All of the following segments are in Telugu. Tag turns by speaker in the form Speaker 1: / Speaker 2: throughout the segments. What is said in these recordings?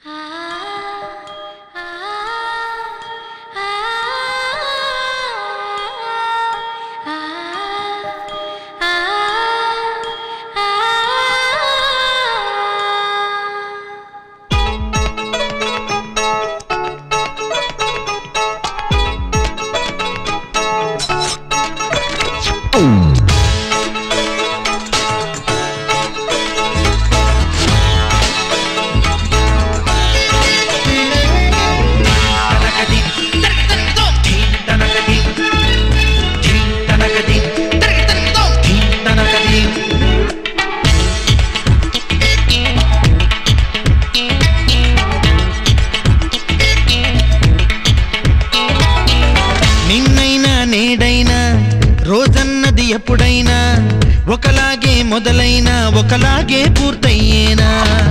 Speaker 1: నిన్నైనా నేడైనా రోజన్నది ఎప్పుడైనా ఒకలాగే మొదలైనా ఒకలాగే పూర్తయ్యేనా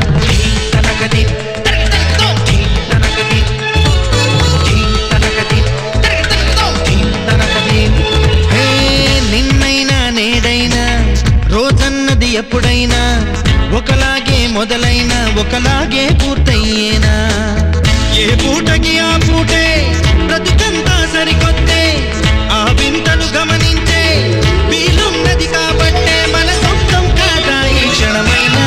Speaker 1: హే, నిన్నైనా నేడైనా రోజన్నది ఎప్పుడైనా ఒకలాగే మొదలైనా ఒకలాగే పూర్తయ్యేనా ఏ పూటకి ఆ పూటే బ్రతుకంతా సరికొత్తే ఆ వింతను గమనించే వీలున్నది కాబట్టే మన సొంతం కాదా ఈ క్షణమైనా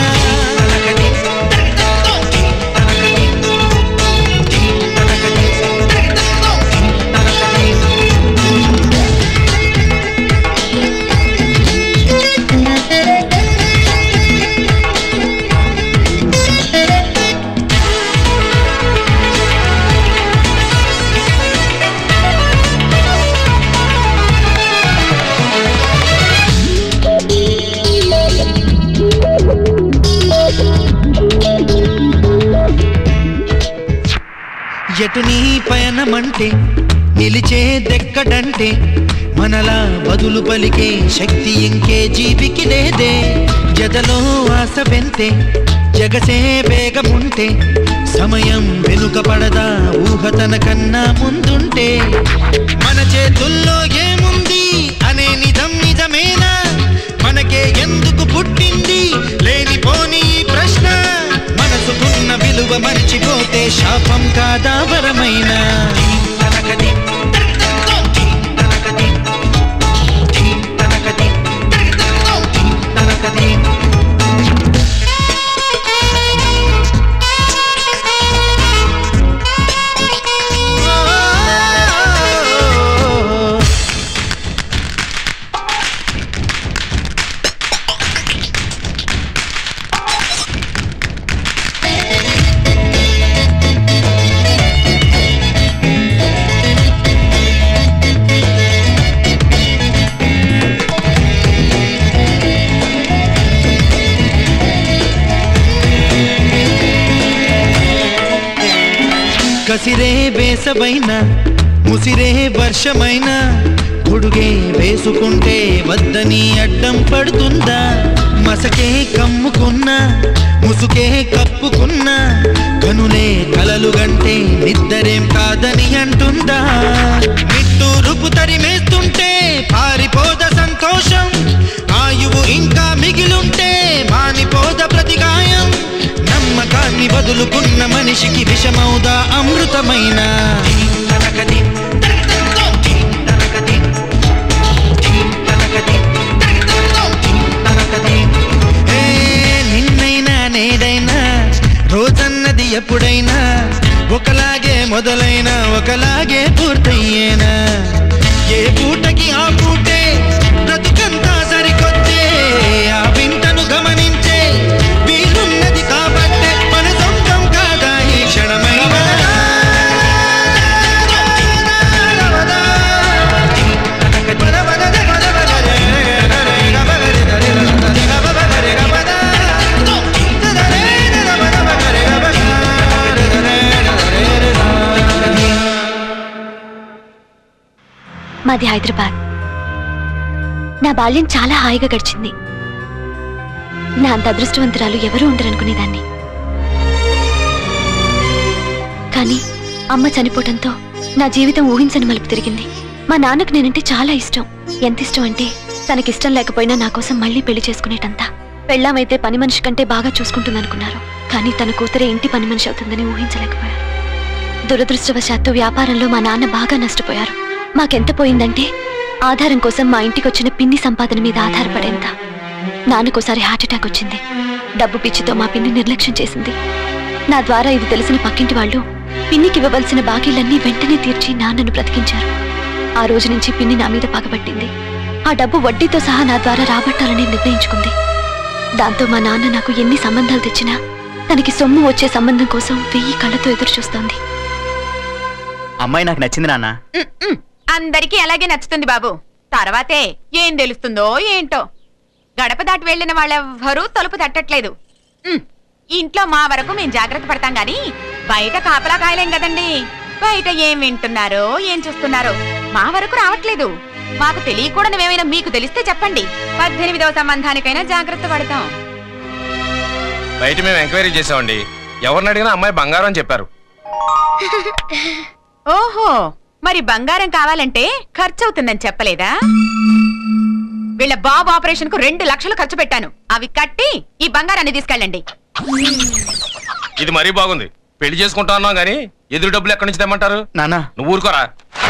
Speaker 1: ఎటు నీ పయనమంటే నిలిచే దెక్కడంటే మనలా బదులు పలికే శక్తి ఇంకే జీవికి లేదే జదలో ఆశ వెంతే జగసే వేగముంటే సమయం వెనుక పడదా ఊహ తన కన్నా ముందుంటే మన చేతుల్లో ఏముంది అనే నిజం నిజమేనా మనకే ఎందుకు పుట్టింది లేనిపోని ఈ ప్రశ్న మనసుకున్న విలువ మరిచిపోతే శాపం కాదా వరమైనా కసిరే వేసవైనా ముసిరే వర్షమైనా గొడుగే వేసుకుంటే వద్దని అడ్డం పడుతుందా మసకే కమ్ముకున్నా ముసుకే కప్పుకున్నా కనులే కలలు గంటే నిద్దరేం కాదని అంటుందా నిట్టూరుపు తరిమేస్తుంటే పారిపోద సంతోషం ఆయువు ఇంకా మిగిలుంటే మానిపోద ప్రతిగాయం నమ్మకాన్ని వదులుకున్న మనిషికి విషమౌదా అమృతమైన ఏ, నిన్నైనా నేడైనా రోజన్నది ఎప్పుడైనా ఒకలాగే మొదలైన ఒకలాగే పూర్తయ్యేనా ఏ పూటకి ఆ పూటే బ్రతుకంతా సరికొత్తే ఆ వింతను గమనించే వీలున్నది కాబట్టే మన సొంతం కాదా ఈ క్షణమైనా
Speaker 2: మాది హైదరాబాద్ నా బాల్యం చాలా హాయిగా గడిచింది నా అంత అదృష్టవంతురాలు ఎవరూ ఉండరనుకునేదాన్ని కానీ అమ్మ చనిపోవటంతో నా జీవితం ఊహించని మలుపు తిరిగింది మా నాన్నకు నేనంటే చాలా ఇష్టం ఎంత ఇష్టం అంటే తనకిష్టం లేకపోయినా నా కోసం మళ్ళీ పెళ్లి చేసుకునేటంత పెళ్ళామైతే పని మనిషి కంటే బాగా చూసుకుంటుందనుకున్నారు కానీ తన కూతురే ఇంటి పని మనిషి అవుతుందని ఊహించలేకపోయారు దురదృష్టవశాత్తు వ్యాపారంలో మా నాన్న బాగా నష్టపోయారు మాకెంత పోయిందంటే ఆధారం కోసం మా ఇంటికి వచ్చిన పిన్ని సంపాదన మీద ఆధారపడేంత నాన్నకోసారి హార్ట్అటాక్ వచ్చింది డబ్బు పిచ్చితో మా పిన్ని నిర్లక్ష్యం చేసింది నా ద్వారా ఇది తెలిసిన పక్కింటి వాళ్ళు పిన్నికి ఇవ్వవలసిన బాకీలన్నీ వెంటనే తీర్చి నాన్నను బ్రతికించారు ఆ రోజు నుంచి పిన్ని నా మీద పగబట్టింది ఆ డబ్బు వడ్డీతో సహా నా ద్వారా రాబట్టాలని నిర్ణయించుకుంది దాంతో మా నాన్న నాకు ఎన్ని సంబంధాలు తెచ్చినా తనకి సొమ్ము వచ్చే సంబంధం కోసం వెయ్యి కళ్ళతో ఎదురు చూస్తోంది
Speaker 1: అమ్మాయి నాకు నచ్చింది నాన్న
Speaker 3: ఉమ్, ఉమ్. అందరికీ అలాగే నచ్చుతుంది బాబు తర్వాతే ఏం తెలుస్తుందో ఏంటో గడప దాటి వెళ్ళిన వాళ్ళెవ్వరూ తలుపు తట్టట్లేదు ఉమ్, ఇంట్లో మా వరకు మేం జాగ్రత్త పడతాం గాని బయట కాపలా కాయలేం కదండి బయట ఏం వింటున్నారో ఏం చూస్తున్నారో మా వరకు రావట్లేదు మాకు తెలియకూడనివేమైనా మీకు తెలిస్తే చెప్పండి పద్దెనిమిదవ సంబంధానికైనా జాగ్రత్త పడతాం
Speaker 4: బయట మేము ఎంక్వైరీ చేసామండి ఎవరిని అడిగినా అమ్మాయి బంగారం అని చెప్పారు
Speaker 3: ఓహో మరి బంగారం కావాలంటే ఖర్చు అవుతుందని చెప్పలేదా వీళ్ళ బాబు ఆపరేషన్ కు రెండు లక్షలు ఖర్చు పెట్టాను అవి కట్టి ఈ బంగారాన్ని తీసుకెళ్ళండి
Speaker 4: ఇది మరీ బాగుంది పెళ్లి చేసుకుంటా అన్నాం గానీ ఎదురు డబ్బులు ఎక్కడి నుంచి తెమ్మంటారు
Speaker 1: నాన్న
Speaker 4: నువ్వు ఊరుకోరా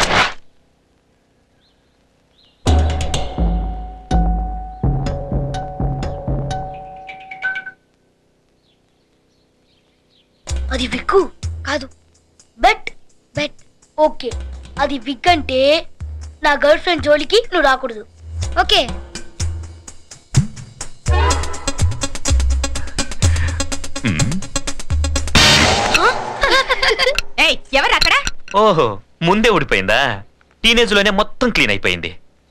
Speaker 5: అది విక్కు కాదు బెట్ బెట్ ఓకే అది విగ్ అంటే నా గర్ల్ ఫ్రెండ్ జోలికి నువ్వు రాకూడదు ఓకే
Speaker 3: ఏయ్ ఎవరు అక్కడ
Speaker 6: ఓహో ముందే ఊడిపోయిందా టీనేజ్ లోనే మొత్తం క్లీన్ అయిపోయింది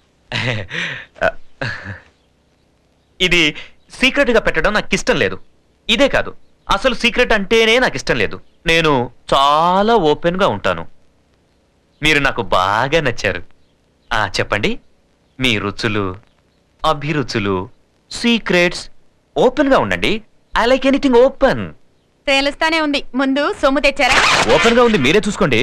Speaker 6: ఇది సీక్రెట్ గా పెట్టడం నాకు ఇష్టం లేదు ఇదే కాదు అసలు సీక్రెట్ అంటేనే నాకు ఇష్టం లేదు నేను చాలా ఓపెన్ గా ఉంటాను మీరు నాకు బాగా నచ్చారు ఆ చెప్పండి మీ రుచులు అభిరుచులు సీక్రెట్స్ ఓపెన్ గా ఉండండి ఐ లైక్ ఎనీథింగ్ ఓపెన్
Speaker 3: తెలుస్తానే ఉంది ముందు సొమ్ము తెచ్చారా
Speaker 6: ఓపెన్ గా ఉంది మీరే చూసుకోండి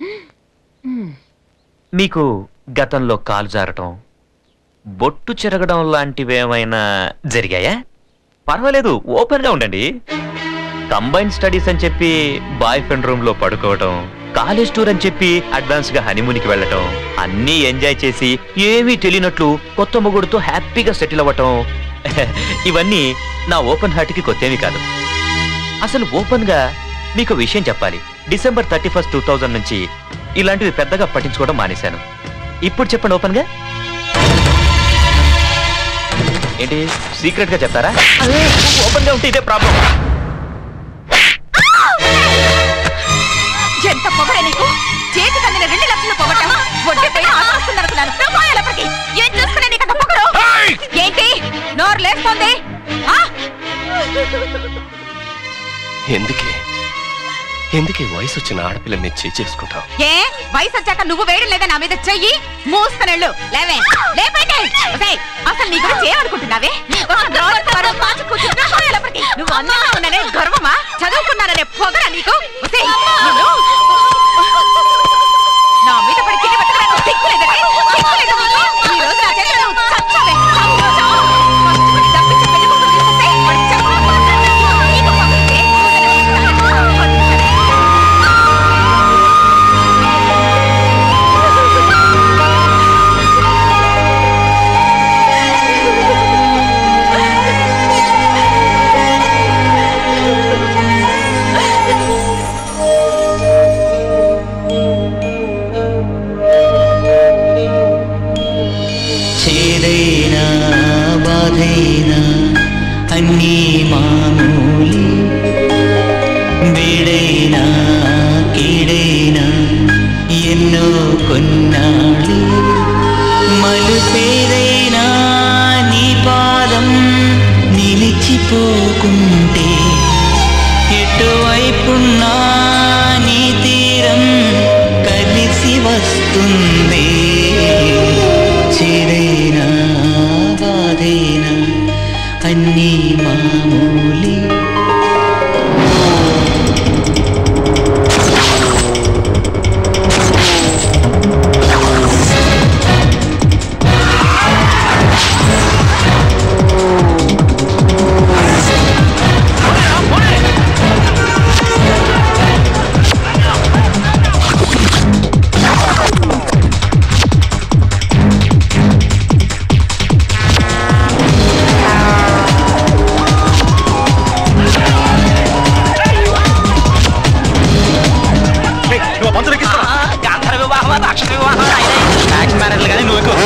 Speaker 6: మీకు గతంలో కాలు జారటం బొట్టు చెరగడం లాంటివి ఏమైనా జరిగాయా పర్వాలేదు ఓపెన్ గా ఉండండి కంబైన్ స్టడీస్ అని చెప్పి బాయ్ ఫ్రెండ్ రూమ్ లో పడుకోవటం కాలేజ్ టూర్ అని చెప్పి అడ్వాన్స్ గా హనీమూన్కి వెళ్ళటం అన్నీ ఎంజాయ్ చేసి ఏమీ తెలియనట్లు కొత్త మొగుడుతో హ్యాపీగా సెటిల్ అవ్వటం ఇవన్నీ నా ఓపెన్ హార్ట్ కి కొత్తేమి కాదు అసలు ఓపెన్ గా మీకు విషయం చెప్పాలి December thirty first two thousand నుంచి ఇలాంటివి పెద్దగా పట్టించుకోవడం మానేశాను ఇప్పుడు చెప్పండి ఓపెన్ గా ఏంటి సీక్రెట్ గా చెప్తారా ఓపెన్ గా ఉంటే ఇదే ప్రాబ్లం
Speaker 3: ఎంత పొగరే నీకు చేతి కందిన రెండు లక్షలు పొగట్టావు వడ్డీ పైన ఆశిస్తుంది అనుకున్నాను రూపాయలప్పటికి ఏం చూసుకునే నీకు అంత పొగరు ఏంటి నోరు లేస్తోంది ఆ?
Speaker 7: ఎందుకే ఎందుకే వయసు వచ్చిన ఆడపిల్లని చేయి చేసుకుంటావు
Speaker 3: ఏ వయసు వచ్చాక నువ్వు వేయడం లేదా నా మీద చెయ్యి మూసుకునెళ్ళు లేవే లేపండి ఒసేయ్, అసలు నీ గురించి ఏమనుకుంటున్నావే ఒక రోజు వరకు మార్చి కూర్చుని రూపాయలప్పటికి. నువ్వు అందంగా ఉన్నానే గర్వమా చదువుకున్నాననే పొగరా నీకు ఒసేయ్, నిన్ను- నా మీద పడి కింద పెట్టడానికి సిగ్గులేదనే? సిగ్గులేదా నీకు? ఈ రోజు నా చేతిలో నువ్వు చచ్చావే. చావు, చావు. కష్టపడి డబ్బిచ్చి పెళ్లి కూతురు తీసుకొస్తే వాడికి చెప్పు. నీకు పగిలితే
Speaker 8: చేదైనా బాధైనా అన్నీ మామూలి వేడైనా కీడైనా ఎన్నో కొన్నాళ్ళు మలుపేదైనా నీ పాదం నిలిచిపోకుంటే ఎటువైపున్నా నీ తీరం కలిసి వస్తుంది చేదైనా బాధైనా అన్నీ మామూలే
Speaker 1: మ్యారేజ్ కానీ నువ్వు ఎక్కువ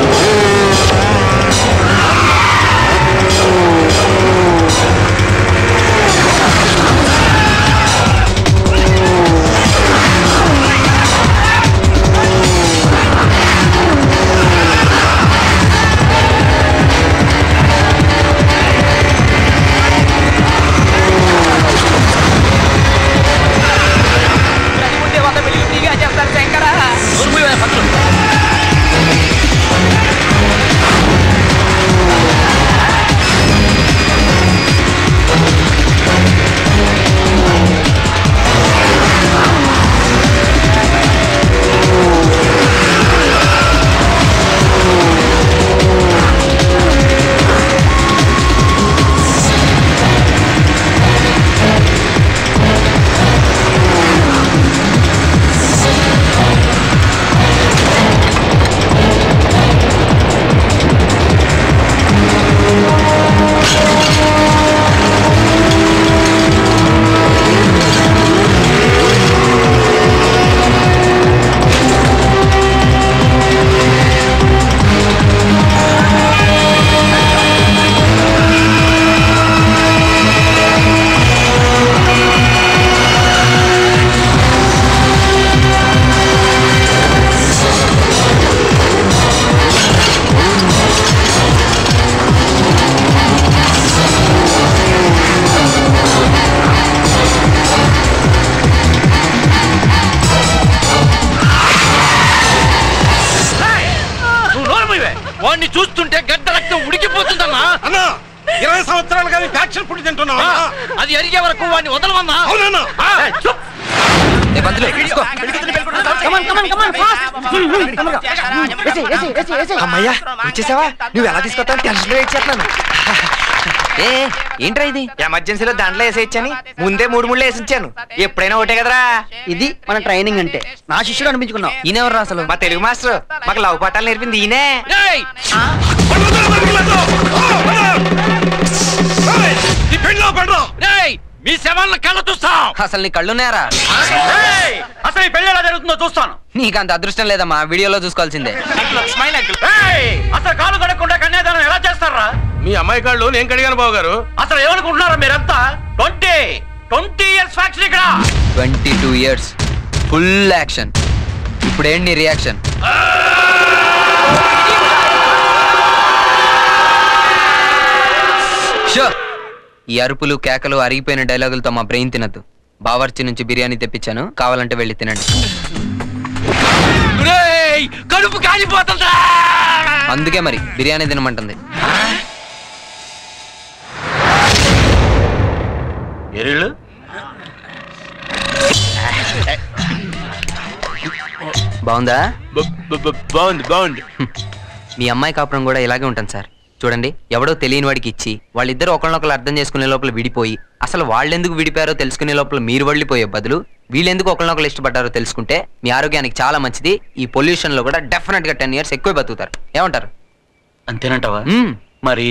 Speaker 4: నువ్వు నోరు మూయవే. వాడిని చూస్తుంటే గడ్డ రక్తం ఉడికిపోతుందన్నా
Speaker 9: అన్నా ఇరవై సంవత్సరాలు కానీ ఫ్యాక్షన్ ఫుడ్ తింటున్నావా
Speaker 4: ఆ, అది అరిగే వరకు వాడిని వదలవన్నా
Speaker 9: అవునన్నా
Speaker 4: ఏయ్, చూప్.
Speaker 10: అమ్మయ్యా వచ్చేసావా నువ్వు ఎలా తీసుకొస్తావు టెన్షన్ వెయిట్ చేస్తున్నాను ఏ ఏంట్రా ఇది ఎమర్జెన్సీలో దాంట్లో వేసేయచ్చని ముందే మూడు ముళ్ళు వేసిచ్చాను ఎప్పుడైనా ఒకటే కదరా
Speaker 1: ఇది మన ట్రైనింగ్ అంటే నా శిష్యుడు అనిపించుకున్నావు
Speaker 10: ఈయనెవరు అసలు మా తెలుగు మాస్టర్ మాకు లవ్ పాఠాలు నేర్పింది ఈయనే
Speaker 4: ఏయ్,
Speaker 9: ఈ పెళ్ళో పెడరా
Speaker 4: ఏయ్, మీ శవాలను కళ్ళ చూస్తాం
Speaker 10: అసలు నీ కళ్ళున్నాయరా
Speaker 4: ఏయ్, అసలు ఈ పెళ్లి ఎలా జరుగుతుందో చూస్తాను
Speaker 10: నీకు అంత అదృష్టం లేదమ్మా వీడియోలో చూసుకోవాల్సిందే
Speaker 4: ఏయ్, అసలు కాలు కడగకుండా కన్యాదానం ఎలా చేస్తారా
Speaker 9: మీ అమ్మాయి కాళ్ళు నేను కడిగాను బాబు గారు
Speaker 4: అసలు ఏమనుకుంటున్నారా మీరంతా ట్వంటీ ట్వంటీ ఇయర్స్ ఫ్యాక్టరీ ఇక్కడ
Speaker 10: twenty two years full action ఇప్పుడేంటి నీ రియాక్షన్ షో ఈ అరుపులు కేకలు అరిగిపోయిన డైలాగులతో మా బ్రెయిన్ తినద్దు బావర్చి నుంచి బిర్యానీ తెప్పించాను కావాలంటే వెళ్ళి తినండి
Speaker 4: ఒరేయ్, కడుపు కాలిపోతుందా
Speaker 10: అందుకే మరి బిర్యానీ తినమంటుంది
Speaker 4: ఎరిళ్ళు
Speaker 10: బాగుందా
Speaker 4: బాగుంది బాగుంది
Speaker 10: మీ అమ్మాయి కాపురం కూడా ఇలాగే ఉంటుంది సార్ చూడండి ఎవడో తెలియని వాడికి ఇచ్చి వాళ్ళిద్దరు ఒకళ్ళనొకళ్ళు అర్థం చేసుకునే లోపల విడిపోయి అసలు వాళ్ళెందుకు విడిపారో తెలుసుకునే లోపల మీరు వెళ్ళిపోయే బదులు వీళ్ళెందుకు ఒకళ్ళనొకళ్ళు ఇష్టపడ్డారో తెలుసుకుంటే మీ ఆరోగ్యానికి చాలా మంచిది ఈ పొల్యూషన్ లో కూడా డెఫినెట్ గా టెన్ ఇయర్స్ ఎక్కువ బతుకుతారు ఏమంటారు
Speaker 1: అంతేనంటావా
Speaker 10: మ్మ్.
Speaker 1: మరి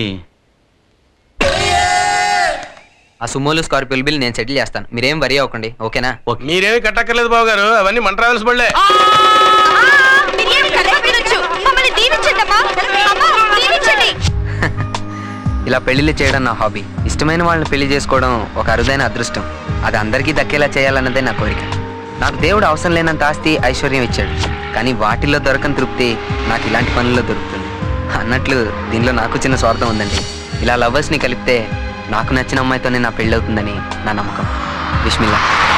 Speaker 10: ఆ సుమోలు స్కార్పియోల్ బిల్ నేను సెటిల్ చేస్తాను మీరేం వరి అవ్వకండి ఓకేనా
Speaker 9: మీరేమి కట్టక్కర్లేదు బాబు గారు అవన్నీ మన ట్రావెల్స్ బళ్ళే
Speaker 2: బిర్యానీ కలర్ తినొచ్చు మమ్మల్ని దీవించండి అమ్మా అమ్మా దీవించండి
Speaker 10: ఇలా పెళ్లిళ్ళు చేయడం నా హాబీ ఇష్టమైన వాళ్ళని పెళ్లి చేసుకోవడం ఒక అరుదైన అదృష్టం అది అందరికీ దక్కేలా చేయాలన్నదే నా కోరిక నాకు దేవుడు అవసరం లేనంత ఆస్తి ఐశ్వర్యం ఇచ్చాడు కానీ వాటిల్లో దొరకని తృప్తి నాకు ఇలాంటి పనుల్లో దొరుకుతుంది అన్నట్లు దీనిలో నాకు చిన్న స్వార్థం ఉందండి ఇలా లవర్స్ని కలిపితే నాకు నచ్చిన అమ్మాయితోనే నా పెళ్ళి అవుతుందని నా నమ్మకం బిస్మిల్లా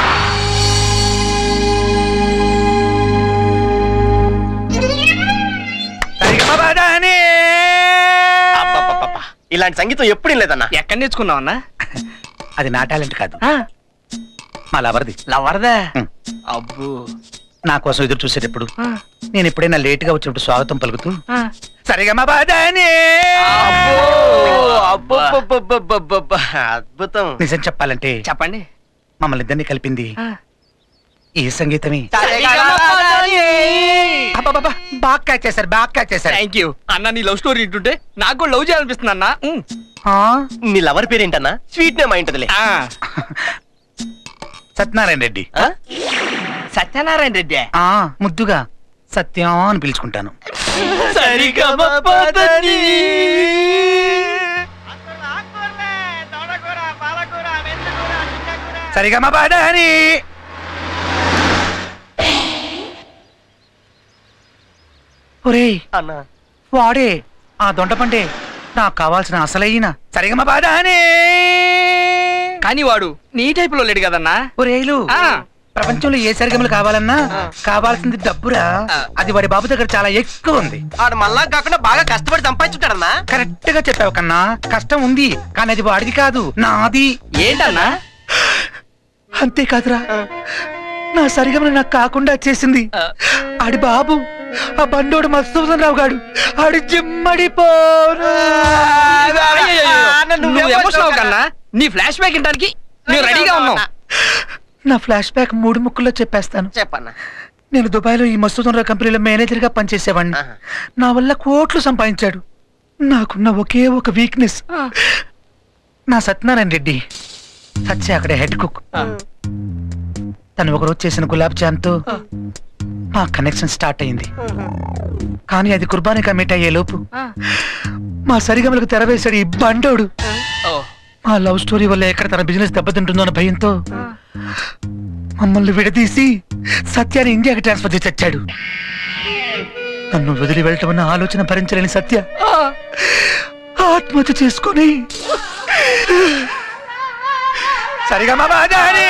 Speaker 1: అబ్బబ్బబ్బబ్బ. ఇలాంటి సంగీతం ఎప్పుడు లేదన్నా
Speaker 11: ఎక్కడ నేర్చుకున్నావన్నా
Speaker 1: అది నా టాలెంట్ కాదు మా లవర్ది
Speaker 11: లవర్దా
Speaker 1: ఉం.
Speaker 11: అబ్బో
Speaker 1: నా కోసం ఎదురు చూసేటప్పుడు నేను ఎప్పుడైనా లేట్ గా వచ్చినప్పుడు స్వాగతం పలుకుతూ సరిగా మా బాధానే
Speaker 11: అద్భుతం
Speaker 1: నిజం చెప్పాలంటే
Speaker 11: చెప్పండి
Speaker 1: మమ్మల్ని ఇద్దరిని కలిపింది ఈ సంగీతమే అబ్బబ్బబ్బా, బాగా క్యాచ్ చేశారు బాగా క్యాచ్ చేశారు
Speaker 11: థ్యాంక్ యూ అన్న నీ లవ్ స్టోరీ వింటుంటే నాకు కూడా లవ్ చేయాలనిపిస్తుంది అన్న ఉం.
Speaker 1: ఆ,
Speaker 11: నీ లవర్ పేరేంటన్నా స్వీట్ నేమ్ అయింటదిలే
Speaker 1: ఆ. సత్యనారాయణ రెడ్డి
Speaker 11: సత్యనారాయణ రెడ్డి
Speaker 1: ఆ ముద్దుగా సత్యం అని పిలుచుకుంటాను
Speaker 11: సరిగమపదని
Speaker 1: సరిగా మా బాధాని ఒరేయ్
Speaker 12: అన్నా
Speaker 1: వాడే ఆ దొండపండే నాకు కావాల్సిన అసలైన సరిగా మా బాధాని
Speaker 11: కానీ వాడు నీ టైప్ లో లేడు కదన్నా
Speaker 1: ఒరేలు
Speaker 11: ఆ.
Speaker 1: ప్రపంచంలో ఏ సరిగమలు కావాలన్నా కావాల్సింది డబ్బురా అది వాడి బాబు దగ్గర చాలా ఎక్కువ ఉంది
Speaker 12: ఆడు మళ్ళా కాకుండా బాగా కష్టపడి సంపాదించుంటాడన్నా
Speaker 1: కరెక్ట్ గా చెప్పావు కన్నా కష్టం ఉంది కానీ అది వాడిది కాదు నాది
Speaker 11: ఏంటన్నా
Speaker 1: అంతేకాదురా నా సరిగమని నాకు కాకుండా చేసింది ఆడి బాబు ఆ బండోడు మస్తూసన్ రావు గాడు ఆడి జిమ్మడిపోరు
Speaker 11: నువ్వు ఎమోషనల్ కన్నా నీ ఫ్లాష్ బ్యాక్ వినడానికి మేము రెడీగా ఉన్నాం
Speaker 1: నా ఫ్లాష్ బ్యాక్ మూడు ముక్కుల్లో చెప్పేస్తాను
Speaker 12: చెప్పన్నా
Speaker 1: నేను దుబాయ్లో ఈ మస్తూసన్ రావు కంపెనీలో మేనేజర్ గా పనిచేసేవాడిని నా వల్ల కోట్లు సంపాదించాడు నాకున్న ఒకే ఒక వీక్నెస్ నా సత్యనారాయణ రెడ్డి సత్య అక్కడే హెడ్ కుక్ తను ఒకరోజు చేసిన గులాబ్ జామ్తో మా కనెక్షన్ స్టార్ట్ అయింది కానీ అది కుర్బానీ కమిట్ అయ్యే లోపు మా సరిగమలకు తెరవేశాడు ఈ బండోడు మా లవ్ స్టోరీ వల్ల ఎక్కడ తన బిజినెస్ దెబ్బతింటుందో అన్న భయంతో మమ్మల్ని విడదీసి సత్యాన్ని ఇండియాకి ట్రాన్స్ఫర్ చేసి వచ్చాడు నన్ను వదిలి వెళ్ళటం అన్న ఆలోచన భరించలేని సత్య ఆత్మహత్య చేసుకొని సరిగా మా బాధాని.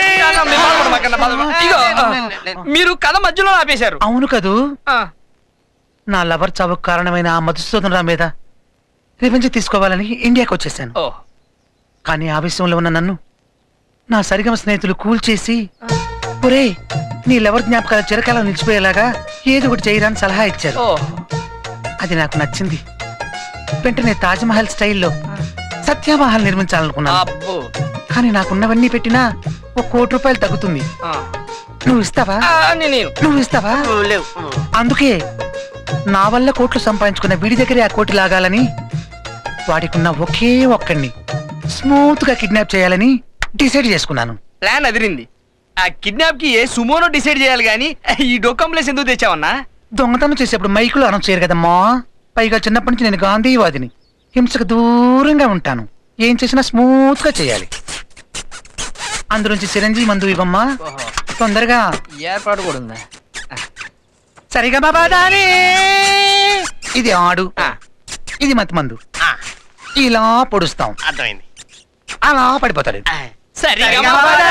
Speaker 11: ఇగో మీరు కథ మధ్యలో ఆపేశారు
Speaker 1: అవును కదూ
Speaker 11: ఆ,
Speaker 1: నా లవర్ చావుకు కారణమైన ఆ మధుసూదన్ రావు మీద రివెంజ్ తీసుకోవాలని ఇండియాకి వచ్చేసాను
Speaker 11: ఓ
Speaker 1: కానీ ఆవేశంలో ఉన్న నన్ను నా సరిగమ స్నేహితులు కూల్ చేసి ఒరే నీ లవర్ జ్ఞాపకాలు చిరకాలం నిలిచిపోయేలాగా ఏదో ఒకటి చేయరా అని సలహా ఇచ్చారు
Speaker 11: ఓ
Speaker 1: అది నాకు నచ్చింది వెంటనే తాజ్మహల్ స్టైల్లో సత్యామహల్ నిర్మించాలనుకున్నాను
Speaker 11: అబ్బో
Speaker 1: కానీ నాకున్నవన్నీ పెట్టినా ఒక కోటి రూపాయలు తగ్గుతుంది
Speaker 11: ఆ.
Speaker 1: నువ్వు ఇస్తావా
Speaker 11: ఆ, నేను నేను.
Speaker 1: నువ్వు ఇస్తావా
Speaker 12: లేవు
Speaker 1: అందుకే నా వల్ల కోట్లు సంపాదించుకున్న వీడి దగ్గరే ఆ కోటి లాగాలని వాడికున్న ఒకే ఒక్కడిని స్మూత్ గా కిడ్నాప్ చేయాలని డిసైడ్ చేసుకున్నాను
Speaker 11: ప్లాన్ అదిరింది ఆ కిడ్నాప్ కి ఏ సుమోనో డిసైడ్ చేయాలి కానీ ఈ డొక్కంప్లేస్ ఎందుకు తెచ్చావన్నా
Speaker 1: దొంగతనం చేసేప్పుడు మైకులు అనౌన్స్ చేయరు కదమ్మా పైగా చిన్నప్పటి నుంచి నేను గాంధీవాదిని హింసకు దూరంగా ఉంటాను ఏం చేసినా స్మూత్ గా చేయాలి అందులోంచి చిరంజీవి మందు ఇవ్వమ్మా తొందరగా
Speaker 11: ఏర్పాటు కూడా ఉందా
Speaker 1: సరిగా బాబాదాని ఇది ఆడు
Speaker 11: ఆ.
Speaker 1: ఇది మతి మందు ఇలా పొడుస్తాం
Speaker 12: అర్థమైంది
Speaker 1: అలా పడిపోతాడు
Speaker 11: సరిగా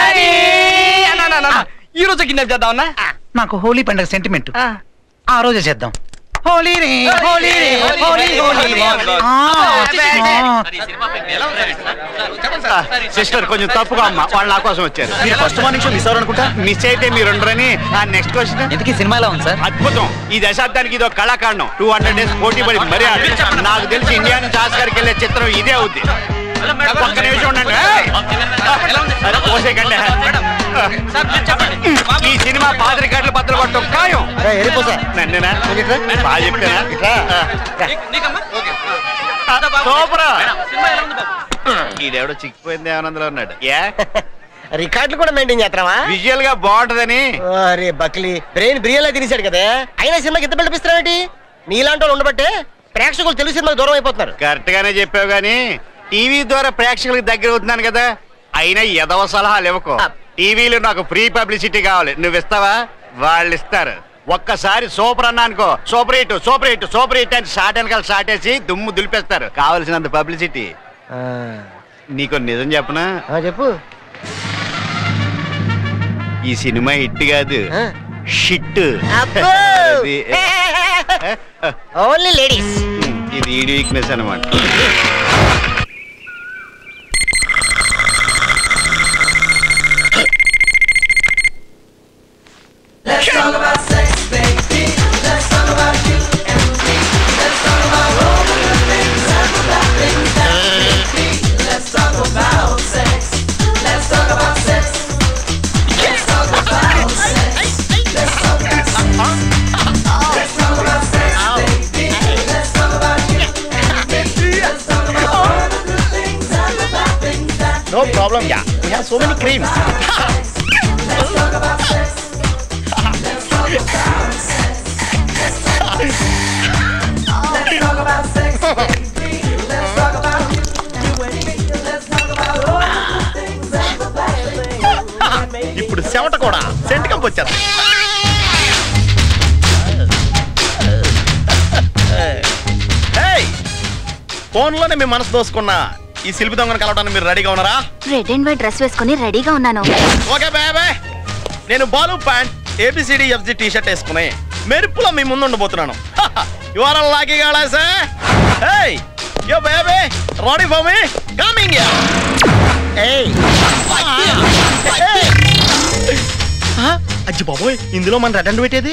Speaker 11: ఈ రోజు కిడ్నాప్ చేద్దామన్నా
Speaker 1: నాకు హోలీ పండుగ సెంటిమెంట్
Speaker 11: ఆ.
Speaker 1: ఆ రోజే చేద్దాం హోలీ రే హోలీ రే హోలీ హోలీ ఆ, ఆ.
Speaker 13: సిస్టర్ కొంచెం తప్పుగా అమ్మా వాళ్ళు నా కోసం వచ్చారు మీరు ఫస్ట్ మార్నింగ్ షో మిస్ అవ్వరు అనుకుంటా మిస్ అయితే మీరు ఉండరని ఆ నెక్స్ట్ క్వశ్చన్
Speaker 10: ఎందుకు సినిమా ఎలా ఉంది సార్
Speaker 13: అద్భుతం ఈ దశాబ్దానికి ఇది ఒక కళాకాండం టూ హండ్రెడ్ డేస్ పోటీ పడి మరీ ఆడింది. నాకు తెలిసి ఇండియా నుంచి ఆస్కార్కి వెళ్ళే చిత్రం ఇదే అవుద్ది ఒక్క నిమిషం ఉండండి ఏయ్! అరే, పోసేయకండి. ఈ సినిమా పాత రికార్డులు బద్దలు కొట్టడం ఖాయం నన్నేనా బాగా చెప్తానా సూపరా ఈడెవడో చిక్కిపోయింది ఏమనందులో ఉన్నాడు ఏ
Speaker 12: రికార్డులు కూడా మెయింటైన్ చేస్తావా
Speaker 13: విజువల్ గా బాగుంటదని
Speaker 12: అరే బక్లీ బ్రెయిన్ బిర్యానీ తినేశాడు కదా అయినా సినిమాకి ఎంత పిలిపిస్తున్నావేంటి నీలాంటి వాళ్ళు ఉండబట్టే ప్రేక్షకులు తెలుగు సినిమాకి దూరం అయిపోతున్నారు
Speaker 13: కరెక్ట్ గానే చెప్పావు గానీ టీవీ ద్వారా ప్రేక్షకులకు దగ్గర అవుతున్నాను కదా అయినా ఎదవ సలహాలు ఇవ్వకు టీవీలో నాకు ఫ్రీ పబ్లిసిటీ కావాలి నువ్వు ఇస్తావా వాళ్ళు ఇస్తారు ఒక్కసారి సూపర్ అన్నా అనుకో super hit super hit super hit అని షార్ట్ వెనకాల షార్ట్ వేసి దుమ్ము దులిపేస్తారు కావలసినంత పబ్లిసిటీ నీకు నిజం చెప్పనా
Speaker 12: చెప్పు
Speaker 13: ఈ సినిమా హిట్ కాదు
Speaker 12: ఆ.
Speaker 13: షిట్
Speaker 12: అబ్బో!
Speaker 13: అది,
Speaker 12: ఓన్లీ లేడీస్
Speaker 13: ఇది ఈడి వీక్నెస్ అనమాట
Speaker 12: no problem yeah we have so many creams
Speaker 13: ఇప్పుడు చెమట కూడా సెంట్ కంపు వచ్చేది ఫోన్లోనే మీ మనసు దోసుకున్న ఈ శిల్పి దొంగను కలవడానికి మీరు రెడీగా ఉన్నారా
Speaker 2: రెడ్ అండ్ వైట్ డ్రెస్ వేసుకుని రెడీగా ఉన్నాను
Speaker 13: ఓకే బాయ్ నేను Balu pant A B C D F G T shirt వేసుకుని మెరుపులో మీ ముందు ఉండబోతున్నాను యువర్ లాగి గాళాసే hey yo baby ready for me coming ya ఏయ్ అజ్జి బాబోయ్ ఇందులో మన రెడ్ అండ్ పెట్టేది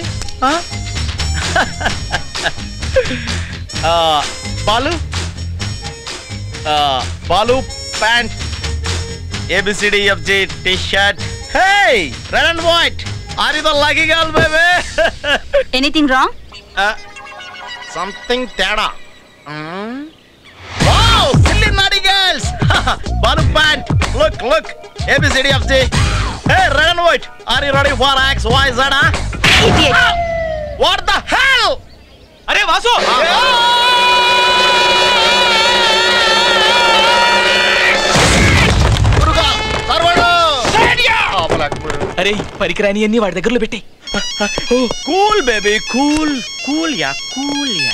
Speaker 13: బాలు ఆ, Balu pant A B C D F G T shirt hey red and white are ఇది లగీ girl baby
Speaker 2: anything wrong
Speaker 13: something తేడా వావ్ సిల్లీ నాడి girls Balu pant look look A B C D F G hey red and white are you ready for X Y Z what the hell
Speaker 11: అరే వాసు అరే పరికరాని అన్ని వాడి దగ్గరలో పెట్టి
Speaker 13: cool baby cool cool ya cool ya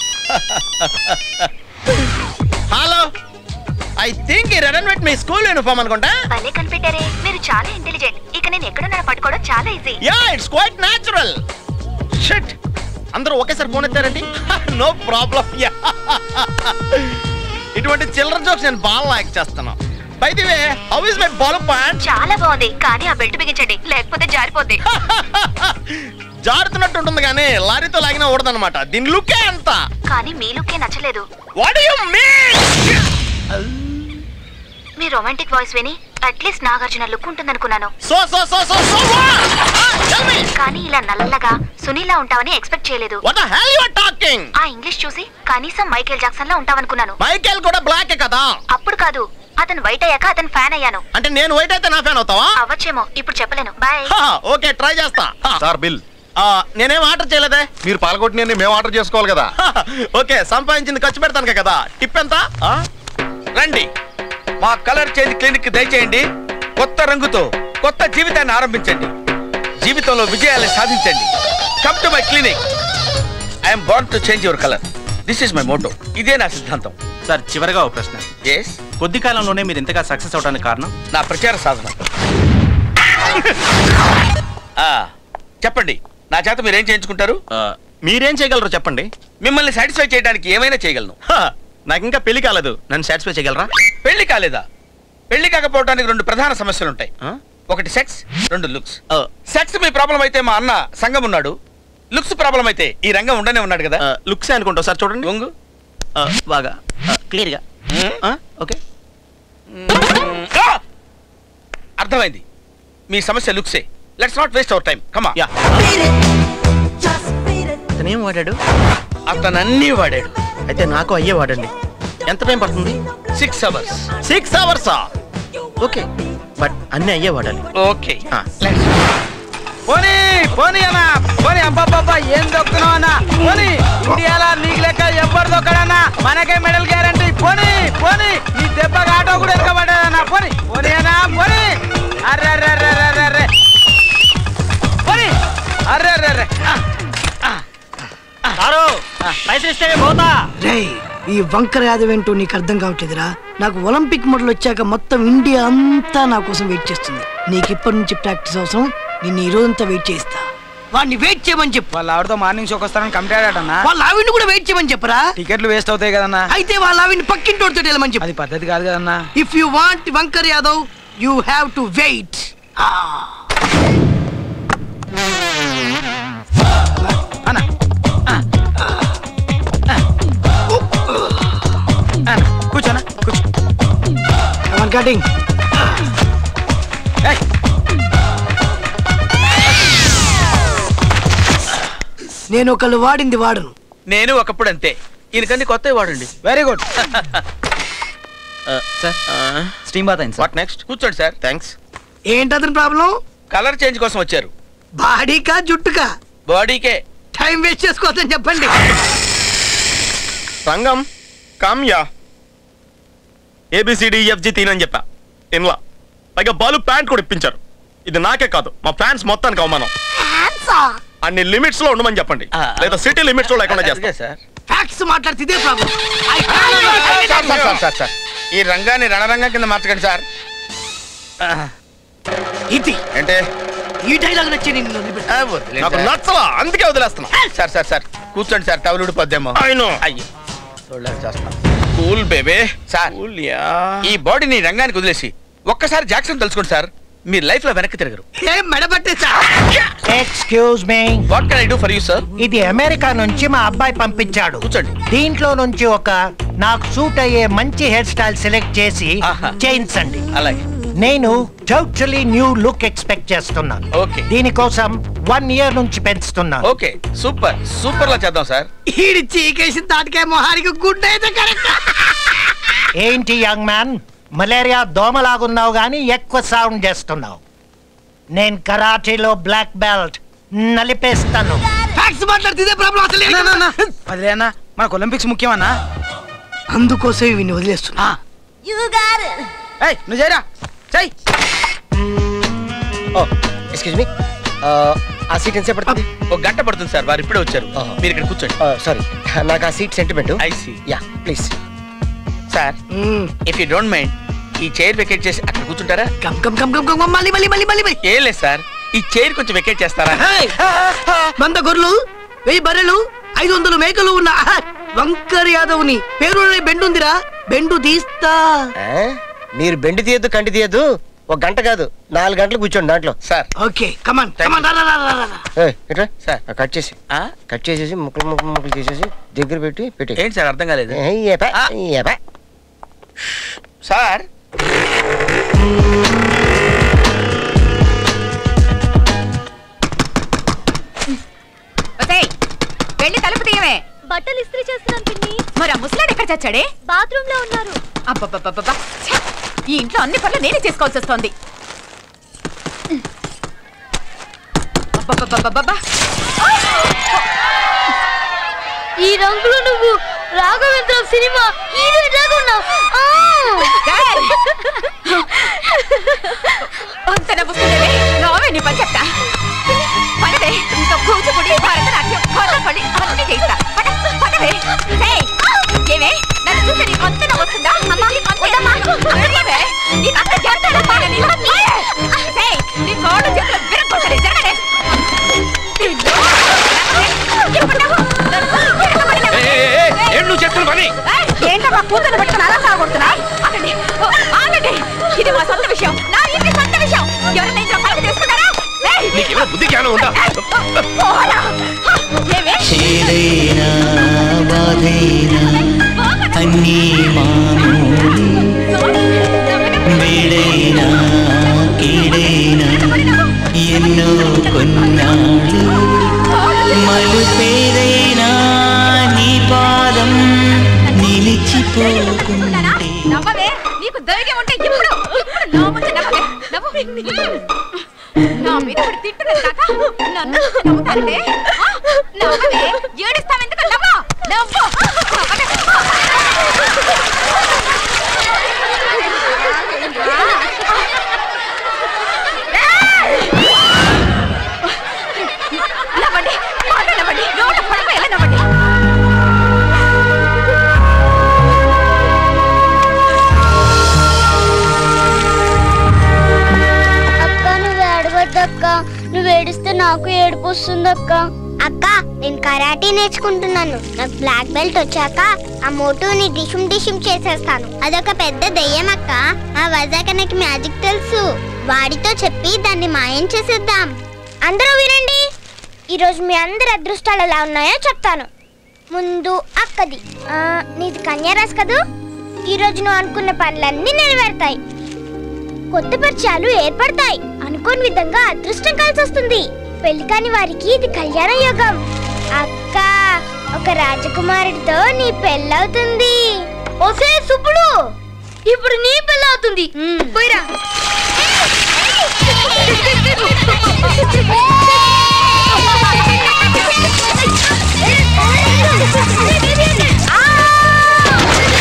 Speaker 13: hello I think ఈ red and white me school uniform అనుకుంటా
Speaker 2: భలే కనిపెట్టారే మీరు చాలా ఇంటెలిజెంట్ ఇక నేను ఎక్కడున్నా పట్టుకోవడం చాలా easy
Speaker 13: ya it's quite natural shit అందరూ ఒకేసారి ఫోన్ ఎత్తారండి నో ప్రాబ్లం యా ఇటువంటి చిల్డ్రన్ జోక్స్ నేను బాగా లైక్ చేస్తాను by the way how is my ball point
Speaker 2: చాలా బాగుంది కానీ ఆ బెల్ట్ బిగించండి లేకపోతే జారిపోద్ది
Speaker 13: జారుతున్నట్టు ఉంటుంది కానీ లారీతో లాగినా ఊడదన్నమాట దీని లుకే అంత
Speaker 2: కానీ మీ లుక్కే నచ్చలేదు
Speaker 13: వాట్ యు మీన్
Speaker 2: మీ రొమాంటిక్ వాయిస్ విని అట్లీస్ట్ నాగార్జున లుక్ ఉంటుందనుకున్నాను
Speaker 13: so so so so so
Speaker 2: కానీ ఇలా నల్లగా సునీల్లా ఉంటావని ఎక్స్పెక్ట్ చేయలేదు
Speaker 13: what the hell you are talking
Speaker 2: ఆ ఇంగ్లీష్ చూసి కనీసం మైకేల్ జాక్సన్ లా ఉంటావనుకున్నాను
Speaker 13: మైకేల్ కూడా బ్లాక్ కదా
Speaker 2: అప్పుడు కాదు అతను వైట్ అయ్యాక అతను ఫ్యాన్ అయ్యాను
Speaker 13: అంటే నేను వైట్ అయితే నా ఫ్యాన్ అవుతావా
Speaker 2: అవ్వచ్చేమో ఇప్పుడు చెప్పలేను బాయ్
Speaker 13: ఓకే ట్రై చేస్తా
Speaker 14: సార్ బిల్
Speaker 13: నేనేం ఆర్డర్ చేయలేదే
Speaker 14: మీరు పాల్గొట్టిన మేము ఆర్డర్ చేసుకోవాలి కదా
Speaker 13: ఓకే సంపాదించింది ఖర్చు పెడతాను కదా టిప్ ఎంత ఆ?
Speaker 11: రండి మా కలర్ చేంజ్ క్లినిక్ కి దయచేయండి కొత్త రంగుతో కొత్త జీవితాన్ని ఆరంభించండి జీవితంలో విజయాన్ని సాధించండి come to my clinic I'm born to change your colour this is my motto ఇదే నా సిద్ధాంతం
Speaker 15: సార్ చివరిగా ఒక ప్రశ్న
Speaker 11: ఎస్
Speaker 15: కొద్ది కాలంలోనే మీరు ఇంతగా సక్సెస్ అవడానికి కారణం
Speaker 11: నా ప్రచార సాధన ఆ, చెప్పండి నా చేత మీరేం చేయించుకుంటారు
Speaker 13: మీరేం చేయగలరు చెప్పండి
Speaker 11: మిమ్మల్ని సాటిస్ఫై చేయడానికి ఏమైనా చేయగలను
Speaker 13: నాకు ఇంకా పెళ్లి కాలేదు నన్ను సాటిస్ఫై చేయగలరా
Speaker 11: పెళ్లి కాలేదా పెళ్లి కాకపోవడానికి రెండు ప్రధాన సమస్యలు ఉంటాయి ఒకటి సెక్స్ రెండు లుక్స్ సెక్స్ మీ ప్రాబ్లం అయితే మా అన్న సంఘం ఉన్నాడు లుక్స్ ప్రాబ్లం అయితే ఈ రంగం ఉండనే ఉన్నాడు కదా
Speaker 13: లుక్స్ అనుకుంటా సార్ చూడండి
Speaker 11: వంగు
Speaker 13: బాగా క్లియర్ గా ఓకే
Speaker 11: ఆ! అర్థమైంది మీ సమస్య లుక్సే let's not waste our time కమా
Speaker 13: అతను ఏం వాడాడు
Speaker 11: అతను అన్నీ వాడాడు
Speaker 13: అయితే నాకు అయ్యే వాడండి ఎంత టైం పడుతుంది
Speaker 11: సిక్స్ అవర్స్
Speaker 13: సిక్స్ అవర్సా ఓకే బట్ అన్ని అయ్యే వాడాలి
Speaker 11: ఓకే
Speaker 16: పోనీ పోనీ అన్న పోనీ అబ్బాబ్బా ఏం దొక్కున్నావు అన్న పోనీ ఇండియాలో నీకు లెక్క ఎవ్వరు దొక్కడన్నా మనకే మెడల్ గ్యారంటీ పోనీ పోనీ ఈ దెబ్బకి ఆటో కూడా ఎక్కబడ్డదన్న పోనీ పోనీ అన్న పోనీ అర్రే అర్రే అర్రే అర్రే అర్రే పోనీ అర్రే అర్రే అర్రే
Speaker 12: పైసలు ఇస్తే పోతా రేయ్ ఈ వంకర యాదవ్ ఏంటో నీకు అర్థం కావట్లేదురా నాకు ఒలింపిక్ మెడల్ వచ్చాక మొత్తం ఇండియా అంతా నా కోసం వెయిట్ చేస్తుంది నీకు ఇప్పటి నుంచి ప్రాక్టీస్ అవసరం నిన్ను ఈ రోజంతా వెయిట్ చేయిస్తా వాడిని వెయిట్ చేయమని చెప్పు
Speaker 16: వాళ్ళ ఆవిడతో మార్నింగ్ షోకి వస్తారని కంప్లీట్
Speaker 12: వాళ్ళ ఆవిడ్ని కూడా వెయిట్ చేయమని చెప్పరా
Speaker 16: టికెట్లు వేస్ట్ అవుతాయి కదన్నా
Speaker 12: అయితే వాళ్ళ ఆవిడ్ని పక్కింటోడితో వెళ్ళమని చెప్పు
Speaker 16: అది పద్ధతి కాదు కదన్నా
Speaker 12: ఇఫ్ యు వాంట్ వంకర్ Yadav you have to wait
Speaker 16: కూర్చోనా కూర్చో
Speaker 12: కటింగ్ నేను ఒకళ్ళు వాడింది వాడను
Speaker 11: నేను ఒకప్పుడు అంతే ఈయనకన్నీ కొత్త వాడండి
Speaker 16: very good
Speaker 11: sir
Speaker 16: steam bath అయింది
Speaker 11: వాట్ నెక్స్ట్ కూర్చోండి సార్ థ్యాంక్స్
Speaker 12: ఏంటతని ప్రాబ్లం
Speaker 11: కలర్ చేంజ్ కోసం వచ్చారు
Speaker 12: బాడీకా జుట్టుకా
Speaker 11: బాడీకే
Speaker 12: టైం వేస్ట్ చేసుకోవద్దని చెప్పండి
Speaker 13: రంగం
Speaker 17: కామ్యా ఏబిసిడిఎఫ్జి తీనని చెప్పా ఇన్లా పైగా బాలు ప్యాంట్ కూడా ఇప్పించారు ఇది నాకే కాదు మా ఫ్యాన్స్ మొత్తానికి అవమానం అన్ని లిమిట్స్ లో ఉండమని చెప్పండి లేదా సిటీ లిమిట్స్ లో లేకుండా చేస్తా
Speaker 11: సార్
Speaker 12: ఫ్యాక్ట్స్ మాట్లాడితే ఇదే problem
Speaker 11: sir, sir, sir, sir, sir. ఈ రంగాన్ని రణరంగం కింద మార్చకండి సార్
Speaker 12: ఇది
Speaker 11: అంటే
Speaker 12: ఈ డైలాగ్ నచ్చి నేను వదిలిపెట్టు.
Speaker 11: ఆ, వదిలేండి
Speaker 17: నాకు
Speaker 11: సార్.
Speaker 17: నచ్చలా అందుకే వదిలేస్తున్నా
Speaker 11: సార్ సార్ సార్ కూర్చోండి సార్ టవల్ ఊడిపోద్దేమో
Speaker 17: I know.
Speaker 11: అయ్యో చూడలేక చేస్తున్నా కూల్ బేబే సార్ ఈ బాడీని రంగానికి వదిలేసి ఒక్కసారి జాక్సన్ తెలుసుకోండి సార్ మీ లైఫ్ లో వెనక్కి తిరగరు
Speaker 12: ఏం మెడబట్టేసా
Speaker 18: excuse me
Speaker 11: what can I do for you sir
Speaker 18: ఇది అమెరికా నుంచి మా అబ్బాయి పంపించాడు
Speaker 11: కూర్చోండి
Speaker 18: దీంట్లో నుంచి ఒక నాకు సూట్ అయ్యే మంచి హెయిర్ స్టైల్ సెలెక్ట్ చేసి చేయించండి
Speaker 11: అలాగే
Speaker 18: నేను టోటలీ న్యూ లుక్ ఎక్స్పెక్ట్ చేస్తున్నాను
Speaker 11: ఓకే
Speaker 18: దీనికోసం వన్ ఇయర్ నుంచి పెంచుతున్నాను
Speaker 11: ఓకే సూపర్ సూపర్ లా చేద్దాం సార్
Speaker 12: ఈడి చీకేసి తాటికాయ మొహానికి గుడ్డ అయితే కరెక్ట్
Speaker 18: ఏంటి యంగ్ మ్యాన్ మలేరియా దోమలాగున్నావు గానీ ఎక్కువ సౌండ్ చేస్తున్నావు నేను కరాటీలో బ్లాక్ బెల్ట్ నలిపేస్తాను
Speaker 12: ఫ్యాక్ట్స్ మాట్లాడితే ఇదే ప్రాబ్లం అసలు
Speaker 16: అదే అన్న మనకు ఒలింపిక్స్ ముఖ్యమన్నా
Speaker 12: అందుకోసం వీడిని వదిలేస్తున్నా
Speaker 16: ఏయ్ నువ్వు చేయరా చెయ్
Speaker 19: ఎక్స్క్యూజ్ మీ ఆ సీట్ ఎంతసేపు పడుతుంది
Speaker 11: ఒక గంట పడుతుంది సార్ వారు ఇప్పుడే వచ్చారు మీరు ఇక్కడ కూర్చోండి
Speaker 19: సారీ నాకు ఆ seat sentiment
Speaker 11: I see
Speaker 19: ya please
Speaker 11: sir if you don't mind ఈ చైర్ వెకేట్ చేసి అక్కడ కూర్చుంటారా
Speaker 12: come come come come come మళ్ళీ మళ్ళీ మళ్ళీ మళ్ళీ మళ్ళీ
Speaker 11: ఏం లేదు సార్ ఈ చైర్ కొంచెం వెకేట్ చేస్తారా
Speaker 12: హేయ్! వంద గొర్రెలు వెయ్యి బర్రెలు ఐదు వందలు మేకలు ఉన్న ఆహా, వంకర్ యాదవ్ని పేరు బెండుందిరా బెండు తీస్తా
Speaker 19: మీరు బెండి తీయద్దు కంటి తీయద్దు ఒక గంట కాదు నాలుగు గంటలు కూర్చోండి దాంట్లో
Speaker 11: సార్
Speaker 12: ఓకే కమాన్ కమాన్ రా రా రా రా, రా
Speaker 19: ఇట్రా కట్ చేసి కట్ చేసేసి ముక్కలు ముక్కలు ముక్కలు చేసేసి దగ్గర పెట్టి పెట్టి
Speaker 11: ఏంటి సార్ అర్థం కాలేదు
Speaker 19: ఏయ్, ఏపా, ఏపా.
Speaker 11: సార్
Speaker 3: ఒసేయ్, వెళ్ళి తలుపు తీయవే
Speaker 2: బట్టలు ఇస్త్రీ చేస్తున్నాను పిన్ని
Speaker 3: మరి ఆ ముసలాడు ఎక్కడ చచ్చాడే
Speaker 2: బాత్రూమ్ లో ఉన్నారు
Speaker 3: అబ్బబ్బబ్బబ్బబ్బా ఛ! ఈ ఇంట్లో అన్ని పనులు నేనే చేసుకోవాల్సి వస్తోంది అబ్బబ్బబ్బబ్బబ్బా
Speaker 5: ఈ రంగులో నువ్వు రాఘవేంద్ర సినిమా హీరోయిన్ లాగా ఉన్నావు ఆ!
Speaker 3: అంత నవ్వుతుందే రావే నీ పని చెప్తా పడవే ఇంకా కూచిపూడి భరతనాట్యం కథకళి అన్ని చేస్తా పద పదవే ఏయ్, ఏవే నన్ను చూస్తే నీకు అంత నవ్వుతుందా అమ్మా వద్దమ్మా అక్కడేవే నీకు అంత చేస్తాడా బాగా నీళ్ళు ఏయ్, నీ గోడు చేతులు విరగొట్టలే జరగడే ఇప్పుడు నవ్వు.
Speaker 11: ఏం నువ్వు చేస్తున్న పని
Speaker 3: ఏంటమ్మా కూతురు పెట్టుకుని అలా సాగొడుతున్నా ఆగండి ఓ, ఆగండి ఇది మా సొంత విషయం నా ఇంటి సొంత విషయం ఎవరైనా ఇంట్లో పైకి తీసుకున్నారా ఏయ్!
Speaker 17: నీకేమైనా బుద్ధి జ్ఞానం ఉందా
Speaker 3: పోరా! ఏమే?
Speaker 8: చేదైనా బాధైనా అన్నీ మామూలు వేడైనా కీడైనా ఎన్నో కొన్నాళ్ళు మలుపేదైనా నీ పాదం నిలిచిపోకుండా
Speaker 3: నవ్వవే నీకు ధైర్యం ఉంటే ఇప్పుడు ఇప్పుడు నా ముందు నవ్వవే నవ్వు నా మీద ఇప్పుడు తిట్టున్నది కాక నన్ను చూసి నవ్వుతానంటే ఆ? నవ్వవే ఏడుస్తావెందుకు నవ్వు నవ్వు నవ్వండి బాగా నవ్వండి నోట పడిపోయేలా నవ్వండి
Speaker 5: అక్క నువ్వు ఏడవద్దక్క నువ్వు ఏడిస్తే నాకు ఏడుపు వస్తుంది అక్క అక్క నేను కరాటీ నేర్చుకుంటున్నాను నాకు బ్లాక్ బెల్ట్ వచ్చాక ఆ మోటుని డిషుం డిషుం చేసేస్తాను అదొక పెద్ద దెయ్యం అక్క ఆ వజాకనకి మ్యాజిక్ తెలుసు వాడితో చెప్పి దాన్ని మాయం చేసేద్దాం అందరూ వినండి ఈరోజు మీ అందరి అదృష్టాలు ఎలా ఉన్నాయో చెప్తాను ముందు అక్కది ఆ, నీది కన్యారాశి కదూ ఈరోజు నువ్వు అనుకున్న పనులన్నీ నెరవేరుతాయి కొత్త పరిచయాలు ఏర్పడతాయి అనుకోని విధంగా అదృష్టం కలిసి వస్తుంది పెళ్లి కాని వారికి ఇది కళ్యాణ యోగం అక్క ఒక రాజకుమారుడితో నీ పెళ్ళవుతుంది ఓసే సుబ్బుడు ఇప్పుడు నీ పెళ్ళవుతుంది పోయిరా ఆ!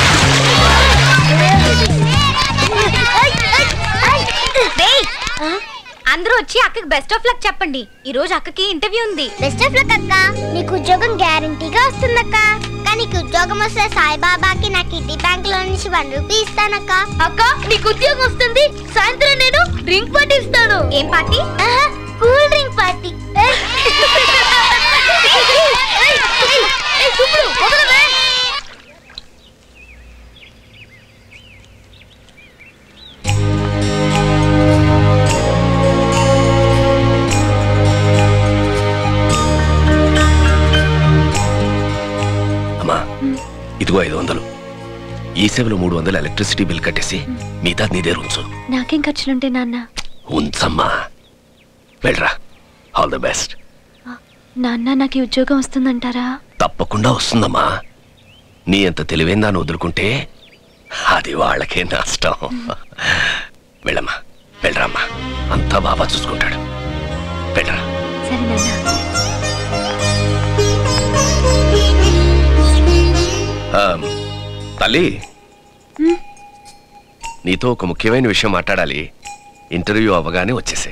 Speaker 5: వచ్చి అక్కకి బెస్ట్ ఆఫ్ లక్ చెప్పండి ఈ రోజు అక్కకి ఇంటర్వ్యూ ఉంది బెస్ట్ ఆఫ్ లక్ అక్క నీకు ఉద్యోగం గ్యారంటీగా వస్తుందక్క కానీ నీకు ఉద్యోగం వస్తే సాయిబాబాకి నా కిడ్నీ బ్యాంక్ లో నుంచి వన్ రూపీ ఇస్తానక్క అక్క నీకు ఉద్యోగం వస్తుంది సాయంత్రం నేను డ్రింక్ పార్టీ ఇస్తాను ఏం పార్టీ కూల్ డ్రింక్ పార్టీ
Speaker 7: అమ్మా ఇదిగో ఐదు వందలు ఈ సేవలో మూడు వందలు ఎలక్ట్రిసిటీ బిల్ కట్టేసి మిగతా నీ దగ్గర ఉంచు
Speaker 2: నాకేం ఖర్చులుంటే నాన్న
Speaker 7: ఉంచమ్మా వెళ్ళరా ఆల్ ద బెస్ట్
Speaker 2: నాన్న నాకు ఈ ఉద్యోగం వస్తుందంటారా
Speaker 7: తప్పకుండా వస్తుందమ్మా నీ అంత తెలివైన దాన్ని వదులుకుంటే అది వాళ్ళకే నష్టం వెళ్ళమ్మా వెళ్ళరమ్మా అంతా బాబా చూసుకుంటాడు వెళ్ళరా
Speaker 2: సరే నాన్న
Speaker 7: ఆ, తల్లి నీతో ఒక ముఖ్యమైన విషయం మాట్లాడాలి ఇంటర్వ్యూ అవ్వగానే వచ్చేసే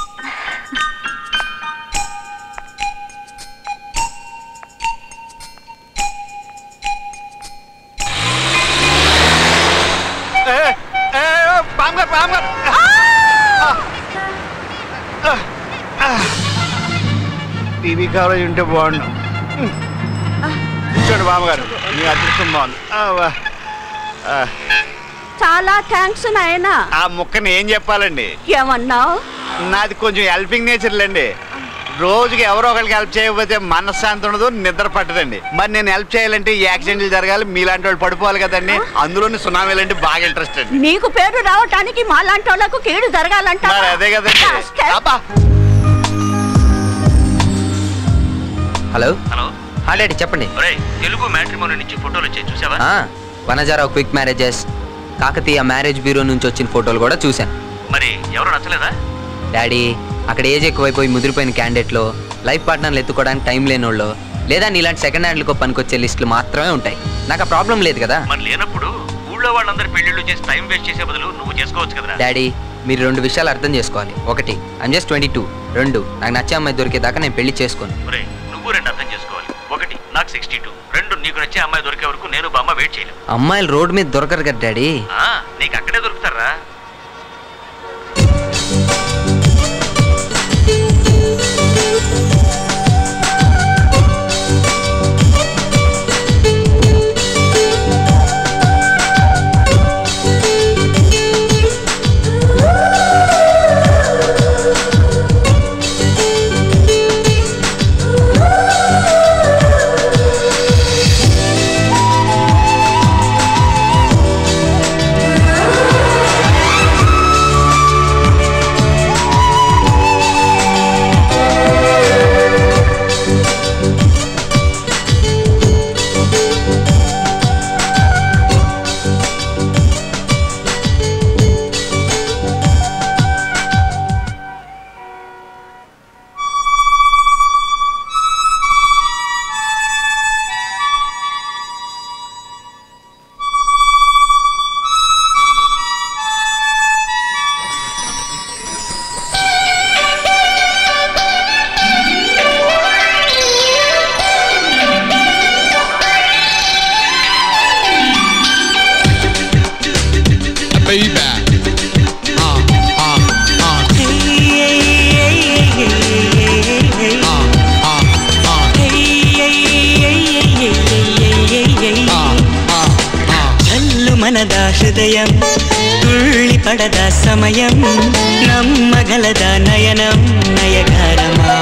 Speaker 13: టీవీ కవరేజ్ ఉంటే బాగుండు కూర్చోండి బామ్మగారు మీ అదృష్టం బాగుంది ఆ, వా. ఆ,
Speaker 20: చాలా థ్యాంక్స్ నాయనా
Speaker 13: ఆ ముక్కని ఏం చెప్పాలండి
Speaker 20: ఏమన్నావు
Speaker 13: నాది కొంచెం హెల్పింగ్ నేచర్లేండి రోజుకి ఎవరో ఒకరికి హెల్ప్ చేయకపోతే మనశ్శాంతి ఉండదు నిద్ర పట్టదండి మరి నేను హెల్ప్ చేయాలంటే ఈ యాక్సిడెంట్లు జరగాలి మీలాంటి వాళ్ళు పడిపోవాలి కదండి అందులోని సునామీలు అంటే బాగా ఇంట్రెస్ట్ అండి
Speaker 20: నీకు పేరు రావటానికి మాలాంటి వాళ్ళకు కీడు జరగాలంట
Speaker 13: మరి అదే కదండి అబ్బా
Speaker 10: హలో హలో హా డాడీ చెప్పండి
Speaker 6: తెలుగు మ్యాట్రిమోని నుంచి ఫోటోలు వచ్చాయి చూసావా
Speaker 10: ఆ, Vanajarao quick marriages Kakatiya marriage bureau నుంచి వచ్చిన ఫోటోలు కూడా చూశాను
Speaker 6: మరి ఎవరు నచ్చలేదా
Speaker 10: డాడీ అక్కడ ఏజ్ ఎక్కువైపోయి ముదిరిపోయిన క్యాండిడేట్లో లైఫ్ పార్ట్నర్లు ఎత్తుకోవడానికి టైం లేనోళ్ళు లేదా నీలాంటి సెకండ్ హ్యాండ్లకు పనికొచ్చే లిస్టులు మాత్రమే ఉంటాయి నాకు ఆ ప్రాబ్లం లేదు కదా
Speaker 6: మరి లేనప్పుడు ఊళ్ళో వాళ్ళందరూ పెళ్లిళ్ళు చేసి టైం వేస్ట్ చేసే బదులు నువ్వు చేసుకోవచ్చు కదరా
Speaker 10: డాడీ మీరు రెండు విషయాలు అర్థం చేసుకోవాలి ఒకటి ఐమ్ జస్ట్ ట్వంటీ టూ రెండు నాకు నచ్చే అమ్మాయి దొరికేదాకా నేను పెళ్లి చేసుకోను
Speaker 6: ఒరేయ్, నువ్వు రెండు అర్థం చేసుకోవాలి ఒకటి నాకు సిక్స్టీ టూ రెండు నీకు నచ్చే అమ్మాయి దొరికే వరకు నేను బామ్మ వెయిట్ చేయలేను
Speaker 10: అమ్మాయిలు రోడ్డు మీద దొరకరు కదా డాడీ
Speaker 6: ఆ, నీకు అక్కడే దొరుకుతారా
Speaker 21: baby. Uh, uh, uh.
Speaker 8: జల్లు మనద హృదయం తుళ్ళి పడద సమయం నమ్మగలద నయనం నయగారమా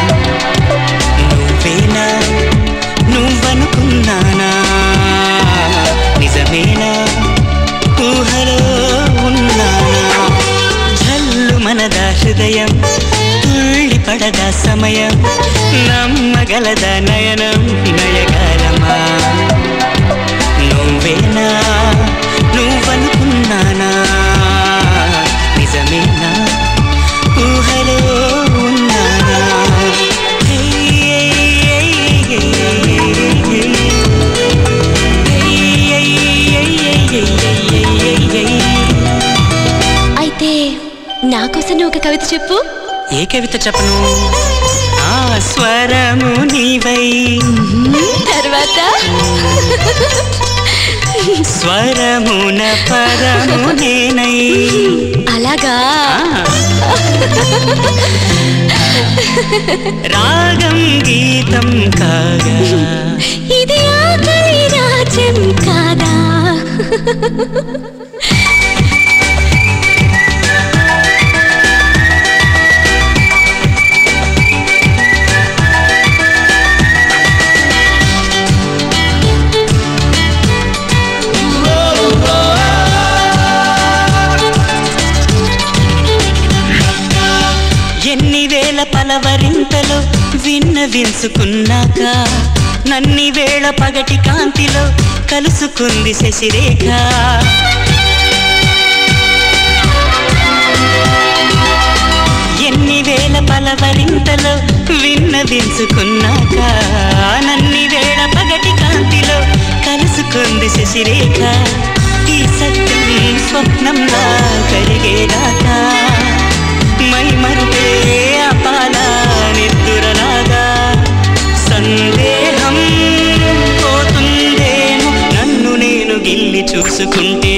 Speaker 8: నువ్వేనా నువ్వనుకున్నానా నిజమేనా ఊహలో ఉన్నానా జల్లు మనద హృదయం తుళ్ళి పడద సమయం నమ్మగలద నయనం నయగారమా నువ్వేనా నువ్వనుకున్నానా నిజమేనా ఊహలో ఉన్నానా హే, హే, హే, హే, హే, హే.
Speaker 2: అయితే నా కోసం నువ్వు ఒక కవిత చెప్పు
Speaker 8: ఏ కవిత చెప్పను ఆ స్వరము నీవై
Speaker 2: తర్వాత
Speaker 8: స్వరమున పదము నేనై
Speaker 2: అలాగా
Speaker 8: రాగం గీతం కాగా
Speaker 2: ఇది ఆకలి రాజ్యం కాదా
Speaker 8: ఎన్ని వేల పలవరింతలో విన్న విన్సుకున్నాక నన్ని వేళ పగటి కాంతిలో కలుసుకుంది శశిరేఖ ఎన్ని వేల పలవరింతలో విన్న విన్సుకున్నాక నన్ని వేళ పగటి కాంతిలో కలుసుకుంది శశిరేఖ ఈ సత్యం స్వప్నంలా కరిగేదాకా మై మరుపే అపాల నిద్దురలాగా సందేహం పోతుందేమో నన్ను నేను గిల్లి చూసుకుంటే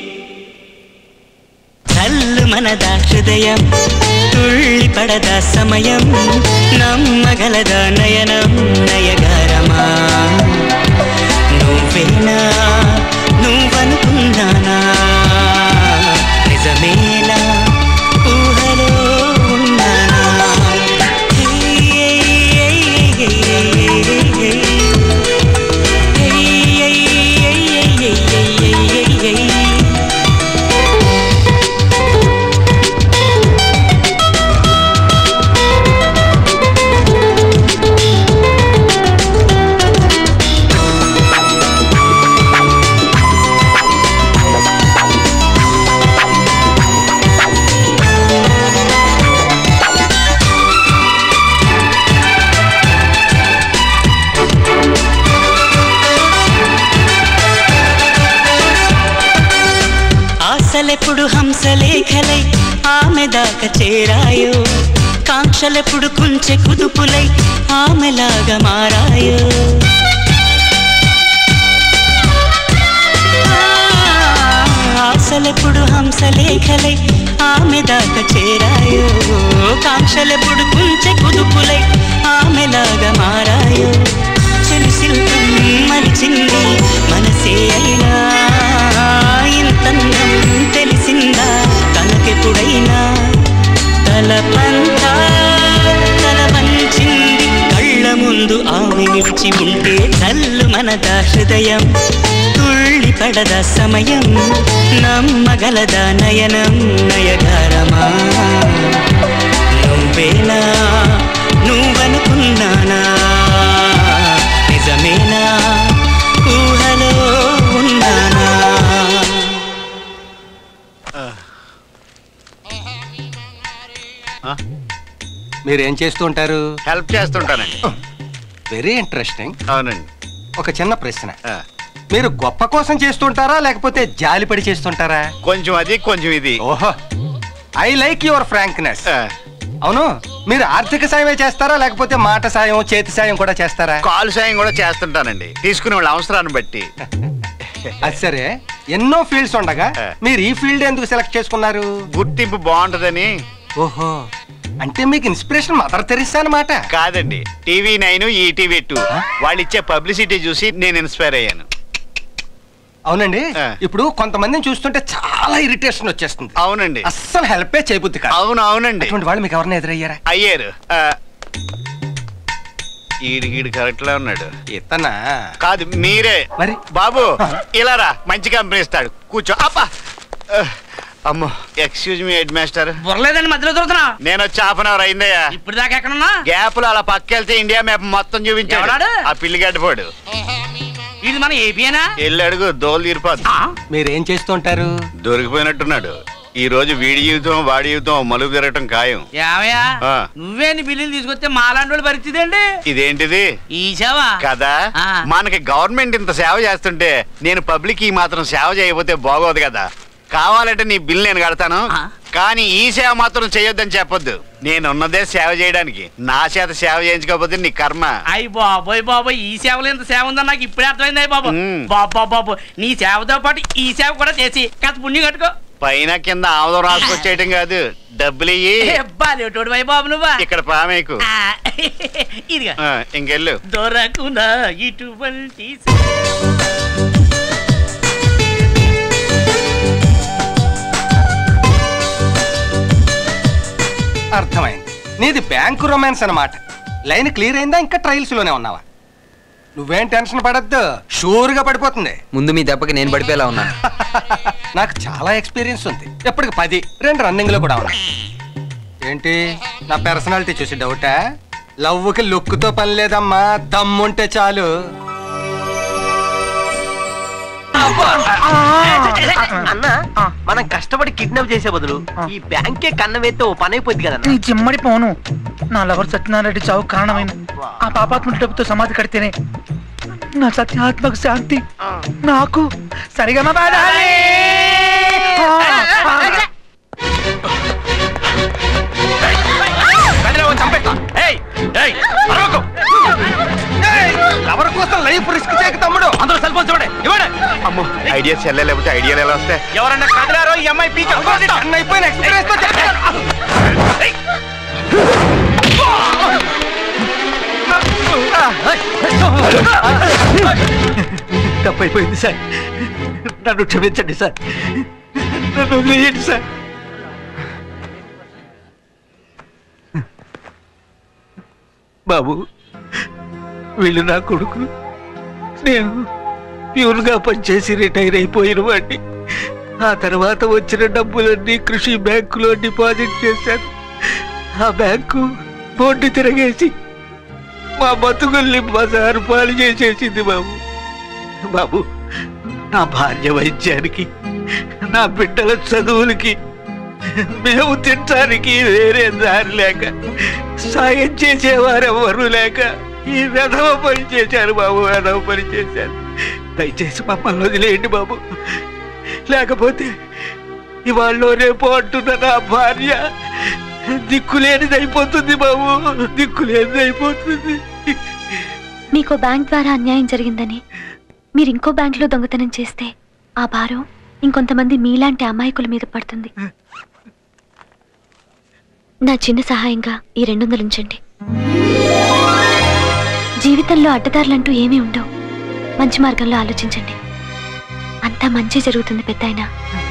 Speaker 8: చల్లు మనదా హృదయం తుళ్ళి పడదా సమయం నమ్మగలదా నయనం నయగారమా నువ్వేనా నువ్వనుకున్నానా నిజమేనా ఊహలో ఉన్నానా ఆశలెప్పుడు హంసలేఖలై ఆమె దాకా చేరాయో కాంక్షలెప్పుడు కుంచె కుదుపులై ఆమెలాగా మారాయో ఆశలెప్పుడు హంసలేఖలై ఆమె దాకా చేరాయో కాంక్షలెప్పుడు కుంచె కుదుపులై ఆమెలాగా మారాయో చెలి శిల్పం మలిచింది మనసే అయినా ఇంతందం తెలిసిందా తనకెప్పుడైనా తలపంతా తల వంచింది కళ్ళ ముందు ఆమె నిలిచి ఉంటే చల్లు మనదా హృదయం తుళ్ళి పడదా సమయం నమ్మగలదా నయనం నయగారమా నువ్వేనా నువ్వనుకున్నానా నిజమేనా ఊహలో ఉన్నానా
Speaker 4: మీరేం చేస్తూ ఉంటారు
Speaker 13: హెల్ప్ చేస్తుంటానండి
Speaker 4: వెరీ ఇంట్రెస్టింగ్
Speaker 13: అవునండి
Speaker 4: ఒక చిన్న ప్రశ్న మీరు గొప్ప కోసం చేస్తుంటారా లేకపోతే జాలిపడి చేస్తుంటారా
Speaker 13: కొంచెం అది కొంచెం ఇది
Speaker 4: ఓహో ఐ లైక్ యువర్ ఫ్రాంక్నెస్ అవును మీరు ఆర్థిక సాయమే చేస్తారా లేకపోతే మాట సాయం చేతి సాయం కూడా చేస్తారా
Speaker 13: కాలు సాయం కూడా చేస్తుంటానండి తీసుకునే వాళ్ళ అవసరాన్ని బట్టి
Speaker 4: అది సరే ఎన్నో ఫీల్డ్స్ ఉండగా మీరు ఈ ఫీల్డ్ ఎందుకు సెలెక్ట్ చేసుకున్నారు
Speaker 13: గుర్తింపు బాగుంటదని
Speaker 4: ఓహో అంటే మీకు ఇన్స్పిరేషన్ మదర్ తెరిసా అనమాట
Speaker 13: కాదండి టీవీ నైన్ ఈటీవీ టూ వాళ్ళు ఇచ్చే పబ్లిసిటీ చూసి నేను ఇన్స్పైర్ అయ్యాను
Speaker 4: అవునండి ఇప్పుడు కొంతమందిని చూస్తుంటే చాలా ఇరిటేషన్ వచ్చేస్తుంది
Speaker 13: అవునండి
Speaker 4: అస్సలు హెల్పే చేయబుద్ది కాదు
Speaker 13: అవును అవునండి
Speaker 4: అటువంటి వాళ్ళు మీకు ఎవరైనా ఎదురయ్యారా
Speaker 13: అయ్యారు ఆ, ఈడు గీడు కరెక్ట్ లా ఉన్నాడు
Speaker 4: ఇతనా
Speaker 13: కాదు మీరే
Speaker 4: మరి
Speaker 13: బాబు ఇలా రా మంచి కంపెనీ ఇస్తాడు కూర్చో అప్ప అమ్మో ఎక్స్క్యూజ్ మీ హెడ్ మాస్టర్
Speaker 16: బుర్రలేదండి మధ్యలో దొరుకుతున్నా
Speaker 13: నేను వచ్చి హాఫ్ అన్ అవర్ అయిందయ్యా
Speaker 16: ఇప్పుడు దాకా ఎక్కడున్నా
Speaker 13: గ్యాప్ లో అలా పక్కెళ్తే ఇండియా మ్యాప్ మొత్తం చూపించాడు
Speaker 16: ఎవడాడు?
Speaker 13: ఆ పిల్లిగడ్డపోడు
Speaker 16: ఇది మన ఏపీనా
Speaker 13: వెళ్ళి అడుగు దోలు తీరిపోద్ది
Speaker 4: మీరేం చేస్తుంటారు
Speaker 13: దొరికిపోయినట్టున్నాడు ఈ రోజు వీడి జీవితం వాడి జీవితం మలుపు తిరగటం ఖాయం
Speaker 16: ఏమయ్యా
Speaker 13: ఆ.
Speaker 16: నువ్వే నీ బిల్లులు తీసుకొస్తే మాలాంటి వాళ్ళ పరిస్థితి ఏంటి
Speaker 13: ఇదేంటిది
Speaker 16: ఈ సేవ
Speaker 13: కదా మనకి గవర్నమెంట్ ఇంత సేవ చేస్తుంటే నేను పబ్లిక్ ఈ మాత్రం సేవ చేయకపోతే బాగోదు కదా కావాలంటే నీ బిల్ నేను కడతాను కానీ ఈ సేవ మాత్రం చేయొద్దని చెప్పొద్దు నేనున్నదే సేవ చేయడానికి నా చేత సేవ చేయించుకోకపోతే నీ కర్మ
Speaker 9: అయ్యి బాబోయ్ బాబోయ్ ఈ సేవలో ఎంత సేవ ఉందో నాకు ఇప్పుడే అర్థమైంది అయ్యి బాబు
Speaker 13: మ్మ్.
Speaker 9: బాబా బాబు నీ సేవతో పాటు ఈ సేవ కూడా చేసి కాస్త పుణ్యం కట్టుకో
Speaker 13: పైన కింద ఆముదం రాసుకొచ్చేయటం కాదు డబ్బులు ఇయ్యి
Speaker 9: బాలేటోడు అయ్యి బాబు నువ్వా
Speaker 13: ఇక్కడ పామేకు
Speaker 9: ఆ, ఇదిగా
Speaker 13: ఆ, ఇంకెళ్ళు
Speaker 9: దొరకునా ఇటువంటి
Speaker 4: అర్థమైంది నీది బ్యాంకు రొమాన్స్ అన్నమాట లైన్ క్లియర్ అయిందా ఇంకా ట్రయల్స్ లోనే ఉన్నావా నువ్వేం టెన్షన్ పడద్దు షూర్ గా పడిపోతుంది
Speaker 10: ముందు మీ దెబ్బకి నేను పడిపోయేలా ఉన్నాను
Speaker 4: నాకు చాలా ఎక్స్పీరియన్స్ ఉంది ఎప్పటికి పది రెండు రన్నింగ్ లో కూడా ఉన్నాయి ఏంటి నా పర్సనాలిటీ చూసి డౌటా లవ్వుకి లుక్తో పని లేదమ్మా దమ్ముంటే చాలు
Speaker 19: అన్న మనం కష్టపడి కిడ్నాప్ చేసే బదులు ఈ బ్యాంకే కన్నం వేస్తే ఓ పని అయిపోద్ది కదా
Speaker 1: నీ జిమ్మడి పోను నా లవర్ సత్యనారాయణ చావు కారణమైన ఆ పాపాత్మ డబ్బుతో సమాధి కడితేనే నా సత్యాత్మక శాంతి నాకు సరిగా
Speaker 4: ఎవరి కోసం లైఫ్ రిస్క్ చేయక తమ్ముడు
Speaker 11: అందరూ సెల్ ఫోన్ చూడండి ఇవ్వండి
Speaker 13: అమ్మో ఐడియా చెల్లె లేకపోతే ఐడియాలు ఎలా వస్తాయి
Speaker 11: ఎవరన్నా కదిలారో ఈ అమ్మాయి పీక
Speaker 4: అయిపోయిన ఎక్స్పీరియన్స్ తో చెప్తాను.
Speaker 1: తప్పైపోయింది సార్ నన్ను క్షమించండి సార్ నన్ను వదిలేయండి సార్ బాబు వీళ్ళు నా కొడుకు నేను ప్యూర్గా పనిచేసి రిటైర్ అయిపోయిన వాడిని ఆ తర్వాత వచ్చిన డబ్బులన్నీ కృషి బ్యాంకులో డిపాజిట్ చేశాను ఆ బ్యాంకు బోర్డు తిరగేసి మా బతుకుల్ని బజారు పాలు చేసేసింది బాబు బాబు నా భార్య వైద్యానికి నా బిడ్డల చదువులకి మేము తినడానికి వేరే దారి లేక సాయం చేసేవారెవరు లేక ఈ వెధవ పని చేశారు బాబు వెధవ పని చేశారు దయచేసి మమ్మల్ని వదిలేయండి బాబు లేకపోతే ఇవాళ్ళ రేపు అంటున్న నా భార్య దిక్కులేనిది అయిపోతుంది బాబు దిక్కులేనిది అయిపోతుంది
Speaker 2: మీకు బ్యాంక్ ద్వారా అన్యాయం జరిగిందని మీరు ఇంకో బ్యాంకులో దొంగతనం చేస్తే ఆ భారం ఇంకొంతమంది మీలాంటి అమాయకుల మీద పడుతుంది నా చిన్న సహాయంగా ఈ రెండు వందలు ఉంచండి జీవితంలో అడ్డదారులంటూ ఏమీ ఉండవు మంచి మార్గంలో ఆలోచించండి అంతా మంచి జరుగుతుంది పెద్దాయన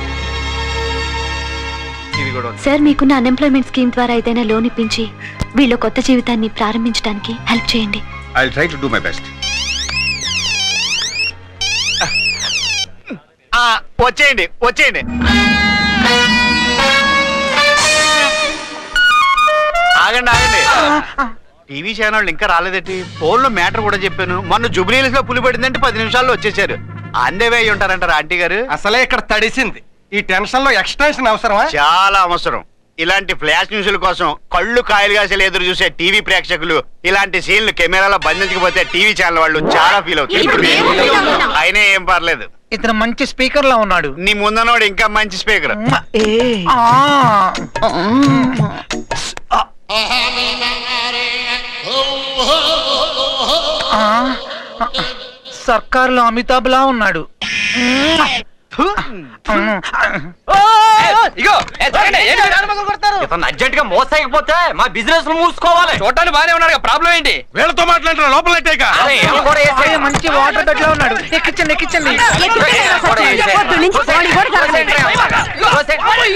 Speaker 13: ఇది కూడా
Speaker 2: సార్ మీకున్న అన్ఎంప్లాయ్మెంట్ స్కీమ్ ద్వారా ఏదైనా లోన్ ఇప్పించి వీళ్ళ కొత్త జీవితాన్ని ప్రారంభించడానికి హెల్ప్ చేయండి
Speaker 11: I try to do my best
Speaker 13: వచ్చేయండి వచ్చేయండి ఆగండి ఆగండి టీవీ ఛానల్ ఇంకా రాలేదేంటి ఫోన్ లో మ్యాటర్ కూడా చెప్పాను మొన్న జుబ్లీస్ లో పులి పడిందంటే పది నిమిషాల్లో వచ్చేసారు అందేవే అయి ఉంటారంటారా ఆంటీ గారు
Speaker 4: అసలే ఇక్కడ తడిసింది ఈ టెన్షన్ లో ఎక్స్టెన్షన్ అవసరమా
Speaker 13: చాలా అవసరం ఇలాంటి ఫ్లాష్ న్యూస్ల కోసం కళ్ళు కాయలు కాసేలు ఎదురు చూసే టీవీ ప్రేక్షకులు ఇలాంటి సీన్లు కెమెరాలో బంధించకపోతే టీవీ ఛానల్ వాళ్ళు చాలా ఫీల్ అవుతారు అయినా ఏం పర్లేదు
Speaker 1: ఇతను మంచి స్పీకర్ లా ఉన్నాడు
Speaker 13: నీ ముందనోడు ఇంకా మంచి స్పీకర్
Speaker 1: సర్కారులో అమితాబ్ లా ఉన్నాడు
Speaker 6: అర్జెంట్ గా మోసకపోతే మా బిజినెస్ మూసుకోవాలి
Speaker 11: చూడటానికి బాగానే ఉన్నాడు ప్రాబ్లం ఏంటి వీళ్ళతో మాట్లాడుతున్నా లోపల
Speaker 1: అయ్యో, మంచి వాటర్ బెడ్ లో ఉన్నాడు ఎక్కించండి ఎక్కించండి
Speaker 20: పొద్దు నుంచి కోడి కూడా కరగలేదు.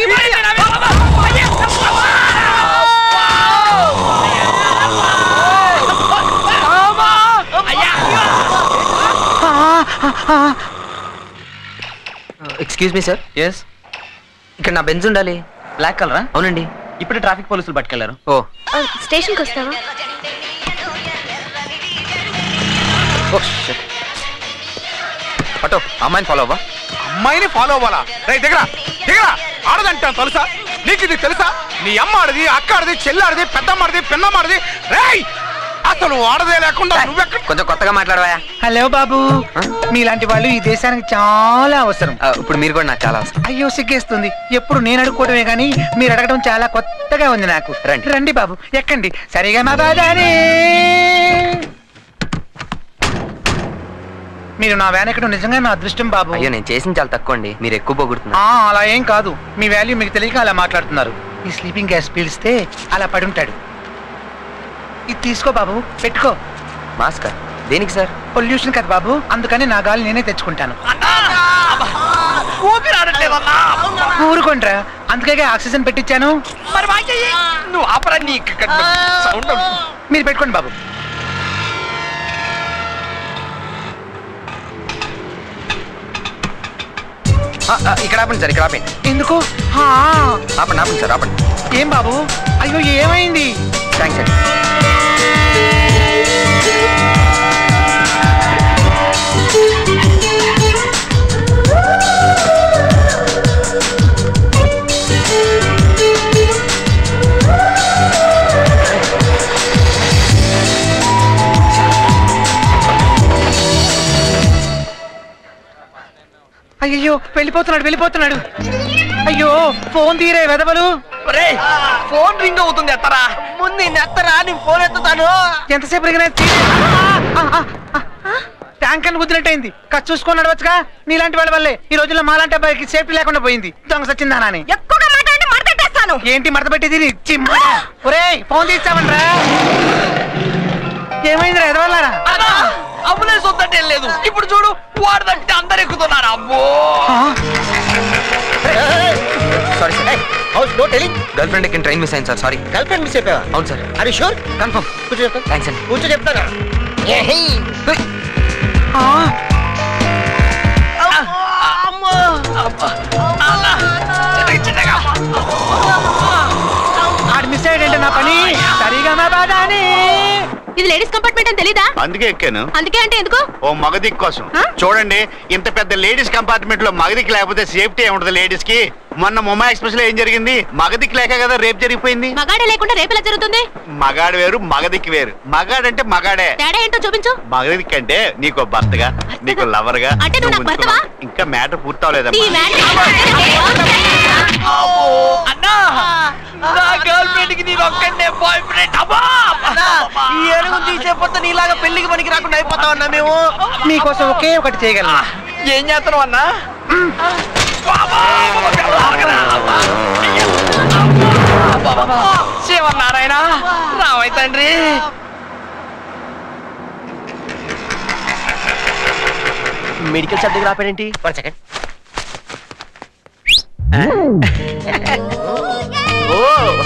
Speaker 10: ఎక్స్క్యూజ్ మీ సార్ ఎస్ ఇక్కడ నా బెంజ్ ఉండాలి
Speaker 15: బ్లాక్ కలరా
Speaker 10: అవునండి
Speaker 15: ఇప్పుడే ట్రాఫిక్ పోలీసులు పట్టుకెళ్లారు
Speaker 10: ఓ
Speaker 2: స్టేషన్కి వస్తావా
Speaker 10: అటో అమ్మాయిని ఫాలో అవ్వా
Speaker 11: అమ్మాయిని ఫాలో అవ్వాలా రే దిగరా దిగరా ఆడదంటాను తెలుసా నీకు ఇది తెలుసా నీ అమ్మ ఆడది అక్క ఆడది చెల్లి ఆడది పెద్దమ్మ ఆడది పిన్నమ్మ ఆడది రేయ్ అసలు వాడదే లేకుండా నువ్వెక్కడ
Speaker 10: కొంచెం కొత్తగా మాట్లాడవా
Speaker 1: హలో బాబు మీలాంటి వాళ్ళు ఈ దేశానికి చాలా అవసరం
Speaker 10: ఇప్పుడు మీరు కూడా నాకు చాలా అవసరం
Speaker 1: అయ్యో సిగ్గేస్తుంది ఎప్పుడు నేను అడుక్కోవడమే కానీ మీరు అడగడం చాలా కొత్తగా ఉంది నాకు రండి రండి బాబు ఎక్కండి సరిగా మా బాధానే మీరు నా వ్యాన్ ఎక్కడం నిజంగా నా అదృష్టం బాబు
Speaker 10: అయ్యో నేను చేసింది చాలా తక్కువ అండి మీరు ఎక్కువ పొగుడుతున్నారు
Speaker 1: ఆ, అలా ఏం కాదు మీ వాల్యూ మీకు తెలియక అలా మాట్లాడుతున్నారు ఈ స్లీపింగ్ గ్యాస్ పీల్స్తే అలా పడి ఉంటాడు ఇది తీసుకో బాబు పెట్టుకో
Speaker 10: మాస్క్ దేనికి సార్
Speaker 1: పొల్యూషన్ కదా బాబు అందుకని నా గాలి నేనే తెచ్చుకుంటాను
Speaker 11: ఊపిరాడట్లేదన్నా
Speaker 1: ఊరుకోండ్రా అందుకే ఆక్సిజన్ పెట్టించాను
Speaker 11: మరి వాచెయ్యి. నువ్వు ఆపరా నీ సౌండ్
Speaker 1: మీరు పెట్టుకోండి బాబు
Speaker 10: ఆ, ఆ, ఇక్కడ ఆపండి సార్ ఇక్కడ ఆపండి
Speaker 1: ఎందుకు ఆ,
Speaker 10: ఆపండి ఆపండి సార్ ఆపండి
Speaker 1: ఏం బాబు అయ్యో ఏమైంది
Speaker 10: థ్యాంక్స్ అండి
Speaker 1: అయ్యో వెళ్ళిపోతున్నాడు వెళ్ళిపోతున్నాడు అయ్యో ఫోన్ తీరే వెదవలు
Speaker 19: ఫోన్ రింగ్ అవుతుంది ఎత్తరా ముందు ఎత్తరా నీ ఫోన్ ఎత్తుతాను
Speaker 1: ఎంతసేపు రిగిన ట్యాంక్ అని కుదిరినట్టయింది ఖర్చు చూసుకొని నడవచ్చుగా నీలాంటి వాళ్ళ వల్లే ఈ రోజుల్లో మాలాంటి అబ్బాయికి సేఫ్టీ లేకుండా పోయింది దొంగ సచ్చిందానా అని
Speaker 3: ఎక్కువగా మాట్లాడి మడతట్టేస్తాను
Speaker 1: ఏంటి మడత పెట్టేది చిమ్మడా ఒరేయ్ ఫోన్ తీస్తామంట్రా ఏమైందిరా ఎదవల్లారా
Speaker 19: అంబులెన్స్ వద్దంటే లేదు ఇప్పుడు చూడు వాడు తట్టి అందరు ఎక్కుతున్నారు అబ్బో
Speaker 10: sorry sir house no telling girlfriend ఎక్కిన ట్రైన్ మిస్ అయింది sir sorry
Speaker 18: girlfriend miss అయిపోయావా
Speaker 10: అవును సార్
Speaker 18: అరే షూర్
Speaker 10: కన్ఫర్మ్
Speaker 18: కూర్చో చెప్తాను
Speaker 10: థ్యాంక్స్ అండి
Speaker 18: కూర్చో చెప్తాను
Speaker 1: ఆడు మిస్ అయ్యాడంటే నా పని సరిగా మా బాధాని
Speaker 3: ఇది లేడీస్ కంపార్ట్మెంట్ అని తెలీదా
Speaker 13: అందుకే ఎక్కాను
Speaker 3: అందుకే అంటే ఎందుకు
Speaker 13: ఓ మగదిక్ కోసం చూడండి ఇంత పెద్ద లేడీస్ కంపార్ట్మెంట్ లో మగదిక్ లేకపోతే సేఫ్టీ ఏముంటది లేడీస్ కి మొన్న ముంబై ఎక్స్ప్రెస్ లో ఏం జరిగింది మగదిక్ లేక కదా రేపు జరిగిపోయింది
Speaker 3: మగాడే లేకుండా రేపు ఎలా జరుగుతుంది
Speaker 13: మగాడు వేరు మగదిక్ వేరు మగాడంటే మగాడే
Speaker 3: తేడా ఏంటో చూపించు
Speaker 13: మగదిక్ అంటే నీకు భర్తగా నీకు లవర్ గా
Speaker 3: అంటే నువ్వు నాకు భర్తవా?
Speaker 13: ఇంకా మ్యాటర్
Speaker 3: నీ
Speaker 13: పూర్తవలేదమ్మా
Speaker 19: అన్నా నా గర్ల్ ఫ్రెండ్ కి నేను ఒక్కడే బాయ్ ఫ్రెండ్ అబ్బా ఈ ఏనుగు తీసేపోతే నీలాగా పెళ్లికి పనికి రాకుండా అయిపోతావు అన్నా మేము
Speaker 1: మీకోసం ఒకే ఒకటి చేయగలను
Speaker 19: ఏం చేస్తున్నావు అన్నా శివనారాయణ రావయ్య తండ్రి మెడికల్ షాప్ దగ్గర ఆపాడేంటి వన్ సెకండ్ ఓ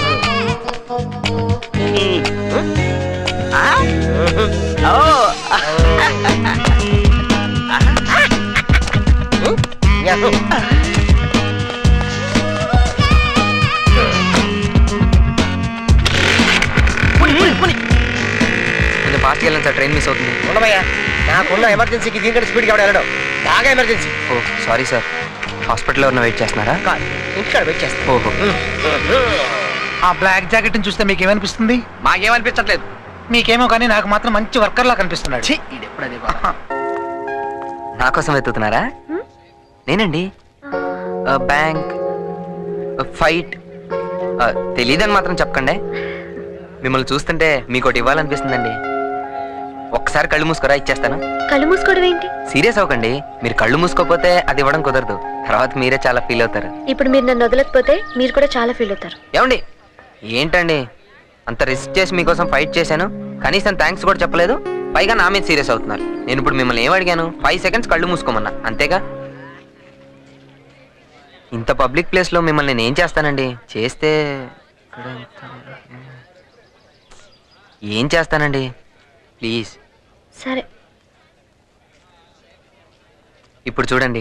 Speaker 19: ఆ? ఓ
Speaker 10: కొంచెం ఫాస్ట్గా వెళ్ళండి సార్ ట్రైన్ మిస్ అవుతుంది
Speaker 18: ఉండమయ్యా నాకున్న ఎమర్జెన్సీకి దీనికంటే స్పీడ్గా ఎవడు వెళ్ళడం బాగా ఎమర్జెన్సీ
Speaker 10: ఓ సారీ సార్ హాస్పిటల్లో ఉన్న వెయిట్ చేస్తున్నారా
Speaker 18: కాదు ఇంటికాడ వెయిట్ చేస్తా
Speaker 10: ఓహో
Speaker 1: ఆ బ్లాక్ జాకెట్ చూస్తే మీకు ఏమనిపిస్తుంది
Speaker 11: మాకేమనిపించట్లేదు
Speaker 1: మీకేమో కానీ నాకు మాత్రం మంచి వర్కర్ లా కనిపిస్తున్నాడు
Speaker 10: నా కోసం వెతుకుతున్నారా నేనండి బ్యాంక్ ఫైట్ తెలియదని మాత్రం చెప్పకండి మిమ్మల్ని చూస్తుంటే మీకు ఒకటి ఇవ్వాలనిపిస్తుందండి ఒక్కసారి కళ్ళు మూసుకోరా ఇచ్చేస్తాను
Speaker 2: కళ్ళు మూసుకోవడం ఏంటి
Speaker 10: సీరియస్ అవ్వకండి మీరు కళ్ళు మూసుకోకపోతే అది ఇవ్వడం కుదరదు తర్వాత మీరే చాలా ఫీల్ అవుతారు
Speaker 2: ఇప్పుడు మీరు నన్ను వదలకపోతే మీరు కూడా చాలా ఫీల్ అవుతారు
Speaker 10: ఏమండి ఏంటండి అంత రిస్క్ చేసి మీకోసం ఫైట్ చేశాను కనీసం థ్యాంక్స్ కూడా చెప్పలేదు పైగా నా మీద సీరియస్ అవుతున్నారు నేను ఇప్పుడు మిమ్మల్ని ఏం అడిగాను ఫైవ్ సెకండ్స్ కళ్ళు మూసుకోమన్నా అంతేగా ఇంత పబ్లిక్ ప్లేస్లో మిమ్మల్ని నేను ఏం చేస్తానండి చేస్తే ఇక్కడ ఎంత- ఏం చేస్తానండి ప్లీజ్
Speaker 2: సరే
Speaker 10: ఇప్పుడు చూడండి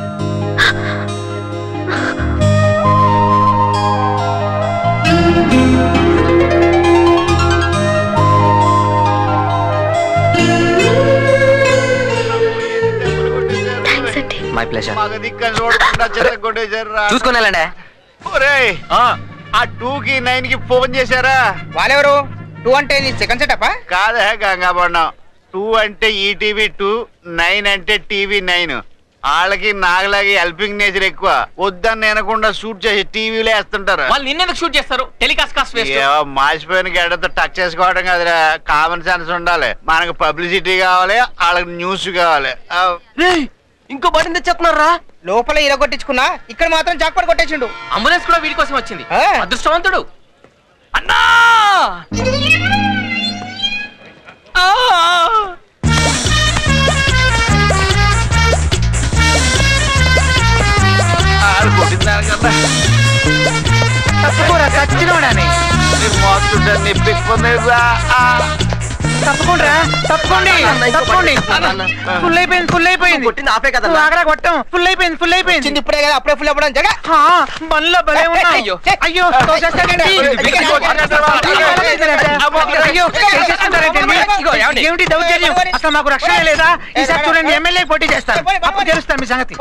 Speaker 10: మై ప్లెజర్
Speaker 13: మగదిక్కని చూడకుండా చిరగొట్టేశారురా.
Speaker 10: చూసుకొని వెళ్ళండి
Speaker 13: ఒరేయ్, ఆ టూ కి నైన్ కి ఫోన్ చేశారా
Speaker 18: వాళ్ళెవరు
Speaker 16: టూ అంటే నీ సెకండ్ సెటప్
Speaker 13: కాదే గంగాబొండం టూ అంటే ఈటీవీ టూ నైన్ అంటే టీవీ నైన్ వాళ్ళకి నాగలాగి హెల్పింగ్ నేచర్ ఎక్కువ వద్దని వినకుండా షూట్ చేసి టీవీలో వేస్తుంటారు
Speaker 15: వాళ్ళు నిన్నెందుకు షూట్ చేస్తారు టెలికాస్ట్ కాస్ట్ వేస్ట్
Speaker 13: ఏవో మాసిపోయిన గడ్డతో టచ్ చేసుకోవడం కదరా కామన్ సెన్స్ ఉండాలి మనకు పబ్లిసిటీ కావాలి వాళ్ళకి న్యూస్ కావాలి ఆ,
Speaker 16: ఇంకో బటన్ తెచ్చేస్తున్నారా లోపల ఇరగొట్టించుకున్నా ఇక్కడ మాత్రం జాక్పాట్ కొట్టేసిండు
Speaker 15: అంబులెన్స్ కూడా వీడి కోసం వచ్చింది అదృష్టవంతుడు అన్నా ఆ!
Speaker 1: తప్పుకోరా చచ్చినోడని తప్పకుండా తప్పకోండి తప్పకోండి ఫుల్ అయిపోయింది ఫుల్ అయిపోయింది
Speaker 16: కొట్టింది ఆపే కదా
Speaker 1: నువ్వు ఆగరా కొట్టం ఫుల్ అయిపోయింది ఫుల్ అయిపోయింది
Speaker 16: ఇప్పుడే కదా అప్పుడే ఫుల్ అవ్వడం జగ
Speaker 1: హా, బండ్లో భలే ఉన్నావు
Speaker 16: అయ్యో.
Speaker 1: అయ్యో తోసేస్తాడండి. అయ్యో చేసేసుకుంటారేంటండి?
Speaker 16: ఇగో, ఏమండి?
Speaker 1: ఏమిటి దౌర్జన్యం అసలు మాకు రక్షణ లేదా ఈసారి చూడండి ఎమ్మెల్యే పోటీ చేస్తారు అప్పుడు తెలుస్తాను మీ సంగతి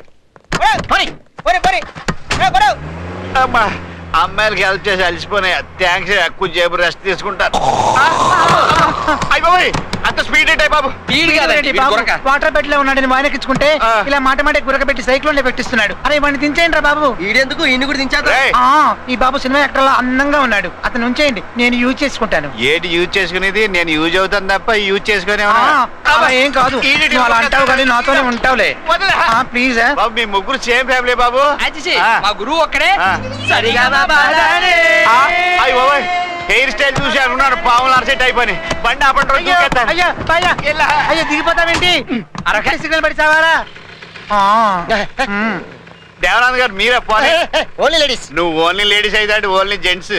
Speaker 13: అమ్మా అమ్మాయిలకి హెల్ప్ చేసి అలసిపోయినాయి థ్యాంక్స్ ఎక్కువ జేబు రెస్ట్ తీసుకుంటారు అయిపోయి అంత స్పీడ్ ఏంటి బాబు
Speaker 1: వాటర్ బెడ్ లో ఉన్నాడని వాయనకిచ్చుకుంటే ఇలా మాట మాట గురకబెట్టి సైక్లోన్ పెట్టిస్తున్నాడు అరే వాడిని దించేయండి రా బాబు
Speaker 16: ఈడెందుకు ఈయన కూడా దించేద్దాం
Speaker 1: ఆ, ఈ బాబు సినిమా యాక్టర్ లా అందంగా ఉన్నాడు అతను ఉంచేయండి నేను యూజ్ చేసుకుంటాను
Speaker 13: ఏటి యూజ్ చేసుకునేది నేను యూజ్ అవుతాను తప్ప యూజ్ చేసుకునే
Speaker 1: ఆ, అలా ఏం కాదు నువ్వు అలా అంటావు కానీ నాతోనే ఉంటావులే ప్లీజ్
Speaker 13: బాబు మీ ముగ్గురు సేమ్ ఫ్యామిలీ బాబు
Speaker 15: మా గురువు ఒక్కడే
Speaker 16: సరిగా
Speaker 13: హెయిర్ స్టైల్ చూసి అనుకున్నాను పాములు అరసెట్ అయిపోయి బండి ఆపండి
Speaker 1: అయ్యో అయ్యో అయ్యో అయ్యో దిగిపోతావేంటి అరకే సిగ్నల్ పడి చావారా
Speaker 13: దేవనాథ్ గారు మీరే పోనీ
Speaker 16: ఓన్లీ లేడీస్
Speaker 13: నువ్వు ఓన్లీ లేడీస్ అయితే ఓన్లీ జెంట్స్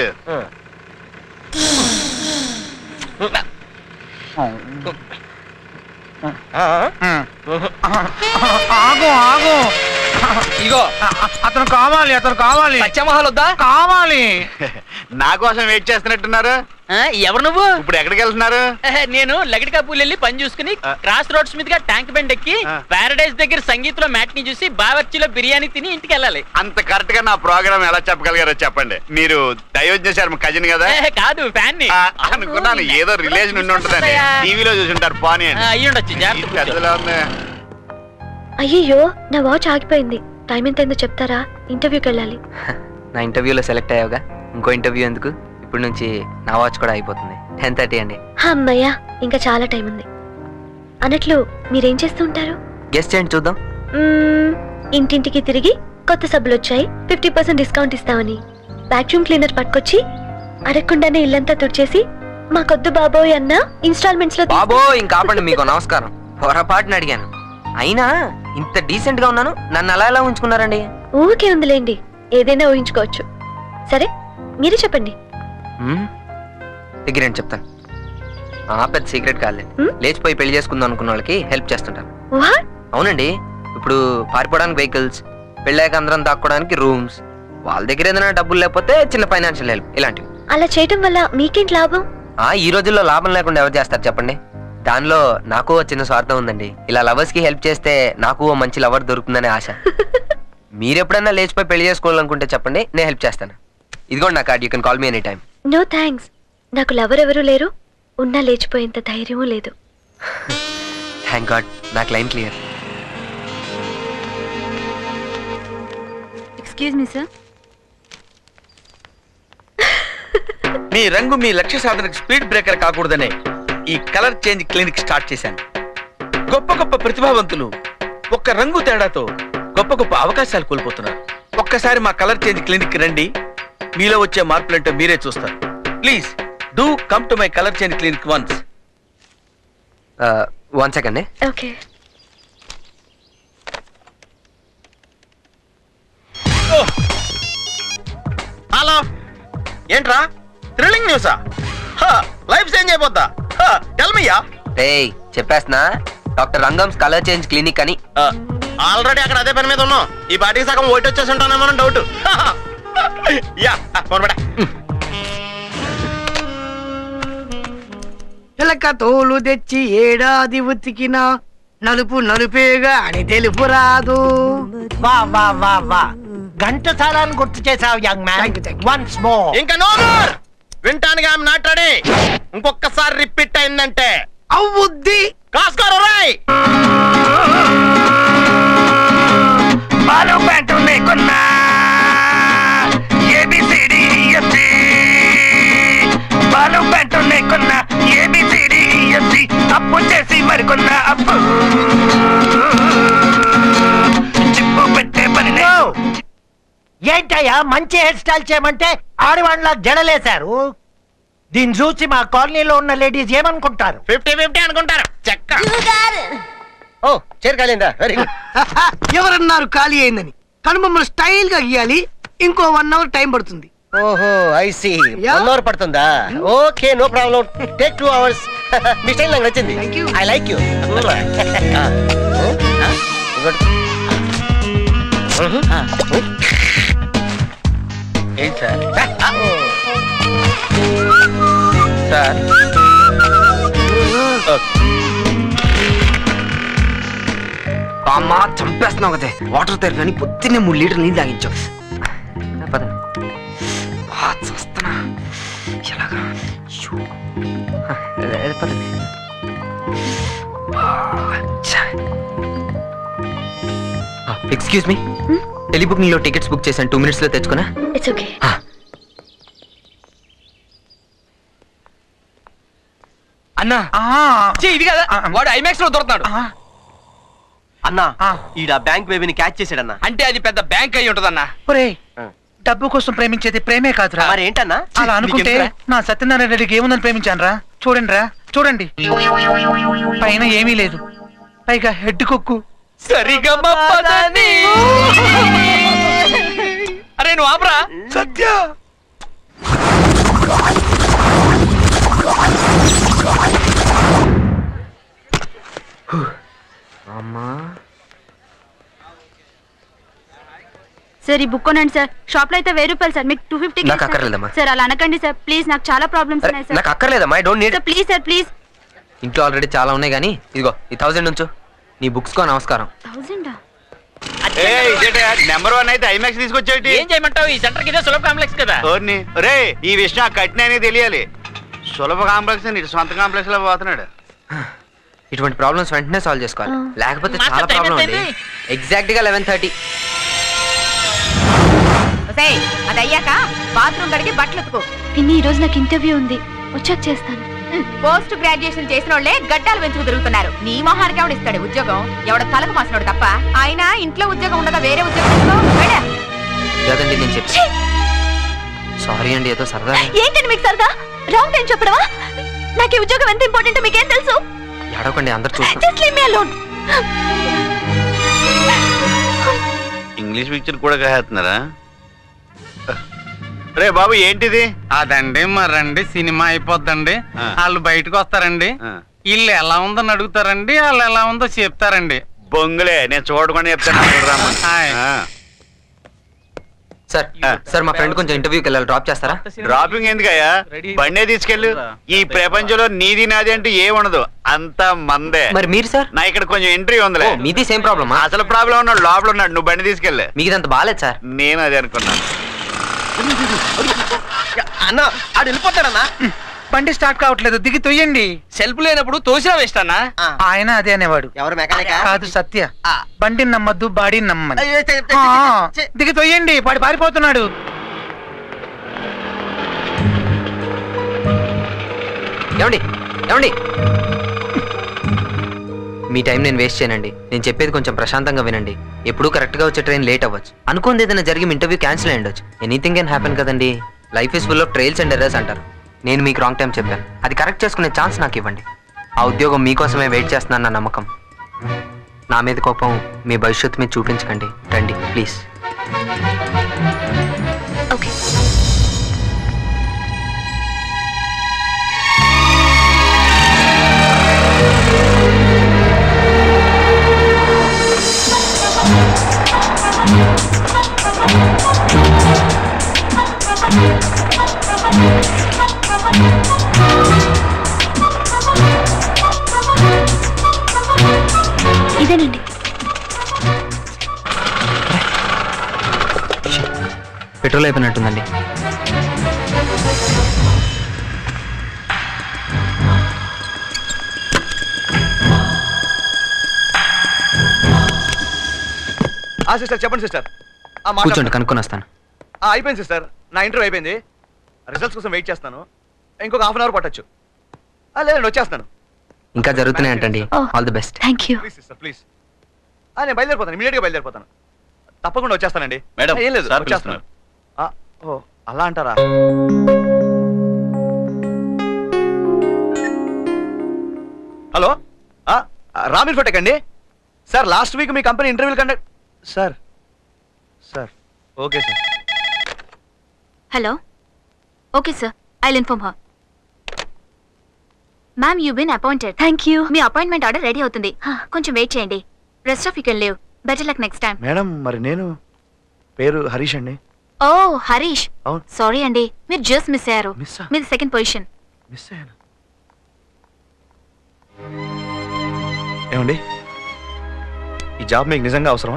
Speaker 1: ఆగు ఆగు
Speaker 16: ఇగో
Speaker 1: అతను కావాలి అతను కావాలి
Speaker 16: సత్యమహల్ వద్దా
Speaker 1: కావాలి
Speaker 13: నా కోసం వెయిట్ చేస్తున్నట్టున్నారు
Speaker 15: ఎవరు నువ్వు
Speaker 13: ఇప్పుడు ఎక్కడికి వెళ్తున్నారు
Speaker 15: నేను లగడి కపూల్ వెళ్ళి పని చూసుకుని క్రాస్ రోడ్స్ మీదుగా ట్యాంక్ బండ్ ఎక్కి పారడైజ్ దగ్గర సంగీత్ లో మ్యాట్ ని చూసి బావర్చిలో బిర్యానీ తిని ఇంటికి వెళ్ళాలి
Speaker 13: అంత కరెక్ట్ గా నా ప్రోగ్రామ్ ఎలా చెప్పగలిగారో చెప్పండి మీరు దయోజ్ఞ శర్మ కజిన్ కదా
Speaker 15: ఏ, కాదు ఫ్యాన్ ని
Speaker 13: ఆ, అనుకున్నాను ఏదో రిలేషన్ ఉండి ఉంటుందని టీవీలో చూసుంటారు పోనీ అని.
Speaker 15: అయ్యి ఉండొచ్చు
Speaker 13: ఈ
Speaker 15: జాగ్రత్త కూర్చో.
Speaker 13: పెద్దలా ఉంది
Speaker 2: అయ్యయ్యో నా వాచ్ ఆగిపోయింది టైం ఎంత అయిందో చెప్తారా ఇంటర్వ్యూకి వెళ్ళాలి
Speaker 10: నా ఇంటర్వ్యూలో సెలెక్ట్ అయ్యావుగా ఇంకో ఇంటర్వ్యూ ఎందుకు ఇప్పుడు నుంచి నా వాచ్ కూడా అయిపోతుంది టెన్ థర్టీ అండి
Speaker 2: అమ్మయ్యా ఇంకా చాలా టైం ఉంది అన్నట్లు మీరేం చేస్తూ ఉంటారు
Speaker 10: గెస్ట్ చేయండి చూద్దాం
Speaker 2: మ్మ్, ఇంటింటికి తిరిగి కొత్త సబ్బులు వచ్చాయి ఫిఫ్టీ పర్సెంట్ డిస్కౌంట్ ఇస్తామని వాక్యూమ్ క్లీనర్ పట్టుకొచ్చి అడగకుండానే ఇల్లంతా తుడిచేసి మా కొద్దు బాబోయ్ అన్న ఇన్స్టాల్మెంట్స్ లో
Speaker 10: బాబో ఇంకా ఆపండి మీకు నమస్కారం పొరపాటున అడిగాను అయినా ఇంత డీసెంట్ గా ఉన్నాను నన్ను అలా ఎలా ఉంచుకున్నారండి
Speaker 2: ఊరికే ఉందిలేండి ఏదైనా ఊహించుకోవచ్చు సరే మీరే చెప్పండి
Speaker 10: మ్మ్? దగ్గరండి చెప్తాను ఆ పెద్ద సీక్రెట్ కాదులేండి లేచిపోయి పెళ్లి చేసుకుందాం అనుకున్న వాళ్ళకి హెల్ప్ చేస్తుంటాను
Speaker 2: వాట్
Speaker 10: అవునండి ఇప్పుడు పారిపోవడానికి వెహికల్స్ పెళ్ళాక అందరం దాక్కోవడానికి రూమ్స్ వాళ్ళ దగ్గర ఏదైనా డబ్బులు లేకపోతే చిన్న ఫైనాన్షియల్ హెల్ప్ ఇలాంటివి
Speaker 2: అలా చేయటం వల్ల మీకేంటి లాభం
Speaker 10: ఆ ఈ రోజుల్లో లాభం లేకుండా ఎవరు చేస్తారు చెప్పండి దానిలో నాకు ఓ చిన్న స్వార్థం ఉందండి ఇలా లవర్స్ కి హెల్ప్ చేస్తే నాకు ఓ మంచి లవర్ దొరుకుతుందనే ఆశ మీరు ఎప్పుడైనా లేచిపోయి పెళ్లి చేసుకోవాలనుకుంటే చెప్పండి నేను హెల్ప్ చేస్తాను ఇదిగోండి నా card you can call me any time
Speaker 2: no thanks నాకు లవర్ ఎవరు లేరు ఉన్నా లేచిపోయేంత ధైర్యమూ లేదు
Speaker 10: థ్యాంక్ గాడ్ నా claim clear
Speaker 14: excuse me sir
Speaker 11: మీ రంగు మీ లక్ష్య సాధనకు స్పీడ్ బ్రేకర్ కాకూడదనే ఈ కలర్ చేంజ్ క్లినిక్ స్టార్ట్ చేశాను గొప్ప గొప్ప ప్రతిభావంతులు ఒక్క రంగు తేడాతో గొప్ప గొప్ప అవకాశాలు కోల్పోతున్నారు ఒక్కసారి మా కలర్ చేంజ్ క్లినిక్ రండి మీలో వచ్చే మార్పులంటే మీరే చూస్తారు please do come to my colour change clinic once
Speaker 10: one second
Speaker 2: okay
Speaker 17: hello ఏంట్రా థ్రిల్లింగ్ న్యూసా లైఫ్ చేంజ్ అయిపోద్దా టెల్మయ్యా
Speaker 10: ఏయ్ చెప్పేస్తున్నా డాక్టర్ రంగంస్ కలర్ చేంజ్ క్లినిక్ అని
Speaker 17: ఆల్రెడీ అక్కడ అదే పని మీద ఉన్నాం ఈ పార్టీకి సగం ఓటు వచ్చేసి ఉంటానేమో డౌట్ యా ఫోన్ పడా
Speaker 12: చిలక తోలు తెచ్చి ఏడాది ఉతికిన నలుపు నలుపేగా అని తెలుపు రాదు
Speaker 18: వా వా వా వా ఘంటసాలాన్ని గుర్తు చేసావు యంగ్ మ్యాన్ వన్స్ మోర్
Speaker 17: ఇంకా నో మోర్ వింటానికి ఆమె నాట్ రెడీ ఇంకొకసారి రిపీట్ అయిందంటే
Speaker 12: అవుద్ది
Speaker 17: కాసుకోరు రాయ్
Speaker 19: బాలు ప్యాంటు లేకున్నా ఏబిసిడిఎస్సి బాలు ప్యాంటు లేకున్నా ఏబిసిడిఎస్సి అప్పు చేసి మరికొన్న అప్పు చిప్పు పెట్టే పని లేదు.
Speaker 18: ఏంటయ్యా మంచి హెయిర్ స్టైల్ చేయమంటే ఆడవాళ్ళ జడలేశారు దీన్ని చూసి మా కాలనీలో ఉన్న లేడీస్ ఏమనుకుంటారు
Speaker 17: ఫిఫ్టీ ఫిఫ్టీ అనుకుంటారు చెక్క
Speaker 12: ఓ చేరకాలేదా వెరీ గుడ్ ఎవరన్నారు ఖాళీ అయిందని కానీ మమ్మల్ని స్టైల్ గా గీయాలి ఇంకో వన్ అవర్ టైం పడుతుంది
Speaker 14: ఓహో ఐ సి వన్ అవర్ పడుతుందా okay no problem take two hours మీ స్టైల్ నాకు నచ్చింది ఐ లైక్ యూ
Speaker 11: ఏంటి సార్ సార్
Speaker 10: అమ్మా చంపేస్తున్నావు కదే వాటర్ తెరు కానీ పొద్దున్నే మూడు లీటర్ నీళ్ళు తాగించావు పదండి ఆ, చస్తున్నా ఎలాగా అయ్యో. ఆ, అదే, అదే, పదండి ఎక్స్క్యూజ్ మీ టెలిబుక్ నీలో టికెట్స్ బుక్ చేశాను టూ మినిట్స్ లో తెచ్చుకున్నా
Speaker 2: ఇట్స్ ఓకే
Speaker 11: అన్నా ఛీ, ఇది కదా వాడు ఐమాక్స్ లో దొరుకుతాడు
Speaker 19: అన్నా ఈడ బ్యాంక్ బేబీని క్యాచ్ చేసాడన్నా
Speaker 11: అంటే అది పెద్ద బ్యాంక్ అయి ఉంటదన్నా
Speaker 1: ఒరేయ్ డబ్బు కోసం ప్రేమించేది ప్రేమే కాదురా
Speaker 19: మరి ఏంటన్నా
Speaker 1: అలా అనుకుంటే
Speaker 19: నీకెందుకురా?
Speaker 1: నా సత్యనారాయణ రెడ్డికి ఏముందని ప్రేమించాను రా చూడండి రా చూడండి పైన ఏమీ లేదు పైగా హెడ్ కొక్కు
Speaker 11: సరిగా పదని అరే నువ్వు ఆపరా
Speaker 1: సత్య
Speaker 10: అమ్మా
Speaker 22: సార్ ఈ బుక్ కొనండి సార్ షాప్ లో అయితే వెయ్యి రూపాయలు సార్ మీకు టూ ఫిఫ్టీ
Speaker 10: నాకు అక్కర్లేదమ్మా.
Speaker 22: సార్ అలా అనకండి సార్ ప్లీజ్ నాకు చాలా ప్రాబ్లమ్స్ ఉన్నాయి సార్
Speaker 10: నాకు అక్కర్లేదమ్మా I don't need
Speaker 22: sir please sir please
Speaker 10: ఇంట్లో ఆల్రెడీ చాలా ఉన్నాయి కానీ ఇదిగో ఈ థౌజండ్ ఉంచు నీ బుక్స్ కో నమస్కారం
Speaker 22: థౌజండా
Speaker 13: నెంబర్ వన్ అయితే ఐమాక్స్ తీసుకొచ్చేటి
Speaker 15: ఏం చేయమంటావు ఈ సెంటర్ కి సులభ కాంప్లెక్స్ కదా
Speaker 13: ఓర్ని రే ఈ విషయం కట్టిన తెలియాలి సులభ కాంప్లెక్స్ అని ఇటు సొంత కాంప్లెక్స్ లో పోతున్నాడు
Speaker 10: ఇటువంటి ప్రాబ్లమ్స్ వెంటనే సాల్వ్ చేసుకోవాలి లేకపోతే
Speaker 22: మాస్టర్
Speaker 10: చాలా
Speaker 22: టైం
Speaker 10: ప్రాబ్లం ఉంది
Speaker 22: ఎంతైంది?
Speaker 10: ఎగ్జాక్ట్ గా లెవెన్ థర్టీ
Speaker 3: ఒసేయ్, అది అయ్యాక బాత్రూమ్ కడిగి బట్టలు ఉతుకు
Speaker 2: పిన్ని ఈ రోజు నాకు ఇంటర్వ్యూ ఉంది వచ్చాక చేస్తాను
Speaker 3: పోస్ట్ గ్రాడ్యుయేషన్ చేసిన వాళ్ళే గడ్డాలు పెంచుకు తిరుగుతున్నారు నీ మొహానికి ఎవడు ఇస్తాడు ఉద్యోగం ఎవడ తలకు మాసినోడు తప్ప అయినా ఇంట్లో ఉద్యోగం ఉండగా వేరే ఉద్యోగం ఎందుకో? వెళ్ళ.
Speaker 10: లేదండి నేను చెప్పి సారీ అండి ఏదో సరదా
Speaker 2: ఏంటండి మీకు సరదా రాంగ్ టైం చెప్పడమా నాకు ఈ ఉద్యోగం ఎంత ఇంపార్టెంట్ మీకేం తెలుసు
Speaker 10: ఏడవకండి అందరు చూస్తారు
Speaker 2: just leave me alone
Speaker 13: English picture కూడా కాస్తున్నారా రే బాబు ఏంటిది
Speaker 23: అదండి మరండి సినిమా అయిపోద్దండి వాళ్ళు బయటకు వస్తారండి వీళ్ళు ఎలా ఉందని అడుగుతారండి వాళ్ళు ఎలా ఉందో చెప్తారండి
Speaker 13: బొంగులే నేను చూడకుండా చెప్తాను చూడరామ్మా. ఆ.
Speaker 10: సార్ సార్ మా ఫ్రెండ్ కొంచెం ఇంటర్వ్యూకి వెళ్ళాలి డ్రాప్ చేస్తారా
Speaker 13: డ్రాపింగ్ ఎందుకయ్యా బండే తీసుకెళ్ళు ఈ ప్రపంచంలో నీది నాది అంటూ ఏ ఉండదు అంతా మందే
Speaker 10: మరి మీరు సార్
Speaker 13: నా ఇక్కడ కొంచెం ఎంట్రీ ఉందిలే
Speaker 10: ఓ, మీది సేమ్ ప్రాబ్లమా
Speaker 13: అసలు ప్రాబ్లం ఉన్నాడు లోపల ఉన్నాడు నువ్వు బండి తీసుకెళ్ళి
Speaker 10: మీకు ఇదంత బాగాలేదు సార్
Speaker 13: నేను అదే అనుకున్నాను
Speaker 19: అన్న ఆడు వెళ్ళిపోతాడన్నా
Speaker 1: బండి స్టార్ట్ కావట్లేదు దిగి తొయ్యండి
Speaker 11: సెల్ఫ్ లేనప్పుడు తోసినా వేస్తానా
Speaker 1: ఆయన అదే అనేవాడు
Speaker 19: ఎవరు మెకానిక్
Speaker 1: కాదు సత్య బండిని నమ్మద్దు బాడీని నమ్మని
Speaker 19: అయ్యో, చె- చె-
Speaker 1: ఆ,
Speaker 19: చె-
Speaker 1: దిగి తొయ్యండి వాడు పారిపోతున్నాడు
Speaker 10: ఏమండి ఏమండి మీ టైం నేను వేస్ట్ చేయనండి నేను చెప్పేది కొంచెం ప్రశాంతంగా వినండి ఎప్పుడు కరెక్ట్ గా వచ్చే ట్రైన్ లేట్ అవ్వచ్చు అనుకుంది ఏదైనా జరిగి మీ ఇంటర్వ్యూ క్యాన్సిల్ అయ్యి ఉండొచ్చు ఎనీథింగ్ కెన్ హ్యాపెన్ కదండి life is full of trials and errors అంటారు నేను మీకు రాంగ్ టైం చెప్పాను అది కరెక్ట్ చేసుకునే ఛాన్స్ నాకు ఇవ్వండి ఆ ఉద్యోగం మీకోసమే వెయిట్ చేస్తున్నాను నా నమ్మకం నా మీద కోపం మీ భవిష్యత్తు మీద చూపించకండి రండి ప్లీజ్
Speaker 2: ఓకే ఇదేనండి
Speaker 10: పెట్రోల్ అయిపోయినట్టుందండి
Speaker 5: ఆ సిస్టర్ చెప్పండి సిస్టర్ ఆ,
Speaker 10: కూర్చోండి
Speaker 5: మాట్లాడండి.
Speaker 10: కనుక్కొని వస్తాను
Speaker 5: ఆ, అయిపోయింది సిస్టర్ నా ఇంటర్వ్యూ అయిపోయింది రిజల్ట్స్ కోసం వెయిట్ చేస్తాను ఇంకొక హాఫ్ అన్ అవర్ పట్టచ్చు లేదండి వచ్చేస్తాను
Speaker 10: ఇంకా జరుగుతున్నాయి అంటండి all the best
Speaker 2: thank you
Speaker 5: please sister please నేను బయలుదేరిపోతాను ఇమీడియట్గా బయలుదేరిపోతాను తప్పకుండా వచ్చేస్తానండి
Speaker 17: మేడం,
Speaker 5: ఏం లేదు
Speaker 17: సార్
Speaker 5: వచ్చేస్తాను ఆ, ఓ అలా అంటారా హలో ఆ, రామిన్ ఫోటెక్ అండి సార్ లాస్ట్ వీక్ మీ కంపెనీ ఇంటర్వ్యూలు conduct sir sir okay sir
Speaker 22: hello okay sir I inform her ma'am you been appointed
Speaker 2: thank you
Speaker 22: మీ అపాయింట్మెంట్ ఆర్డర్ రెడీ అవుతుంది కొంచెం వెయిట్ చేయండి rest of you can leave better luck next time
Speaker 5: madam మరి నేను పేరు హరీష్ అండి
Speaker 22: ఓ హరీష్
Speaker 5: అవును.
Speaker 22: సారీ అండి మీరు జస్ట్ మిస్ అయ్యారు
Speaker 5: Miss-ఆ?
Speaker 22: మీది సెకండ్ పొజిషన్
Speaker 5: మిస్ అయ్యాను ఏమండి ఈ జాబ్ మీకు నిజంగా అవసరమా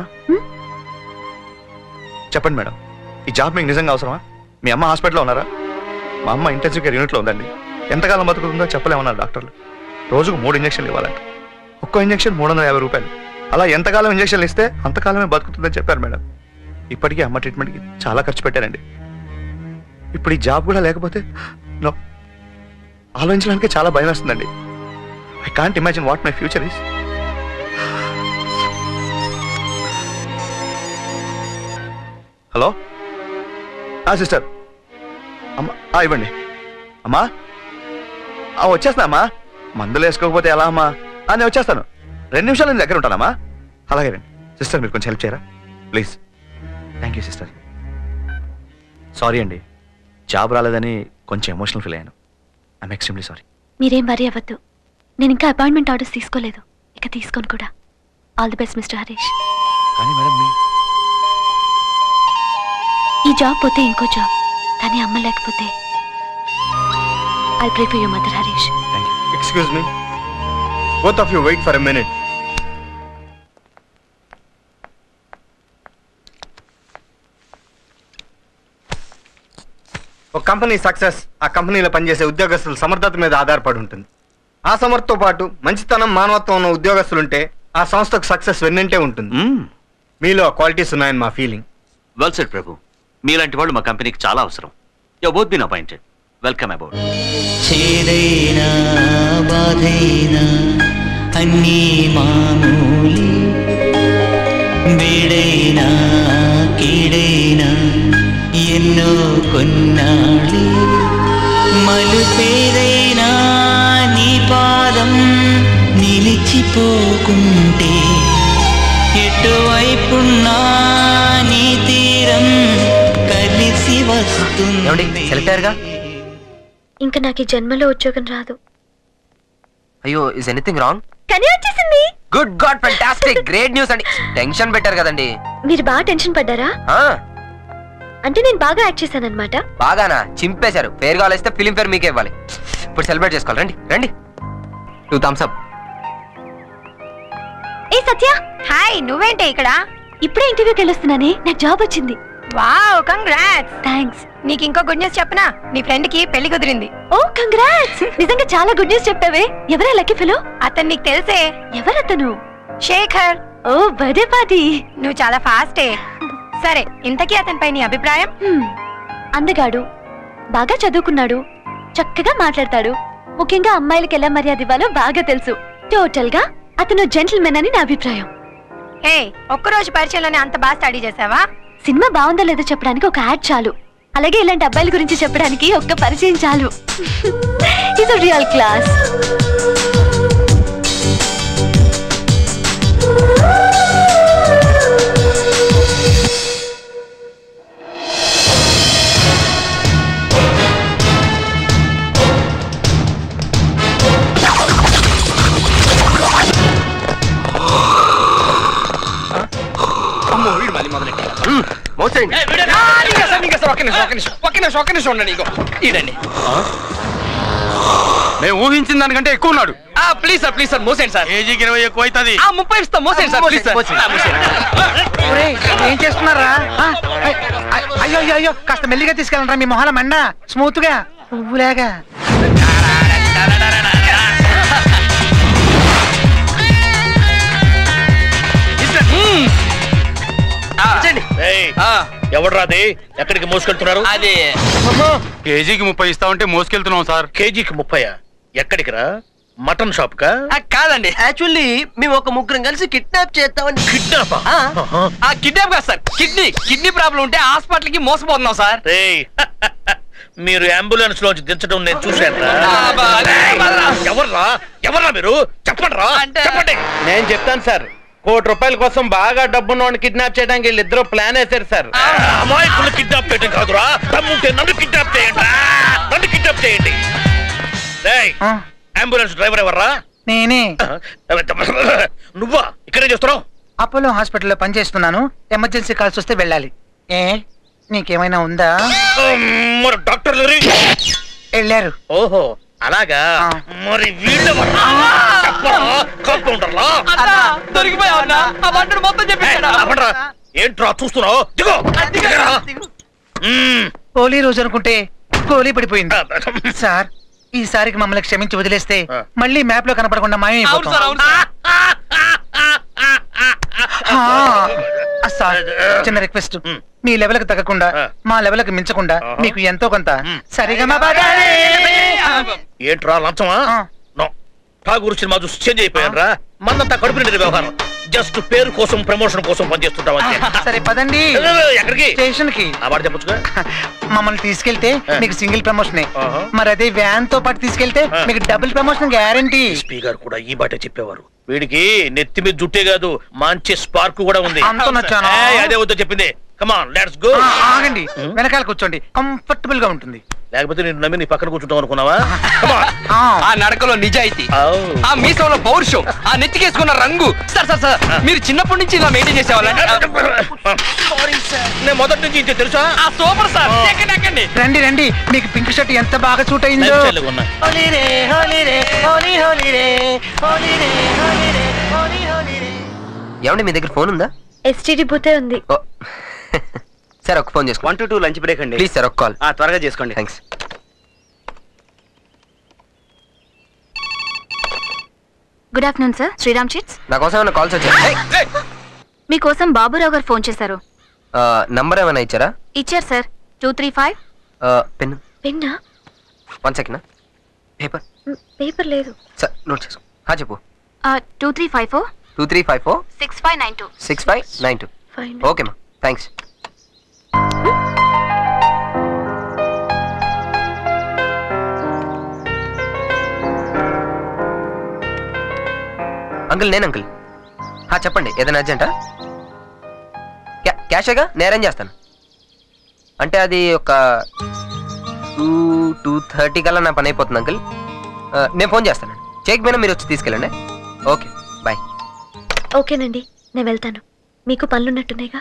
Speaker 5: చెప్పండి మేడం ఈ జాబ్ మీకు నిజంగా అవసరమా మీ అమ్మ హాస్పిటల్లో ఉన్నారా మా అమ్మ ఇంటెన్సివ్ కేర్ యూనిట్లో ఉందండి ఎంతకాలం బతుకుతుందో చెప్పలేమన్నారు డాక్టర్లు రోజుకు మూడు ఇంజక్షన్లు ఇవ్వాలంట ఒక్కో ఇంజక్షన్ మూడు వందల యాభై రూపాయలు అలా ఎంతకాలం ఇంజక్షన్లు ఇస్తే అంతకాలమే బతుకుతుందని చెప్పారు మేడం ఇప్పటికీ అమ్మ ట్రీట్మెంట్కి చాలా ఖర్చు పెట్టారండి ఇప్పుడు ఈ జాబ్ కూడా లేకపోతే నో ఆలోచించడానికి చాలా భయం వేస్తుందండి I can't imagine what my future is hello sister అమ్మా ఆ, ఇవ్వండి అమ్మా ఆ, వచ్చేస్తున్నా అమ్మా మందులు వేసుకోకపోతే ఎలా అమ్మా ఆ, నేను వచ్చేస్తాను రెండు నిమిషాలు నేను దగ్గర ఉంటానమ్మా అలాగే రండి సిస్టర్ మీరు కొంచెం హెల్ప్ చేయరా please thank you sister sorry అండి జాబ్ రాలేదని కొంచెం ఎమోషనల్ ఫీల్ అయ్యాను ఐఎమ్ ఎక్స్ట్రీమ్లీ సారీ
Speaker 2: మీరేం వరి అవ్వద్దు నేను ఇంకా అపాయింట్మెంట్ ఆర్డర్స్ తీసుకోలేదు ఇక తీసుకోను కూడా all the best mister Harish
Speaker 5: కానీ మేడం మీ
Speaker 2: ఈ జాబ్ పోతే ఇంకో జాబ్ కానీ అమ్మ లేకపోతే I pray for your mother Harish
Speaker 7: Excuse me. Both of you wait for a minute. ఒక కంపెనీ సక్సెస్ ఆ కంపెనీలో పనిచేసే ఉద్యోగస్తుల సమర్థత మీద ఆధారపడి ఉంటుంది ఆ సమర్థతో పాటు మంచితనం మానవత్వం ఉన్న ఉద్యోగస్తులుంటే ఆ సంస్థకు సక్సెస్ వెన్నంటే ఉంటుంది మీలో క్వాలిటీస్ ఉన్నాయని మా ఫీలింగ్
Speaker 21: వెల్ సెట్ ప్రభు మీలాంటి వాళ్ళు మా కంపెనీకి చాలా అవసరం you both been appointed welcome about
Speaker 8: చేదైనా బాధైనా అన్నీ మామూలి వేడైనా కీడైనా ఎన్నో కొన్నాళ్ళి మలుపేదైనా నీ పాదం నిలిచిపోకుంటే ఎటువైపున్నా నీ తీరం కలిసి వస్తుంది
Speaker 10: సెలెక్ట్ అయ్యారుగా
Speaker 2: ఇంకా నాకు ఈ జన్మలో ఉద్యోగం రాదు
Speaker 10: అయ్యో ఇస్ ఎనీథింగ్ రాంగ్
Speaker 2: కానీ వచ్చేసింది
Speaker 10: good god fantastic great news అండి టెన్షన్ పెట్టారు కదండి
Speaker 2: మీరు బాగా టెన్షన్ పడ్డారా
Speaker 10: ఆ,
Speaker 2: అంటే నేను బాగా యాక్ట్ చేశానన్నమాట
Speaker 10: బాగానా చింపేశారు ఫేర్ కాల్ ఇస్తే ఫిలిం ఫేర్ మీకే ఇవ్వాలి ఇప్పుడు సెలబ్రేట్ చేసుకోవాలి రండి రండి టూ థమ్స్ అప్
Speaker 2: ఏ సత్య హాయ్ నువ్వేంటే ఇక్కడ ఇప్పుడే ఇంటర్వ్యూకి వెళ్ళొస్తున్నానే నాకు జాబ్ వచ్చింది
Speaker 24: వావ్ కంగ్రాట్స్
Speaker 2: థ్యాంక్స్
Speaker 24: నీకు ఇంకో గుడ్ న్యూస్ చెప్పనా నీ ఫ్రెండ్ కి పెళ్లి కుదిరింది
Speaker 2: ఓ కంగ్రాట్స్ నిజంగా చాలా గుడ్ న్యూస్ చెప్పావే ఎవరా లక్కీ ఫెలో
Speaker 24: అతను నీకు తెలిసే
Speaker 2: ఎవరతను
Speaker 24: శేఖర్
Speaker 2: ఓ బర్త్డే పార్టీ
Speaker 24: నువ్వు చాలా ఫాస్టే సరే ఇంతకీ అతనిపై నీ అభిప్రాయం
Speaker 2: అందగాడు బాగా చదువుకున్నాడు చక్కగా మాట్లాడతాడు ముఖ్యంగా అమ్మాయిలకి ఎలా మర్యాద ఇవ్వాలో బాగా తెలుసు టోటల్ గా అతను జెంటిల్మెన్ అని నా అభిప్రాయం
Speaker 24: ఏ ఒక్కరోజు పరిచయంలోనే అంత బాగా స్టడీ చేసావా
Speaker 2: సినిమా బాగుందో లేదో చెప్పడానికి ఒక యాడ్ చాలు అలాగే ఇలాంటి అబ్బాయిల గురించి చెప్పడానికి ఒక్క పరిచయం చాలు ఇది రియల్ క్లాస్
Speaker 11: అమ్మో వీడు మళ్ళీ మొదలెట్టాడు మోసేయండి ఒక్క నిమిషం ఒక్క నిమిషం ఒక్క నిమిషం ఒక్క నిమిషం ఉండండి ఇగో ఇదండి
Speaker 23: మేము ఊహించిన దానికంటే ఎక్కువ ఉన్నాడు
Speaker 11: ఆ ప్లీజ్ సార్ ప్లీజ్ సార్ మోసేయండి సార్
Speaker 23: ఏజీకి ఇరవై ఎక్కువ అవుతుంది
Speaker 11: ఆ ముప్పై ఇస్తాం మోసేయండి సార్ ప్లీజ్ సార్ ఆ, మోసేయండి.
Speaker 1: ఒరేయ్, ఏం చేస్తున్నారా ఆ, అయ్, అయ్, అయ్యో అయ్యో అయ్యో కాస్త మెల్లిగా తీసుకెళ్ళండి మీ మొహాల మండ స్మూత్ గా పువ్వులాగా
Speaker 11: ఎవడ్రాది ఎక్కడికి మోసుకెళ్తున్నారు
Speaker 15: అది
Speaker 23: కేజీకి ముప్పై ఇస్తా ఉంటే మోసుకెళ్తున్నాం సార్
Speaker 11: కేజీకి ముప్పై ఎక్కడికి రా మటన్ షాప్ కా
Speaker 19: ఆ, కాదండి యాక్చువల్లీ మేము ఒక ముగ్గురం కలిసి కిడ్నాప్ చేద్దామని
Speaker 11: కిడ్నాప్
Speaker 19: ఆ కిడ్నాప్ కాదు సార్ కిడ్నీ కిడ్నీ ప్రాబ్లం ఉంటే హాస్పిటల్ కి మోసపోతున్నాం సార్
Speaker 11: మీరు అంబులెన్స్ లోంచి దించడం నేను చూశాను
Speaker 19: బా-
Speaker 11: ఎవర్రా ఎవర్రా మీరు చెప్పండి రా చెప్పండి
Speaker 23: నేను చెప్తాను సార్ కోటి రూపాయల కోసం బాగా డబ్బున్నోడిని కిడ్నాప్ చేయడానికి వీళ్ళిద్దరూ ప్లాన్ వేశారు సార్
Speaker 11: అమాయకులు కిడ్నాప్ చేయడం కాదురా తమ్ముంటే నన్ను కిడ్నాప్ చేయండి రా. నన్ను కిడ్నాప్ చేయండి రేయ్, అంబులెన్స్ డ్రైవర్ ఎవర్రా
Speaker 1: నేనే
Speaker 11: నువ్వా ఇక్కడే చేస్తున్నావు
Speaker 1: అపోలో హాస్పిటల్లో పనిచేస్తున్నాను ఎమర్జెన్సీ కాల్స్ వస్తే వెళ్ళాలి ఏ నీకేమైనా ఉందా
Speaker 11: మరి డాక్టర్
Speaker 1: వెళ్ళారు
Speaker 11: ఓహో అలాగా మరి వీళ్ళెవర్రా చెప్పరా కాంపౌండర్లా
Speaker 19: దొరికిపోయావన్నా ఆ బంటుడు మొత్తం చెప్పేశాడు
Speaker 11: అవ్వడ్రా. ఏంట్రా చూస్తున్నావు దిగో దిగరా.
Speaker 1: హోలీ రోజు అనుకుంటే గోలీ పడిపోయింది సార్ ఈసారికి మమ్మల్ని క్షమించి వదిలేస్తే మళ్ళీ మ్యాప్ లో కనపడకుండా మాయమైపోతాం ఆ, ఆ, సార్ చిన్న రిక్వెస్ట్ మీ లెవెల్ కి తగ్గకుండా మా లెవెల్ కి మించకుండా మీకు ఎంతో కొంత సరిగా మా బాగానే.
Speaker 11: ఏంట్రా లంచమా నో ఠాగూర్ సినిమా చూసి చేంజ్ అయిపోయాను రా మనంతా కడుపు నిండిన వ్యవహారం జస్ట్ పేరు కోసం ప్రమోషన్ కోసం పనిచేస్తుంటాం అంతే
Speaker 1: సరే పదండి
Speaker 11: ఎక్కడికి
Speaker 1: స్టేషన్ కి
Speaker 11: ఆ మాట చెప్పొచ్చుగా
Speaker 1: మమ్మల్ని తీసుకెళ్తే మీకు సింగిల్ ప్రమోషనే మరి అదే వ్యాన్ తో పాటు తీసుకెళ్తే మీకు డబుల్ ప్రమోషన్ గ్యారంటీ
Speaker 11: ఎస్పీ గారు కూడా ఈ బాటే చెప్పేవారు వీడికి నెత్తి మీద జుట్టే కాదు మంచి స్పార్క్ కూడా ఉంది
Speaker 1: అంత నచ్చానా?
Speaker 11: ఏయ్, అదే వద్దు చెప్పింది కమాన్ లెట్స్ గో
Speaker 1: ఆగండి వెనకాల కూర్చోండి కంఫర్టబుల్ గా ఉంటుంది
Speaker 11: లేకపోతే నేను నమ్మి నీ పక్కన కూర్చుంటాం అనుకున్నావా
Speaker 19: ఆ నడకలో నిజాయితీ ఆ మీసంలో పౌరుషం ఆ నెత్తికేసుకున్న రంగు సార్ సార్ సార్ మీరు చిన్నప్పటి నుంచి ఇలా మెయింటైన్ చేసేవాళ్ళండి
Speaker 11: నేను మొదటి నుంచి ఇంతే తెలుసా
Speaker 19: ఆ సూపర్ సార్ ఎక్కండి ఎక్కండి
Speaker 1: రండి రండి మీకు పింక్ షర్ట్ ఎంత బాగా సూట్ అయిందో
Speaker 11: నడిచేళ్ళగా ఉన్నాయి.
Speaker 1: హోలీరే హోలీరే హోలీ హోలీరే హోలీరే హోలీరే హోలీ హోలీరే
Speaker 10: ఏమండి మీ దగ్గర ఫోన్ ఉందా
Speaker 2: ఎస్టీడీ బూతే ఉంది
Speaker 10: సార్ ఒక ఫోన్ చేసుకో
Speaker 14: one to two lunch break అండి
Speaker 10: ప్లీజ్ సార్ ఒక కాల్
Speaker 14: ఆ, త్వరగా చేసుకోండి
Speaker 10: thanks
Speaker 22: good afternoon sir Sriram chits
Speaker 10: నా కోసం ఏమైనా కాల్స్ వచ్చాయి
Speaker 22: మీకోసం బాబురావు గారు ఫోన్ చేశారు
Speaker 10: నంబర్ ఏమైనా ఇచ్చారా
Speaker 22: ఇచ్చారు sir two three five
Speaker 10: pen
Speaker 2: పెన్నా
Speaker 10: వన్ సెకండ్ పేపర్
Speaker 2: పేపర్ లేదు
Speaker 10: సార్ నోట్ చేసుకో హా, చెప్పు
Speaker 22: two three five four
Speaker 10: two three five four
Speaker 22: six five nine two
Speaker 10: six five nine two okay మా థ్యాంక్స్ అంకుల్ నేను అంకుల్ హా, చెప్పండి ఏదైనా అర్జెంటా క్యా- క్యాషేగా నేను అరేంజ్ చేస్తాను అంటే అది ఒక టూ టూ థర్టీ కల్లా నా పని అయిపోతుంది అంకుల్ ఆ, నేను ఫోన్ చేస్తానండి చెక్ మీద మీరు వచ్చి తీసుకెళ్ళండి ఓకే బాయ్
Speaker 2: ఓకేనండి నేను వెళ్తాను మీకు పనులున్నట్టున్నాయిగా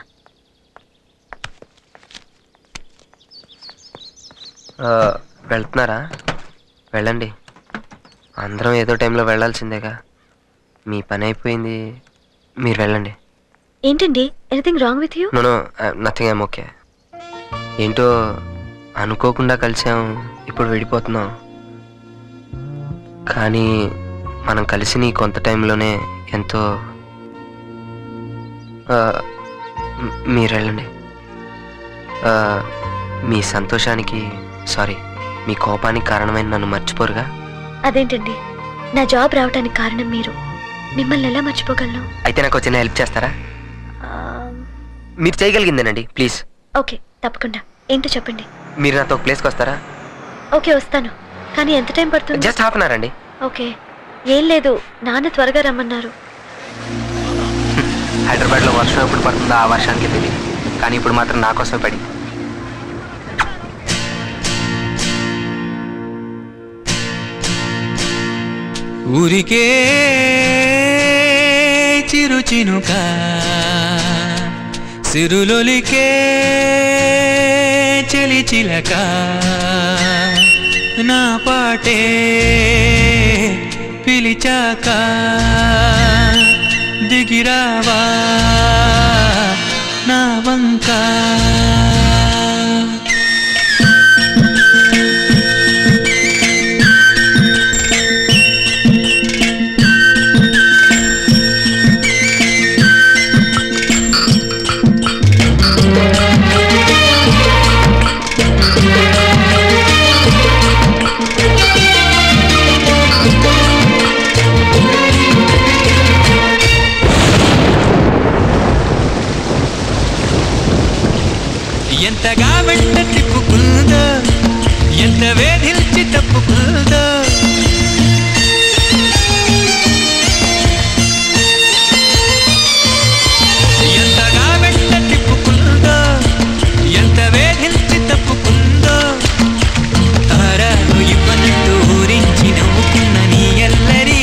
Speaker 10: ఆ, వెళ్తున్నారా వెళ్ళండి అందరం ఏదో టైంలో వెళ్ళాల్సిందేగా మీ పని అయిపోయింది మీరు వెళ్ళండి
Speaker 2: ఏంటండి anything wrong with you
Speaker 10: no nothing I'm okay ఏంటో అనుకోకుండా కలిసాం ఇప్పుడు విడిపోతున్నాం కానీ మనం కలిసి నీ కొంత టైంలోనే ఎంతో ఆ, మ్- మీరు వెళ్ళండి ఆ, మీ సంతోషానికి సారీ మీ కోపానికి కారణమైన నన్ను మర్చిపోరుగా
Speaker 2: అదేంటండి నా జాబ్ రావడానికి కారణం మీరు మిమ్మల్ని ఎలా మర్చిపోగలను
Speaker 10: అయితే నాకు చిన్న హెల్ప్ చేస్తారా మీరు చేయగలిగిందేనండి ప్లీజ్
Speaker 2: ఓకే తప్పకుండా ఏంటో చెప్పండి
Speaker 10: మీరు నాతో ఒక ప్లేస్కి వస్తారా
Speaker 2: ఓకే వస్తాను కానీ ఎంత టైం పడుతుంది
Speaker 10: జస్ట్ హాఫ్ అన్ అవర్ అండి
Speaker 2: ఓకే ఏం లేదు నాన్న త్వరగా రమ్మన్నారు
Speaker 10: హైదరాబాద్లో వర్షం ఎప్పుడు పడుతుందో ఆ వర్షానికి తెలియదు కానీ ఇప్పుడు మాత్రం నా కోసమే పడింది
Speaker 8: ఊరికే చిరు చినుక సిరులొలికే చలి చిలక నా పాటే పిలిచాక దిగిరావా నా వంకా
Speaker 4: Thank
Speaker 8: ఎంతగా వెంట తిప్పుకుందో ఎంత వేధిల్చి తప్పుకుందో ఎంతగా వెంట తిప్పుకుందో ఎంత వేధిల్చి తప్పుకుందో తారాలు ఇవ్వనట్టు ఊరించి నవ్వుకున్న నీ ఎల్లరి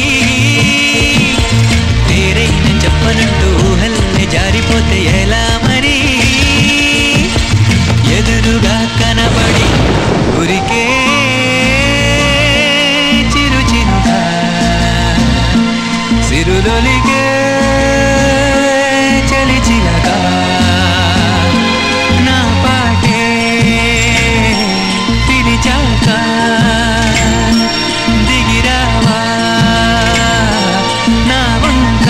Speaker 8: పేరైన చెప్పనట్టు ఊహల్లే జారిపోతే ఎలా మరి ఎదురుగా కనబడి ఉరికే చిరు చిరుగా సిరులొలిగే చలి చిలగా నా పాటే పిలిచాక దిగిరావా నా వంక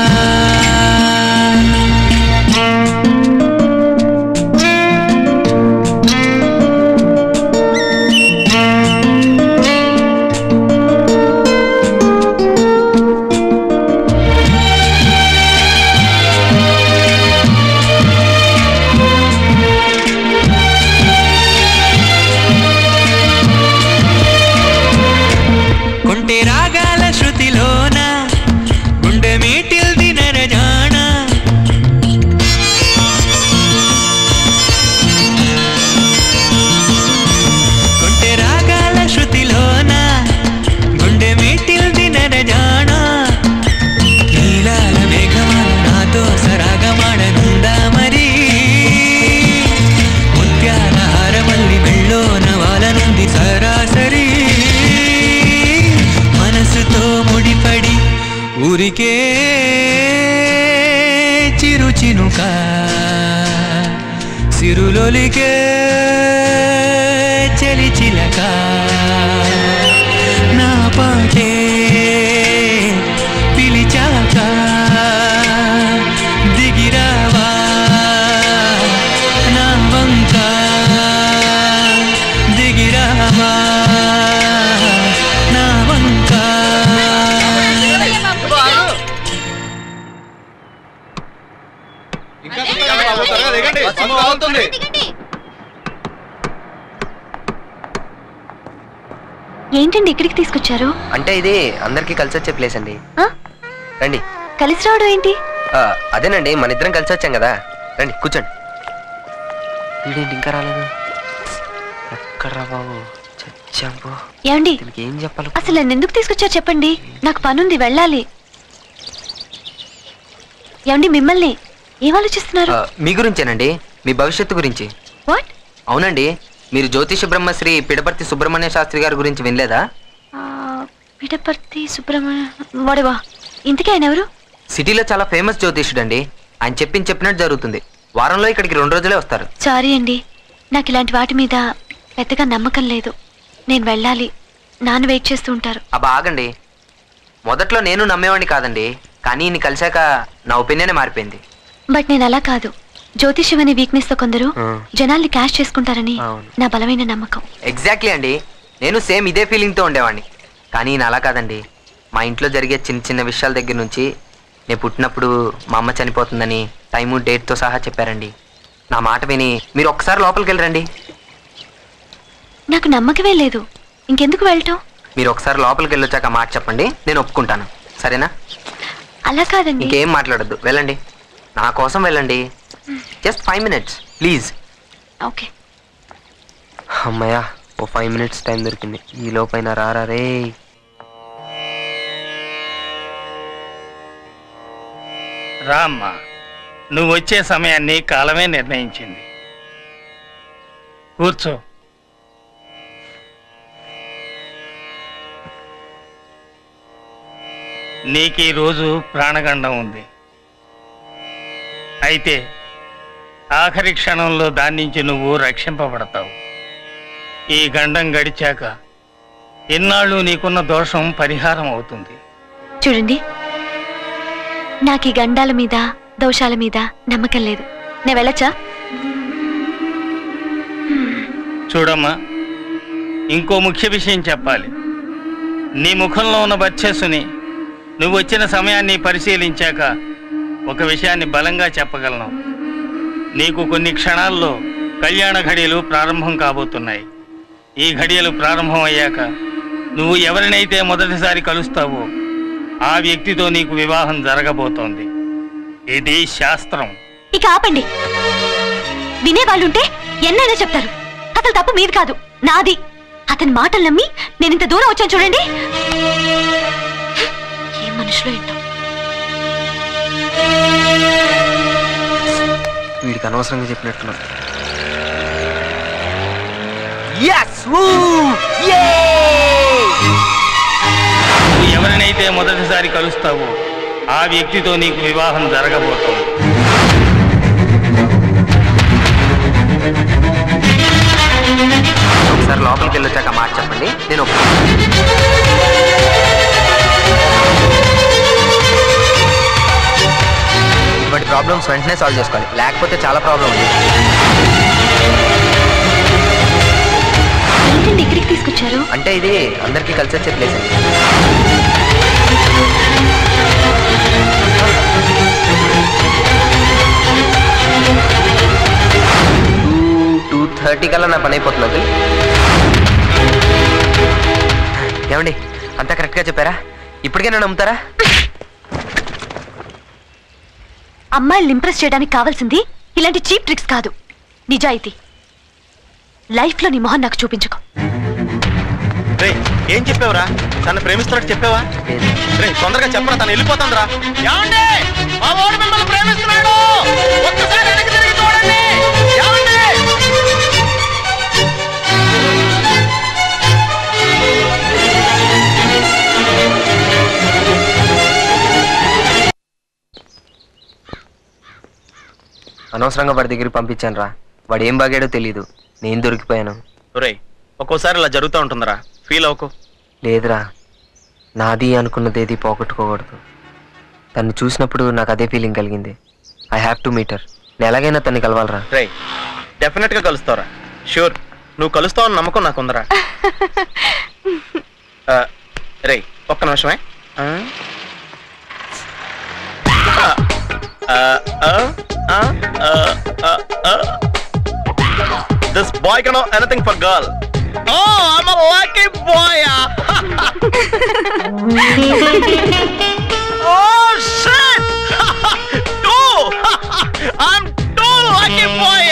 Speaker 8: కొంటె రాగాల శృతిలోన గుండె మీటిల్ దినరజాణ కొంటె రాగాల శృతిలోన గుండె మీటిల్ దినరజాణ నీలాల మేఘమాల నాతో సరాగమాడనుందా మరి ముత్యాల హారమల్లి మెళ్ళోన వాలనుంది సరాసరి మనసుతో ముడిపడి ఊరికే చిరు చినుక సిరులొలికే చలి చిలక నా పాటే పిలిచాక దిగిరావా నా వంక దిగిరావా నా వంక
Speaker 2: ఏంటండి ఇక్కడికి తీసుకొచ్చారు
Speaker 10: అంటే ఇది అందరికీ కలిసి వచ్చే ప్లేస్ అండి
Speaker 2: ఆ?
Speaker 10: రండి
Speaker 2: కలిసి రావడం ఏంటి
Speaker 10: ఆ, అదేనండి మన ఇద్దరం కలిసి వచ్చాం కదా రండి కూర్చోండి వీడేంటి ఇంకా రాలేదు ఎక్కడ్రా బాబు చచ్చాంపో
Speaker 2: ఏమండి
Speaker 10: దీనికి ఏం చెప్పాలి
Speaker 2: అసలు నన్ను ఎందుకు తీసుకొచ్చారు చెప్పండి నాకు పనుంది వెళ్ళాలి ఏమండి మిమ్మల్ని ఏం ఆలోచిస్తున్నారు
Speaker 10: ఆ, మీ గురించేనండి మీ భవిష్యత్తు గురించి
Speaker 2: వాట్
Speaker 10: అవునండి మీరు జ్యోతిష బ్రహ్మశ్రీ పిడపర్తి సుబ్రహ్మణ్య శాస్త్రి గారి గురించి వినలేదా
Speaker 2: పిడపర్తి సుబ్రహ్మణ్య వాడవా ఇంతకీ ఆయన ఎవరు
Speaker 10: సిటీలో చాలా ఫేమస్ జ్యోతిషుడు అండి ఆయన చెప్పింది చెప్పినట్టు జరుగుతుంది వారంలో ఇక్కడికి రెండు రోజులే వస్తారు
Speaker 2: సారీ అండి నాకు ఇలాంటి వాటి మీద పెద్దగా నమ్మకం లేదు నేను వెళ్ళాలి నాన్న వెయిట్ చేస్తూ ఉంటారు
Speaker 10: అబ్బా ఆగండి మొదట్లో నేను నమ్మేవాడిని కాదండి కానీ ఇన్ని కలిశాక నా ఒపీనియనే మారిపోయింది
Speaker 2: బట్ నేను అలా కాదు జ్యోతిష్యం అనే వీక్నెస్ తో కొందరు
Speaker 10: ఆ.
Speaker 2: జనాల్ని క్యాష్ చేసుకుంటారని
Speaker 10: అవును.
Speaker 2: నా బలమైన నమ్మకం
Speaker 10: ఎగ్జాక్ట్లీ అండి నేను సేమ్ ఇదే ఫీలింగ్తో ఉండేవాడిని కానీ ఈయన అలా కాదండి మా ఇంట్లో జరిగే చిన్న చిన్న విషయాల దగ్గర నుంచి నేను పుట్టినప్పుడు మా అమ్మ చనిపోతుందని టైము డేట్తో సహా చెప్పారండి నా మాట విని మీరు ఒక్కసారి లోపలికి వెళ్ళరండి
Speaker 2: నాకు నమ్మకమే లేదు ఇంకెందుకు వెళ్ళటం
Speaker 10: మీరు ఒకసారి లోపలికి వెళ్ళొచ్చాక ఆ మాట చెప్పండి నేను ఒప్పుకుంటాను సరేనా
Speaker 2: అలా కాదండి
Speaker 10: ఇంకేం మాట్లాడొద్దు వెళ్ళండి నా కోసం వెళ్ళండి just five minutes please
Speaker 2: okay
Speaker 10: అమ్మయ్యా ఓ ఫైవ్ మినిట్స్ టైం దొరికింది ఈ లోపైన రారా రే
Speaker 23: రామ్మా నువ్వు వచ్చే సమయాన్ని కాలమే నిర్ణయించింది కూర్చో నీకు ఈ రోజు ప్రాణగండం ఉంది అయితే ఆఖరి క్షణంలో దాని నుంచి నువ్వు రక్షింపబడతావు ఈ గండం గడిచాక ఇన్నాళ్ళు నీకున్న దోషం పరిహారం అవుతుంది
Speaker 2: చూడండి నాకు ఈ గండాల మీద దోషాల మీద నమ్మకం లేదు నేను వెళ్ళచ్చా
Speaker 23: చూడమ్మా ఇంకో ముఖ్య విషయం చెప్పాలి నీ ముఖంలో ఉన్న బచ్చేసుని నువ్వు వచ్చిన సమయాన్ని పరిశీలించాక ఒక విషయాన్ని బలంగా చెప్పగలను నీకు కొన్ని క్షణాల్లో కళ్యాణ ఘడియలు ప్రారంభం కాబోతున్నాయి ఈ ఘడియలు ప్రారంభం అయ్యాక నువ్వు ఎవరినైతే మొదటిసారి కలుస్తావో ఆ వ్యక్తితో నీకు వివాహం జరగబోతోంది ఇది శాస్త్రం
Speaker 2: ఇక ఆపండి వినేవాళ్ళుంటే ఎన్నైనా చెప్తారు అసలు తప్పు మీది కాదు నాది అతని మాటలు నమ్మి నేను ఇంత దూరం వచ్చాను చూడండి ఏ మనుషులో ఏంటో
Speaker 10: వీడికి అనవసరంగా చెప్పినట్టున్నా
Speaker 23: నువ్వు ఎవరినైతే మొదటిసారి కలుస్తావో ఆ వ్యక్తితో నీకు వివాహం జరగబోతోంది
Speaker 10: ఒకసారి లోపలికి వెళ్ళొచ్చాక ఆ మాట చెప్పండి నేను ఒప్పుకుంటాను. ఇటువంటి ప్రాబ్లమ్స్ వెంటనే సాల్వ్ చేసుకోవాలి లేకపోతే చాలా ప్రాబ్లం ఉంది
Speaker 2: ఏంటండి ఇక్కడికి తీసుకొచ్చారు
Speaker 10: అంటే ఇది అందరికీ కలిసి వచ్చే ప్లేస్ అండి టూ థర్టీ కల్లా నా పని అయిపోతుంది అంకుల్ ఏమండి అంతా కరెక్ట్గా చెప్పారా ఇప్పటికైనా నమ్ముతారా
Speaker 2: అమ్మాయిల్ని ఇంప్రెస్ చేయడానికి కావాల్సింది ఇలాంటి చీప్ ట్రిక్స్ కాదు నిజాయితీ లైఫ్ లో నీ మొహం నాకు చూపించుకో
Speaker 17: రేయ్ ఏం చెప్పావురా తను ప్రేమిస్తున్నట్టు చెప్పావా రే తొందరగా చెప్పరా తను వెళ్ళిపోతుందిరా ఏమండి మా వాడు మిమ్మల్ని ప్రేమిస్తున్నాడు ఒక్కసారి వెనక్కి తిరిగి చూడండి ఏమండి
Speaker 10: అనవసరంగా వాడి దగ్గరికి పంపించాను రా వాడు ఏం బాగాడో తెలీదు నేను దొరికిపోయాను
Speaker 17: రేయ్ ఒక్కోసారి ఇలా జరుగుతూ ఉంటుందిరా ఫీల్ అవ్వకు
Speaker 10: లేదురా నాది అనుకున్నదేది పోగొట్టుకోకూడదు తను చూసినప్పుడు నాకు అదే ఫీలింగ్ కలిగింది ఐ హ్యావ్ టు మీటర్ నేను ఎలాగైనా తన్ని కలవాలరా
Speaker 17: రేయ్ డెఫినెట్ గా కలుస్తావురా షూర్ నువ్వు కలుస్తావని నమ్మకం నాకుందరా ఆ, రేయ్ ఒక్క నిమిషమే ఆ? ఆ, ఆ, ఆ, ఆ, ఆ, ఆ. This boy can know anything for girl. Oh, I'm a lucky boy. oh shit! two. I'm too lucky boy.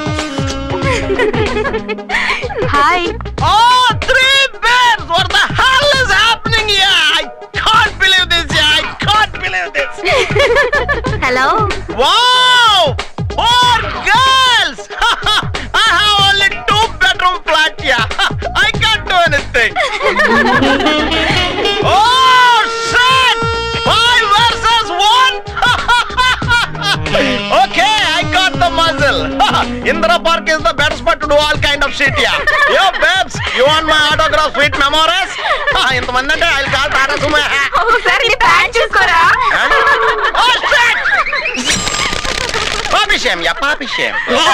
Speaker 2: Hi.
Speaker 17: Oh, three bears! What the hell is happening here? I can't believe this. Yeah, I can't believe this.
Speaker 2: Hello
Speaker 17: Wow! Four girls! I have only two bedroom flat here. I can't do anything. oh shit! Five versus one. okay, I got the muzzle. Indra Park is the best spot to do all kind of shit here. Yo, babes, you want my autograph sweet memories? ఇంతమంది అంటే ఐ కాల్ టాటా సుమే
Speaker 3: ఒకసారి నీ ప్యాంట్ చూసుకోరా
Speaker 17: Oh shit! పాపిషేం యా పాపిషేం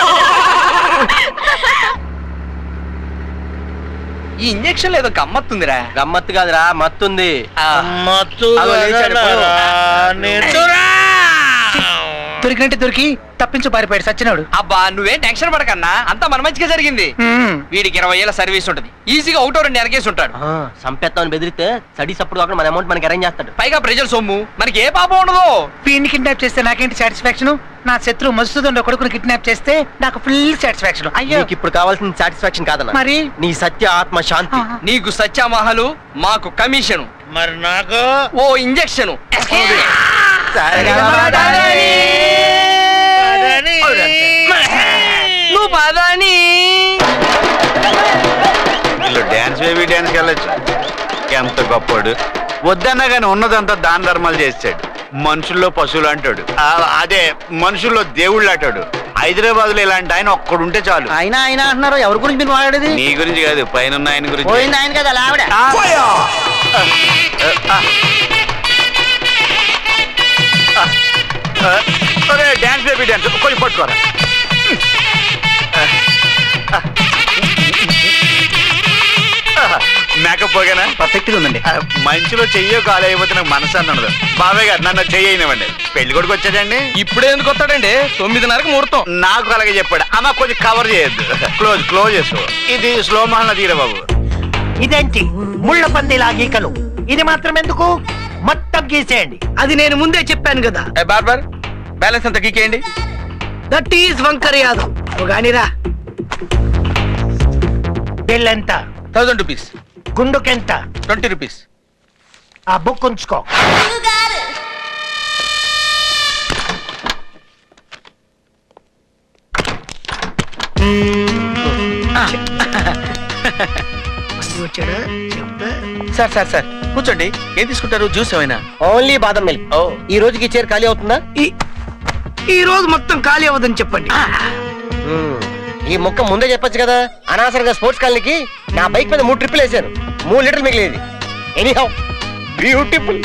Speaker 19: ఈ ఇంజక్షన్ ఏదో గమ్మత్తుందిరా
Speaker 14: గమ్మత్తు కాదురా మత్తుంది
Speaker 17: మత్తు
Speaker 14: అగో లేచాడు, పో.
Speaker 1: దొరికినట్టు దొరికి తప్పించు పారిపోయాడు సచ్చినాడు
Speaker 19: అబ్బా నువ్వేం టెన్షన్ పడకన్నా అంతా మన మంచిగా జరిగింది వీడికి ఇరవై ఏళ్ళ సర్వీస్ ఉంటది ఈజీగా ఒకటో రెండు ఎరగేసి ఉంటాడు
Speaker 14: సంపెత్తామని బెదిరితే స్టడీ సప్పుడు కాకుండా మన అమౌంట్ మనకి అరేంజ్ చేస్తాడు
Speaker 19: పైగా ప్రజల సొమ్ము మనకి ఏ పాపం ఉండదు
Speaker 1: వీడిని కిడ్నాప్ చేస్తే నాకేంటి సాటిస్ఫాక్షన్ నా శత్రువు మధుసూదన్ కొడుకుని కిడ్నాప్ చేస్తే నాకు ఫుల్ సాటిస్ఫాక్షన్ అయ్యో
Speaker 14: నీకు ఇప్పుడు కావాల్సిన సాటిస్ఫాక్షన్ కాదన్న
Speaker 1: మరి?
Speaker 14: నీ సత్య ఆత్మ శాంతి
Speaker 19: నీకు సత్యామహలు మాకు కమిషన్
Speaker 17: మరి నాకు
Speaker 19: ఓ ఇంజక్షన్ నువ్వు పదని
Speaker 13: వీళ్ళు డ్యాన్స్ బేబీ డ్యాన్స్కి వెళ్ళొచ్చు ఎంత గొప్పోడు వద్దన్నా కానీ ఉన్నదంతా దాన ధర్మాలు చేస్తాడు మనుషుల్లో పశువులు అంటాడు ఆ, అదే మనుషుల్లో దేవుళ్ళు అంటాడు హైదరాబాద్ లో ఇలాంటి ఆయన ఒక్కడుంటే చాలు
Speaker 14: ఆయన ఆయన అంటున్నారు ఎవరి గురించి మీరు మాట్లాడేది
Speaker 13: నీ గురించి కాదు పైన ఉన్న ఆయన గురించి
Speaker 14: పోయింది ఆయన కదా ఆవిడ
Speaker 13: డ్యాన్స్ బేబీ డ్యాన్స్ కొంచెం పట్టుకోరా మేకప్ పోగానా
Speaker 5: పర్ఫెక్ట్ గా ఉందండి
Speaker 13: మంచిలో చెయ్యో కాలు అయిపోతే నాకు మనసు అన్నది బాబాయ్ గారు నన్ను చెయ్యనివ్వండి పెళ్లి కొడుకు వచ్చాడండి
Speaker 11: ఇప్పుడే ఎందుకు వస్తాడండి తొమ్మిదిన్నరకు ముహూర్తం
Speaker 13: నాకు అలాగే చెప్పాడు అమ్మ కొంచెం కవర్ చేయొద్దు క్లోజ్ క్లోజ్ చేసుకో ఇది స్లో మహల్ తీర బాబు
Speaker 18: ఇదేంటి ముళ్ళ పందిలా గీకలు ఇది మాత్రం ఎందుకు మొత్తం గీసేయండి
Speaker 12: అది నేను ముందే చెప్పాను కదా
Speaker 11: బార్బర్ బ్యాలెన్స్ అంతా గీకేయండి
Speaker 12: దట్ ఈస్ వంకర్ యాదవ్ ఓ గానిరా
Speaker 18: బిల్ ఎంత
Speaker 11: థౌసండ్ రూపీస్
Speaker 18: గుండుకెంత
Speaker 11: ట్వంటీ రూపీస్
Speaker 18: ఆ బుక్ ఉంచుకో
Speaker 12: వచ్చాడా చెప్తా
Speaker 11: సార్ సార్ సార్ కూర్చోండి ఏం తీసుకుంటారు జ్యూస్ ఏమైనా
Speaker 14: ఓన్లీ బాదం మిల్క్ ఈ రోజుకి చైర్ ఖాళీ అవుతుందా
Speaker 12: ఈ రోజు మొత్తం ఖాళీ అవ్వదని చెప్పండి
Speaker 14: మ్మ్. ఈ మొక్క ముందే చెప్పొచ్చు కదా అనవసరంగా స్పోర్ట్స్ కాలనీకి నా బైక్ మీద మూడు ట్రిప్పులు వేసాను మూడు లీటర్లు మిగిలేదు ఎనీహౌ బ్యూటిఫుల్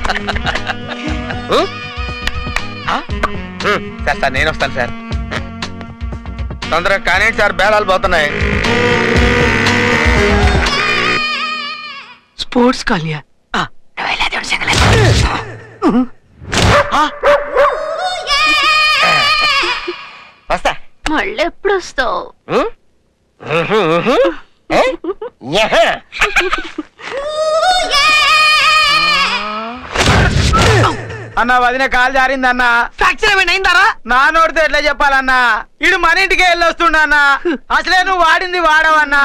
Speaker 11: సార్ సార్ నేను వస్తాను సార్ తొందరగా కానీ సార్ బేలాలు పోతున్నాయి
Speaker 12: స్పోర్ట్స్ కాలియా
Speaker 14: వస్తా
Speaker 2: మళ్ళీ ఎప్పుడు వస్తావు
Speaker 16: అన్న వదిన కాలు జారింది అన్న
Speaker 12: ఫ్రాక్చర్ ఏమైనా అయిందారా
Speaker 16: నా నోటితో ఎట్లా చెప్పాలన్నా ఇడు మన ఇంటికి వెళ్ళి వస్తుండన్న అసలే నువ్వు వాడింది వాడవన్నా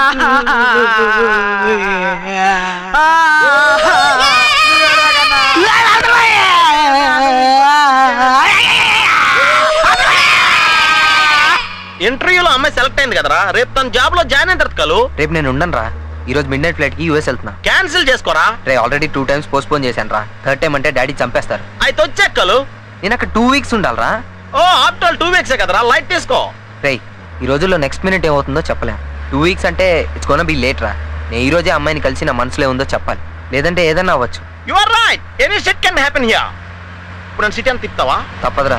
Speaker 17: ఇంటర్వ్యూలో అమ్మాయి సెలెక్ట్ అయింది కదరా రేపు తన జాబ్ లో జాయిన్ అయిన కలు
Speaker 10: రేపు నేను ఉండను రా ఈ రోజు మిడ్ నైట్ ఫ్లైట్ కి యూఎస్ వెళ్తున్నా
Speaker 17: క్యాన్సిల్ చేసుకోరా
Speaker 10: రే already two times postpone చేశాను రా థర్డ్ టైం అంటే డాడీ చంపేస్తారు
Speaker 17: అయితే వచ్చేక్కలు
Speaker 10: నేను అక్కడ టూ వీక్స్ ఉండాలరా
Speaker 17: ఓ ఆఫ్టర్ టూ వీక్స్ కదరా లైట్ తీసుకో
Speaker 10: రే ఈ రోజుల్లో నెక్స్ట్ మినిట్ ఏమవుతుందో చెప్పలేం టూ వీక్స్ అంటే ఇట్స్ గోన బి లేట్ రా నేను ఈ రోజే అమ్మాయిని కలిసి నా మనసులో ఉందో చెప్పాలి లేదంటే ఏదైనా అవ్వచ్చు
Speaker 17: you are right any shit can happen here ఇప్పుడు నన్ను సిటీ అని తిప్పుతావా
Speaker 10: తప్పదురా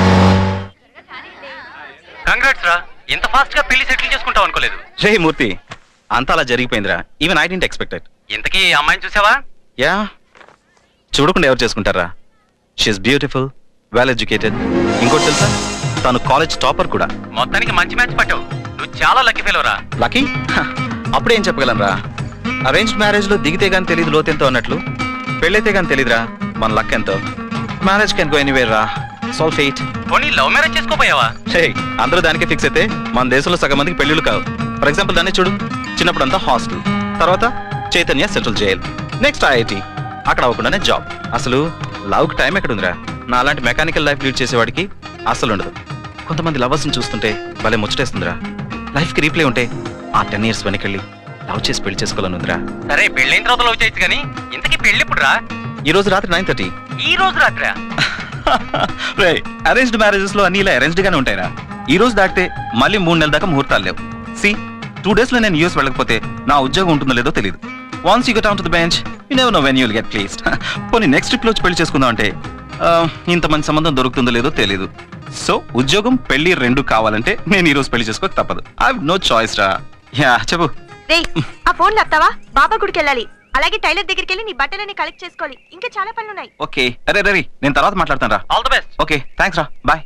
Speaker 21: కంగ్రాట్స్ రా ఇంత ఫాస్ట్ గా పెళ్లి సెటిల్ చేసుకుంటావు అనుకోలేదు
Speaker 17: రే మూర్తి అంతా అలా జరిగిపోయిందిరా ఈవెన్ ఐ డెంట్ ఎక్స్పెక్టెడ్
Speaker 21: ఇంతకీ ఈ అమ్మాయిని చూసావా
Speaker 17: యా చూడకుండా ఎవరు చేసుకుంటారా షీఈస్ బ్యూటిఫుల్ వెల్ ఎడ్యుకేటెడ్ ఇంకోటి తెలుసా తను కాలేజ్ టాపర్ కూడా
Speaker 21: మొత్తానికి మంచి మ్యాచ్ పట్టావు నువ్వు చాలా లక్కీ ఫెలో రా
Speaker 17: లక్కీ అప్పుడేం చెప్పగలను రా అరేంజ్డ్ మ్యారేజ్ లో దిగితే గానీ తెలియదు లోతెంతో అన్నట్లు పెళ్ళైతే గానీ తెలియదురా మన లక్ ఎంతో మ్యారేజ్ కెన్ గో ఎనీవేర్ రా సాల్ ఫెయిట్
Speaker 21: పోనీ లవ్ మ్యారేజ్ చేసుకోపోయావా
Speaker 17: హే అందరూ దానికే ఫిక్స్ అయితే మన దేశంలో సగం మందికి పెళ్ళిళ్ళు కావు ఫర్ ఎగ్జాంపుల్ దాన్ని చూడు చిన్నప్పుడు అంతా హాస్టల్ తర్వాత Chaitanya central jail next IIT అక్కడ అవ్వకుండానే జాబ్ అసలు లవ్కి టైం ఎక్కడ ఉందిరా నా అలాంటి మెకానికల్ లైఫ్ లీడ్ చేసేవాడికి అసలు ఉండదు కొంతమంది లవర్స్ని చూస్తుంటే భలే ముచ్చటేస్తుందిరా లైఫ్కి రీప్లే ఉంటే ఆ టెన్ ఇయర్స్ వెనకెళ్ళి లవ్ చేసి పెళ్లి చేసుకోవాలని ఉందిరా
Speaker 21: సరే పెళ్ళైన తర్వాత లవ్ చేయొచ్చు కానీ ఇంతకీ పెళ్లి ఎప్పుడు రా
Speaker 17: ఈ రోజు రాత్రి నైన్ థర్టీ
Speaker 21: ఈ రోజు రాత్రా
Speaker 17: రే అరేంజ్డ్ మ్యారేజెస్ లో అన్ని ఇలా అరేంజ్డ్ గానే ఉంటాయిరా ఈ రోజు దాటితే మళ్ళీ మూడు నెలల దాకా ముహూర్తాలు లేవు సి టూ డేస్ లో నేను యూఎస్ వెళ్ళకపోతే నా ఉద్యోగం ఉంటుందో లేదో తెలియదు once you get on to the bench you never know when you'll get placed పోనీ నెక్స్ట్ ట్రిప్ లో వచ్చి పెళ్లి చేసుకుందాం అంటే ఆ, ఇంత మంచి సంబంధం దొరుకుతుందో లేదో తెలియదు సో ఉద్యోగం పెళ్లి రెండు కావాలంటే నేను ఈ రోజు పెళ్లి చేసుకోక తప్పదు ఐ నో చాయిస్ రా యా చెప్పు
Speaker 24: రే ఆ ఫోన్ లాప్తావా బాబా గుడికి వెళ్ళాలి అలాగే టైలర్ దగ్గరికి వెళ్ళి నీ బట్టలని కలెక్ట్ చేసుకోవాలి ఇంకా చాలా పనులున్నాయి
Speaker 17: ఓకే అరే రే నేను తర్వాత మాట్లాడతాను రా
Speaker 21: all the best
Speaker 17: okay thanks రా bye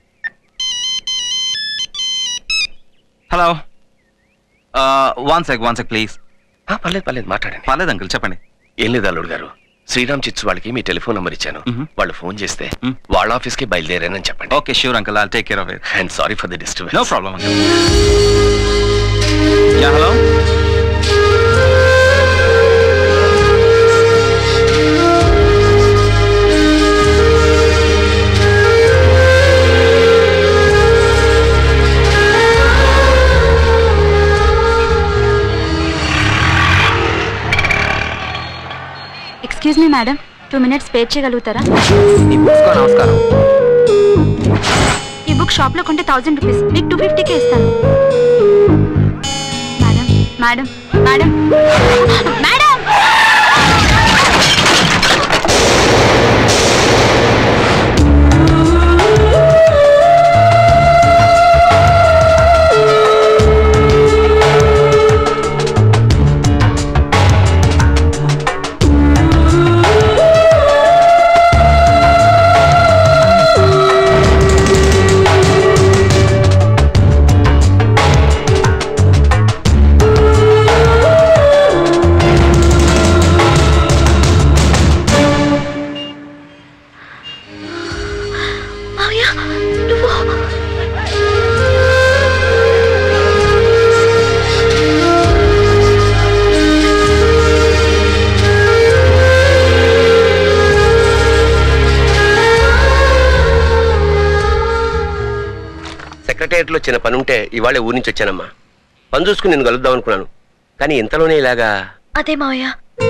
Speaker 17: hello one sec one sec please
Speaker 4: పర్లేదు పర్లేదు మాట్లాడండి
Speaker 17: పర్లేదు అంకుల్ చెప్పండి
Speaker 4: ఏం లేదు అల్లుడు గారు శ్రీరామ్ చిట్స్ వాళ్ళకి మీ టెలిఫోన్ నెంబర్ ఇచ్చాను వాళ్ళు ఫోన్ చేస్తే వాళ్ళ ఆఫీస్ కి బయలుదేరానని చెప్పండి
Speaker 17: okay sure uncle I take care of it
Speaker 4: and sorry for the disturbance
Speaker 17: no problem uncle యా hello
Speaker 22: excuse me madam two minutes pay చేయగలుగుతారా
Speaker 10: నమస్కారం
Speaker 22: ఈ బుక్ షాప్ లో కొంటే థౌసండ్ రూపీస్ మీకు టూ ఫిఫ్టీకే ఇస్తాను మేడం మేడం మేడం మేడం
Speaker 14: సెక్రటేరియట్లో చిన్న పని ఉంటే ఇవాళ ఊరి నుంచి వచ్చానమ్మా పని చూసుకుని నేను కలుద్దాం అనుకున్నాను కానీ ఇంతలోనే ఇలాగా
Speaker 2: అదే మావయ్య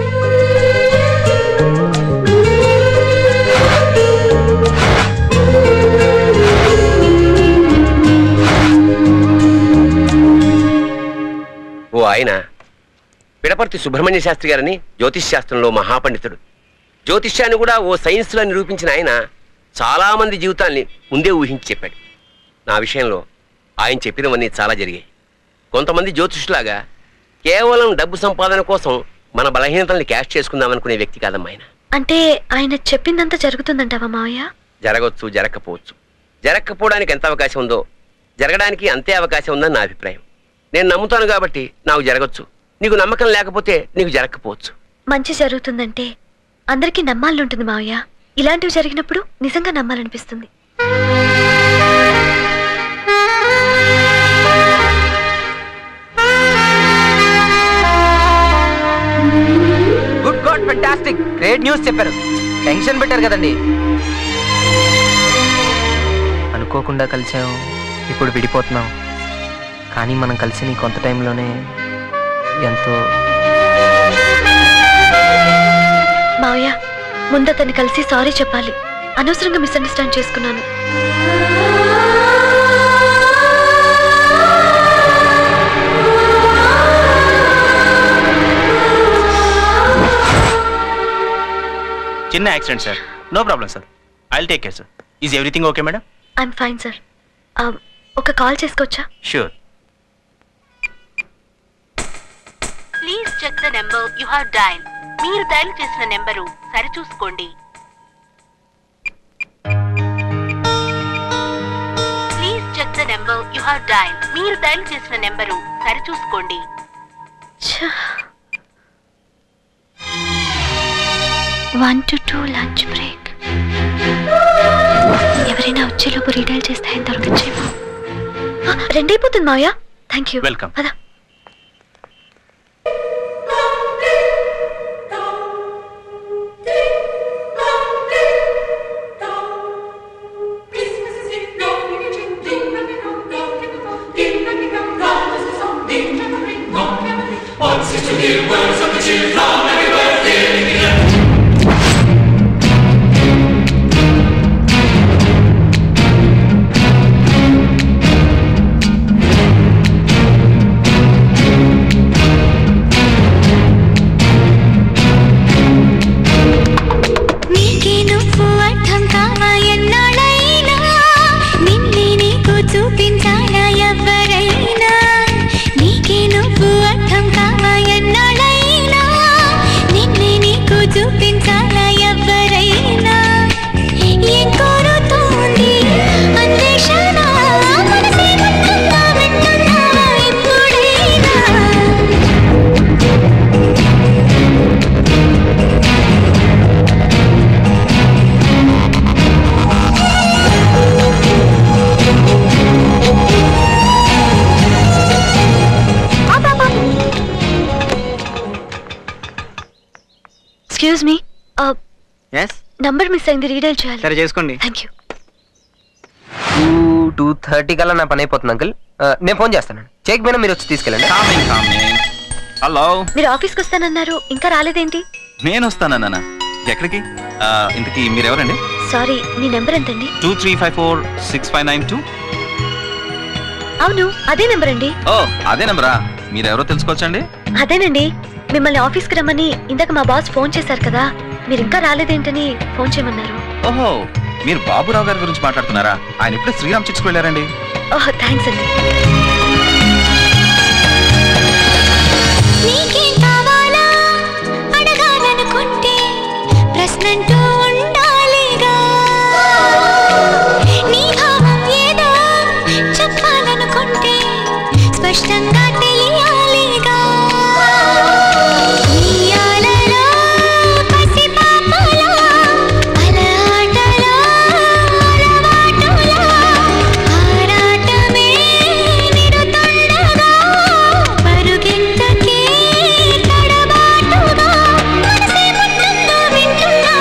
Speaker 14: ఓ ఆయన పిడపర్తి సుబ్రహ్మణ్య శాస్త్రి గారని జ్యోతిష్ శాస్త్రంలో మహాపండితుడు జ్యోతిష్యాన్ని కూడా ఓ సైన్స్లో నిరూపించిన ఆయన చాలా మంది జీవితాల్ని ముందే ఊహించి చెప్పాడు నా విషయంలో ఆయన చెప్పినవన్నీ చాలా జరిగాయి కొంతమంది జ్యోతిష్లాగా కేవలం డబ్బు సంపాదన కోసం మన బలహీనతల్ని క్యాష్ చేసుకుందామనుకునే వ్యక్తి కాదమ్మా ఆయన
Speaker 2: అంటే ఆయన చెప్పిందంతా జరుగుతుందంటావా మావయ్య
Speaker 14: జరగవచ్చు జరగకపోవచ్చు జరగకపోవడానికి ఎంత అవకాశం ఉందో జరగడానికి అంతే అవకాశం ఉందని నా అభిప్రాయం నేను నమ్ముతాను కాబట్టి నాకు జరగచ్చు నీకు నమ్మకం లేకపోతే నీకు జరగకపోవచ్చు
Speaker 2: మంచి జరుగుతుందంటే అందరికీ నమ్మాలనుంటుంది మావయ్య ఇలాంటివి జరిగినప్పుడు నిజంగా నమ్మాలనిపిస్తుంది
Speaker 10: good god fantastic great news చెప్పారు టెన్షన్ పెట్టారు కదండి అనుకోకుండా కలిసాం ఇప్పుడు విడిపోతున్నాం కానీ మనం కలిసిన ఈ కొంత టైంలోనే ఎంతో
Speaker 2: మావయ్య ముందు అతన్ని కలిసి సారీ చెప్పాలి అనవసరంగా మిస్అండర్స్టాండ్ చేసుకున్నాను
Speaker 17: చిన్న accident sir no problem sir I take care sir is everything okay madam
Speaker 2: I'm fine sir ఒక కాల్ చేసుకోవచ్చా
Speaker 17: sure
Speaker 6: please check the number you have dial మీరు డయల్ చేసిన నెంబరు సరిచూసుకోండి please check the number you have dial మీరు డయల్ చేసిన నెంబరు సరిచూసుకోండి
Speaker 2: one to two lunch break ఎవరైనా వచ్చేలోపు రీటైల్ చేస్తే ఆయన దొరకచ్చేమో ఆ, రెండైపోతుంది మావయ్య థ్యాంక్ యూ
Speaker 17: వెల్కమ్
Speaker 2: పద
Speaker 7: నీకే నువ్వు అర్థం కావా ఎన్నాళ్ళైనా నిన్నే నీకు చూపించాలా ఎవరైనా నీకే నువ్వు అర్థం కావా ఎన్నాళ్ళైనా నిన్నే నీకు చూపించాలా ఎవరైనా ఏం కోరుతోంది అన్వేషణ మనసే గుర్తుందా వింటున్నావా ఎప్పుడైనా
Speaker 2: excuse me
Speaker 10: yes
Speaker 2: number miss అయింది రీడైల్ చేయాలి
Speaker 10: సరే చేసుకోండి
Speaker 2: thank you
Speaker 10: two two thirty కల్లా నా పని అయిపోతుంది అంకుల్ నేను ఫోన్ చేస్తాను చెక్ మీద మీరు వచ్చి తీసుకెళ్ళండి
Speaker 9: హలో
Speaker 2: మీరు ఆఫీస్కి వస్తానన్నారు ఇంకా రాలేదేంటి
Speaker 9: నేను వస్తానన్నా ఎక్కడికి ఆ, ఇంతకీ మీరెవరండి
Speaker 2: సారీ మీ నెంబర్ ఎంతండి
Speaker 9: two three five four six five nine two
Speaker 2: అవును అదే నెంబర్ అండి
Speaker 9: ఓ అదే నెంబరా మీరెవరో తెలుసుకోవచ్చండి
Speaker 2: అదేనండి మిమ్మల్ని ఆఫీస్కి రమ్మని ఇందాక మా బాస్ ఫోన్ చేశారు కదా మీరు ఇంకా రాలేదేంటని ఫోన్ చేయమన్నారు
Speaker 9: ఓహో మీరు బాబురావు గారి గురించి మాట్లాడుతున్నారా ఆయన ఇప్పుడే శ్రీరామ్ చిట్స్కి వెళ్ళారండి
Speaker 2: ఓహ్ థ్యాంక్స్ అండి
Speaker 7: నీకేం కావాలా అడగాలనుకుంటే ప్రశ్నంటూ ఉండాలిగా నీ భావం ఏదో చెప్పాలనుకుంటే స్పష్టంగా తెలియాలిగా ఉయ్యాలలో పసిపాపలా, అలఆటలో అలవాటులా, ఆరాటమే నిడుతుండగా, పరుగెత్తకే తడబాటుగా, మనసే ముట్టుందో వింటున్నా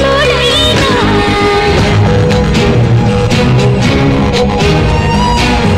Speaker 7: ఎప్పుడైనా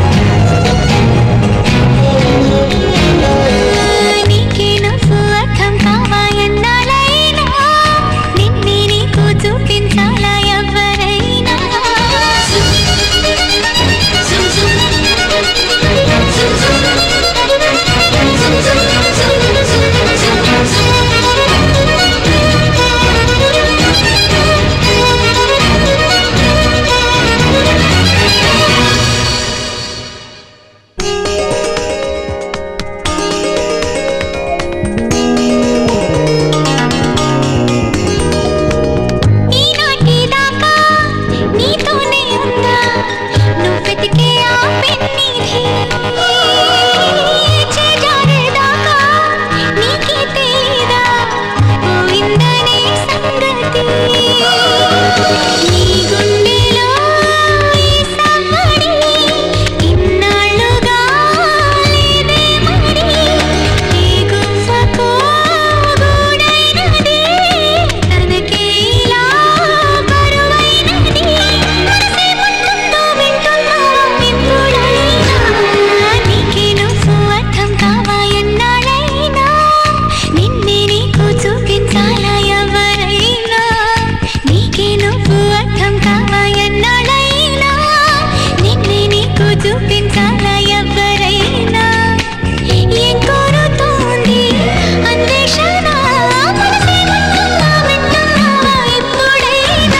Speaker 7: చూపించాలా ఎవరైనా ఏం కోరుతోంది అన్వేషణ మనసే ముట్టున్నా వింటున్నావా ఇప్పుడైనా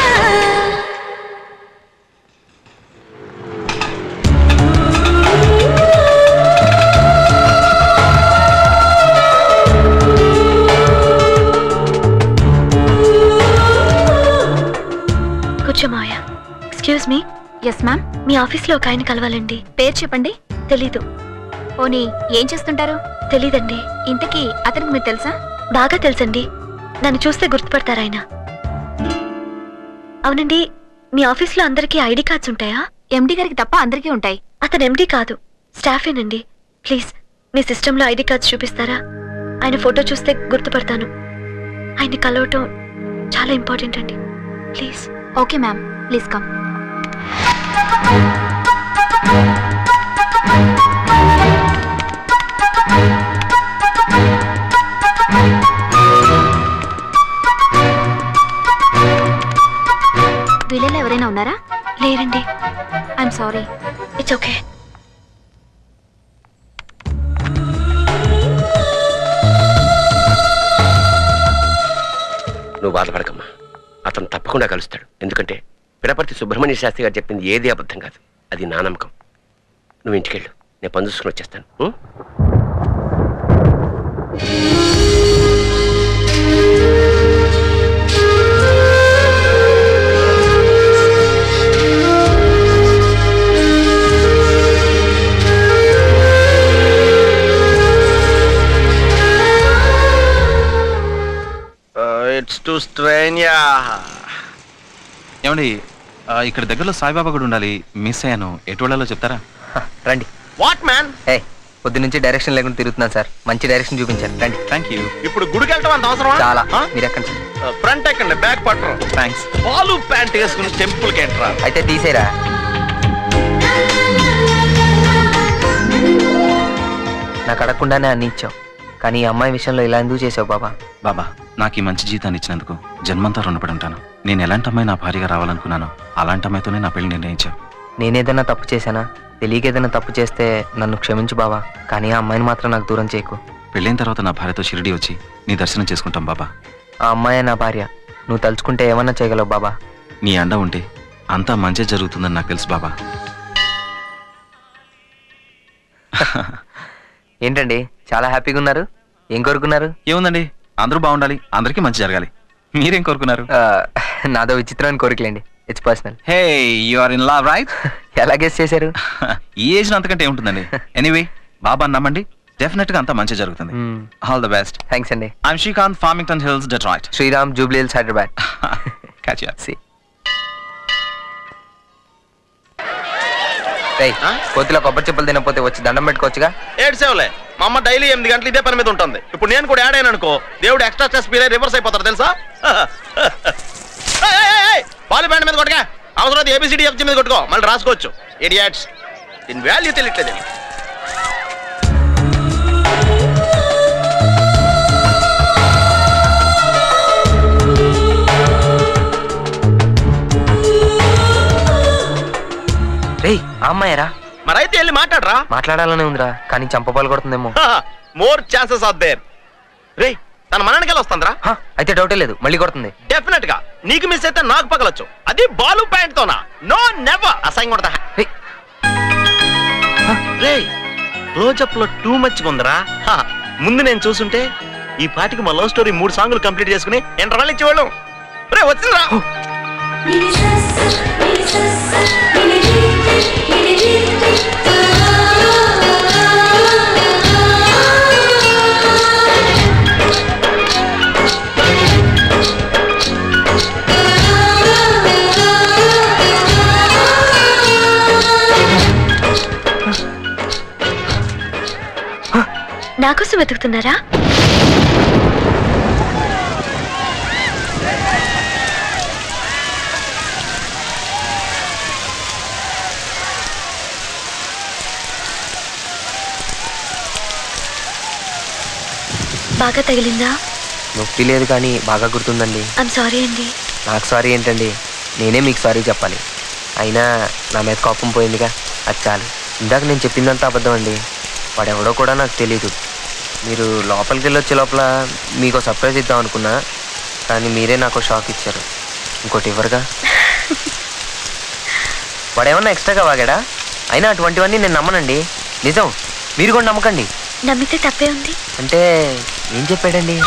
Speaker 2: కూర్చో మావయ్య ఎక్స్క్యూజ్ మీ ఎస్ మ్యామ్ మీ ఆఫీస్లో ఒక ఆయన కలవాలండి పేరు చెప్పండి తెలీదు పోనీ ఏం చేస్తుంటారు తెలీదండి ఇంతకీ అతనికి మీరు తెలుసా బాగా తెలుసండి నన్ను చూస్తే గుర్తుపడతారు ఆయన అవునండి మీ ఆఫీస్లో అందరికీ ఐడి కార్డ్స్ ఉంటాయా ఎండి గారికి తప్ప అందరికీ ఉంటాయి అతను ఎండి కాదు స్టాఫేనండి ప్లీజ్ మీ సిస్టంలో ఐడి కార్డ్స్ చూపిస్తారా ఆయన ఫోటో చూస్తే గుర్తుపడతాను ఆయన కలవటం చాలా ఇంపార్టెంట్ అండి please okay ma'am please come వీళ్ళలో ఎవరైనా ఉన్నారా లేరండి ఐఎమ్ సారీ ఇట్స్ ఓకే
Speaker 14: నువ్వు బాధపడకమ్మా అతను తప్పకుండా కలుస్తాడు ఎందుకంటే పిడపర్తి సుబ్రహ్మణ్య శాస్త్రి గారు చెప్పింది ఏది అబద్ధం కాదు అది నా నమ్మకం నువ్వు ఇంటికెళ్ళు నేను పని చూసుకుని వచ్చేస్తాను ఉం?
Speaker 17: ఇట్స్ టు స్ట్రెయిన్ యా
Speaker 9: ఏమండి ఆ, ఇక్కడ దగ్గరలో సాయిబాబా గుడి ఉండాలి మిస్ అయ్యాను ఎటు వెళ్ళాలో చెప్తారా
Speaker 10: రండి
Speaker 17: వాట్ మ్యాన్
Speaker 10: ఏ పొద్దు నుంచి డైరెక్షన్ లేకుండా తిరుగుతున్నాను సార్ మంచి డైరెక్షన్ చూపించాను రండి
Speaker 9: థ్యాంక్ యూ
Speaker 17: ఇప్పుడు గుడికి వెళ్ళటం అంత అవసరమా
Speaker 10: చాలా మీరు ఎక్కడ
Speaker 17: ఫ్రంట్ ఎక్కండి బ్యాక్ పట్టరు
Speaker 9: థ్యాంక్స్
Speaker 17: బాలు ప్యాంట్ వేసుకుని టెంపుల్ కి ఎంట్రా
Speaker 10: అయితే తీసేరా నాకు అడగకుండానే అన్ని ఇచ్చావు కానీ ఈ అమ్మాయి విషయంలో ఇలా ఎందుకు చేసావు బాబా
Speaker 9: బాబా నాకు ఈ మంచి జీతాన్ని ఇచ్చినందుకు జన్మంతా రుణపడి ఉంటాను నేను ఎలాంటి అమ్మాయి నా భార్యగా రావాలనుకున్నానో అలాంటి అమ్మాయితోనే నా పెళ్లి నిర్ణయించావు
Speaker 10: నేనేదైనా తప్పు చేశానా తెలియక ఏదైనా తప్పు చేస్తే నన్ను క్షమించు బాబా కానీ ఆ అమ్మాయిని మాత్రం నాకు దూరం చేయకు
Speaker 9: పెళ్ళైన తర్వాత నా భార్యతో షిరిడి వచ్చి నీ దర్శనం చేసుకుంటాం బాబా
Speaker 10: ఆ అమ్మాయే నా భార్య నువ్వు తలుచుకుంటే ఏమన్నా చేయగలవు బాబా
Speaker 9: నీ అండ ఉంటే అంతా మంచి జరుగుతుందని నాకు తెలుసు బాబా
Speaker 10: ఏంటండి చాలా హ్యాపీగా ఉన్నారు ఏం కోరుకున్నారు
Speaker 9: ఏముందండి అందరూ బాగుండాలి అందరికీ మంచి జరగాలి మీరేం కోరుకున్నారు
Speaker 10: ఆ, నాదో విచిత్రమైన కోరికలేండి it's personal
Speaker 9: hey you are in love right
Speaker 10: ఎలా గెస్ చేశారు
Speaker 9: ఈ ఏజ్ అంతకంటే ఏముంటుందండి ఎనీవే బాబా నమ్మండి డెఫినెట్ గా అంతా మంచి జరుగుతుంది ఆల్ ద బెస్ట్
Speaker 10: థ్యాంక్స్ అండి
Speaker 9: I'm Srikanth Farmington Hills Detroit
Speaker 10: Sriram Jubilee Hills Hyderabad
Speaker 9: catch you
Speaker 10: see రేయ్ కోతిలో కొబ్బరి చెప్పులు తినకపోతే వచ్చి దండం పెట్టుకోవచ్చుగా
Speaker 17: ఏడ్సేవలే మా అమ్మ డైలీ ఎనిమిది గంటలు ఇదే పని మీద ఉంటుంది ఇప్పుడు నేను కూడా యాడ్ అయ్యాను అనుకో దేవుడు ఎక్స్ట్రా స్ట్రెస్ ఫీల్ రివర్స్ అయిపోతారు తెలుసా ఏయ్, ఏయ్, ఏయ్, ఏయ్, బాల్ బ్యాండ్ మీద కొట్టగా అవసరం ఏబిసిడి ఎఫ్జి మీద కొట్టుకో మళ్ళీ రాసుకోవచ్చు ఇడియాట్స్ దీని వాల్యూ తెలియట్లేదు వీళ్ళకి.
Speaker 10: రేయ్ ఆ అమ్మాయరా
Speaker 17: మరైతే వెళ్ళి మాట్లాడరా
Speaker 10: మాట్లాడాలనే ఉందిరా కానీ చంపపాలు కొడుతుందేమో
Speaker 17: మోర్ ఛాన్సెస్ ఆర్ దేర్ రే తన మనకి వెళ్ళి వస్తుందిరా
Speaker 10: అయితే డౌటే లేదు మళ్ళీ కొడుతుంది
Speaker 17: డెఫినెట్ గా నీకు మిస్ అయితే నాకు పగలొచ్చు అది బాలు ప్యాంట్ తోనా నో నెవర్ అసహ్యం కొడతా రే క్లోజప్ లో టూ మచ్ ఉందరా హా, ముందు నేను చూసుంటే ఈ పాటికి మా లవ్ స్టోరీ మూడు సాంగులు కంప్లీట్ చేసుకుని ఇంటర్వల్ ఇచ్చేవాళ్ళం రే వచ్చిందిరా
Speaker 2: నా కోసం వెతుకుతున్నారా బాగా తగిలిందా
Speaker 10: నొప్పి లేదు కానీ బాగా గుర్తుందండి
Speaker 2: ఐమ్ సారీ అండి
Speaker 10: నాకు సారీ ఏంటండి నేనే మీకు సారీ చెప్పాలి అయినా నా మీద కోపం పోయిందిగా అది చాలు ఇందాక నేను చెప్పిందంతా అబద్ధం అండి వాడెవడో కూడా నాకు తెలియదు మీరు లోపలికి వెళ్ళి వచ్చే లోపల మీకు సర్ప్రైజ్ ఇద్దాం అనుకున్నా కానీ మీరే నాకు షాక్ ఇచ్చారు ఇంకోటి ఇవ్వరుగా వాడేమన్నా ఎక్స్ట్రాగా వాగాడా అయినా అటువంటివన్నీ నేను నమ్మనండి నిజం మీరు కూడా నమ్మకండి
Speaker 2: నమ్మితే తప్పే ఉంది
Speaker 10: అంటే ఏం చెప్పాడండి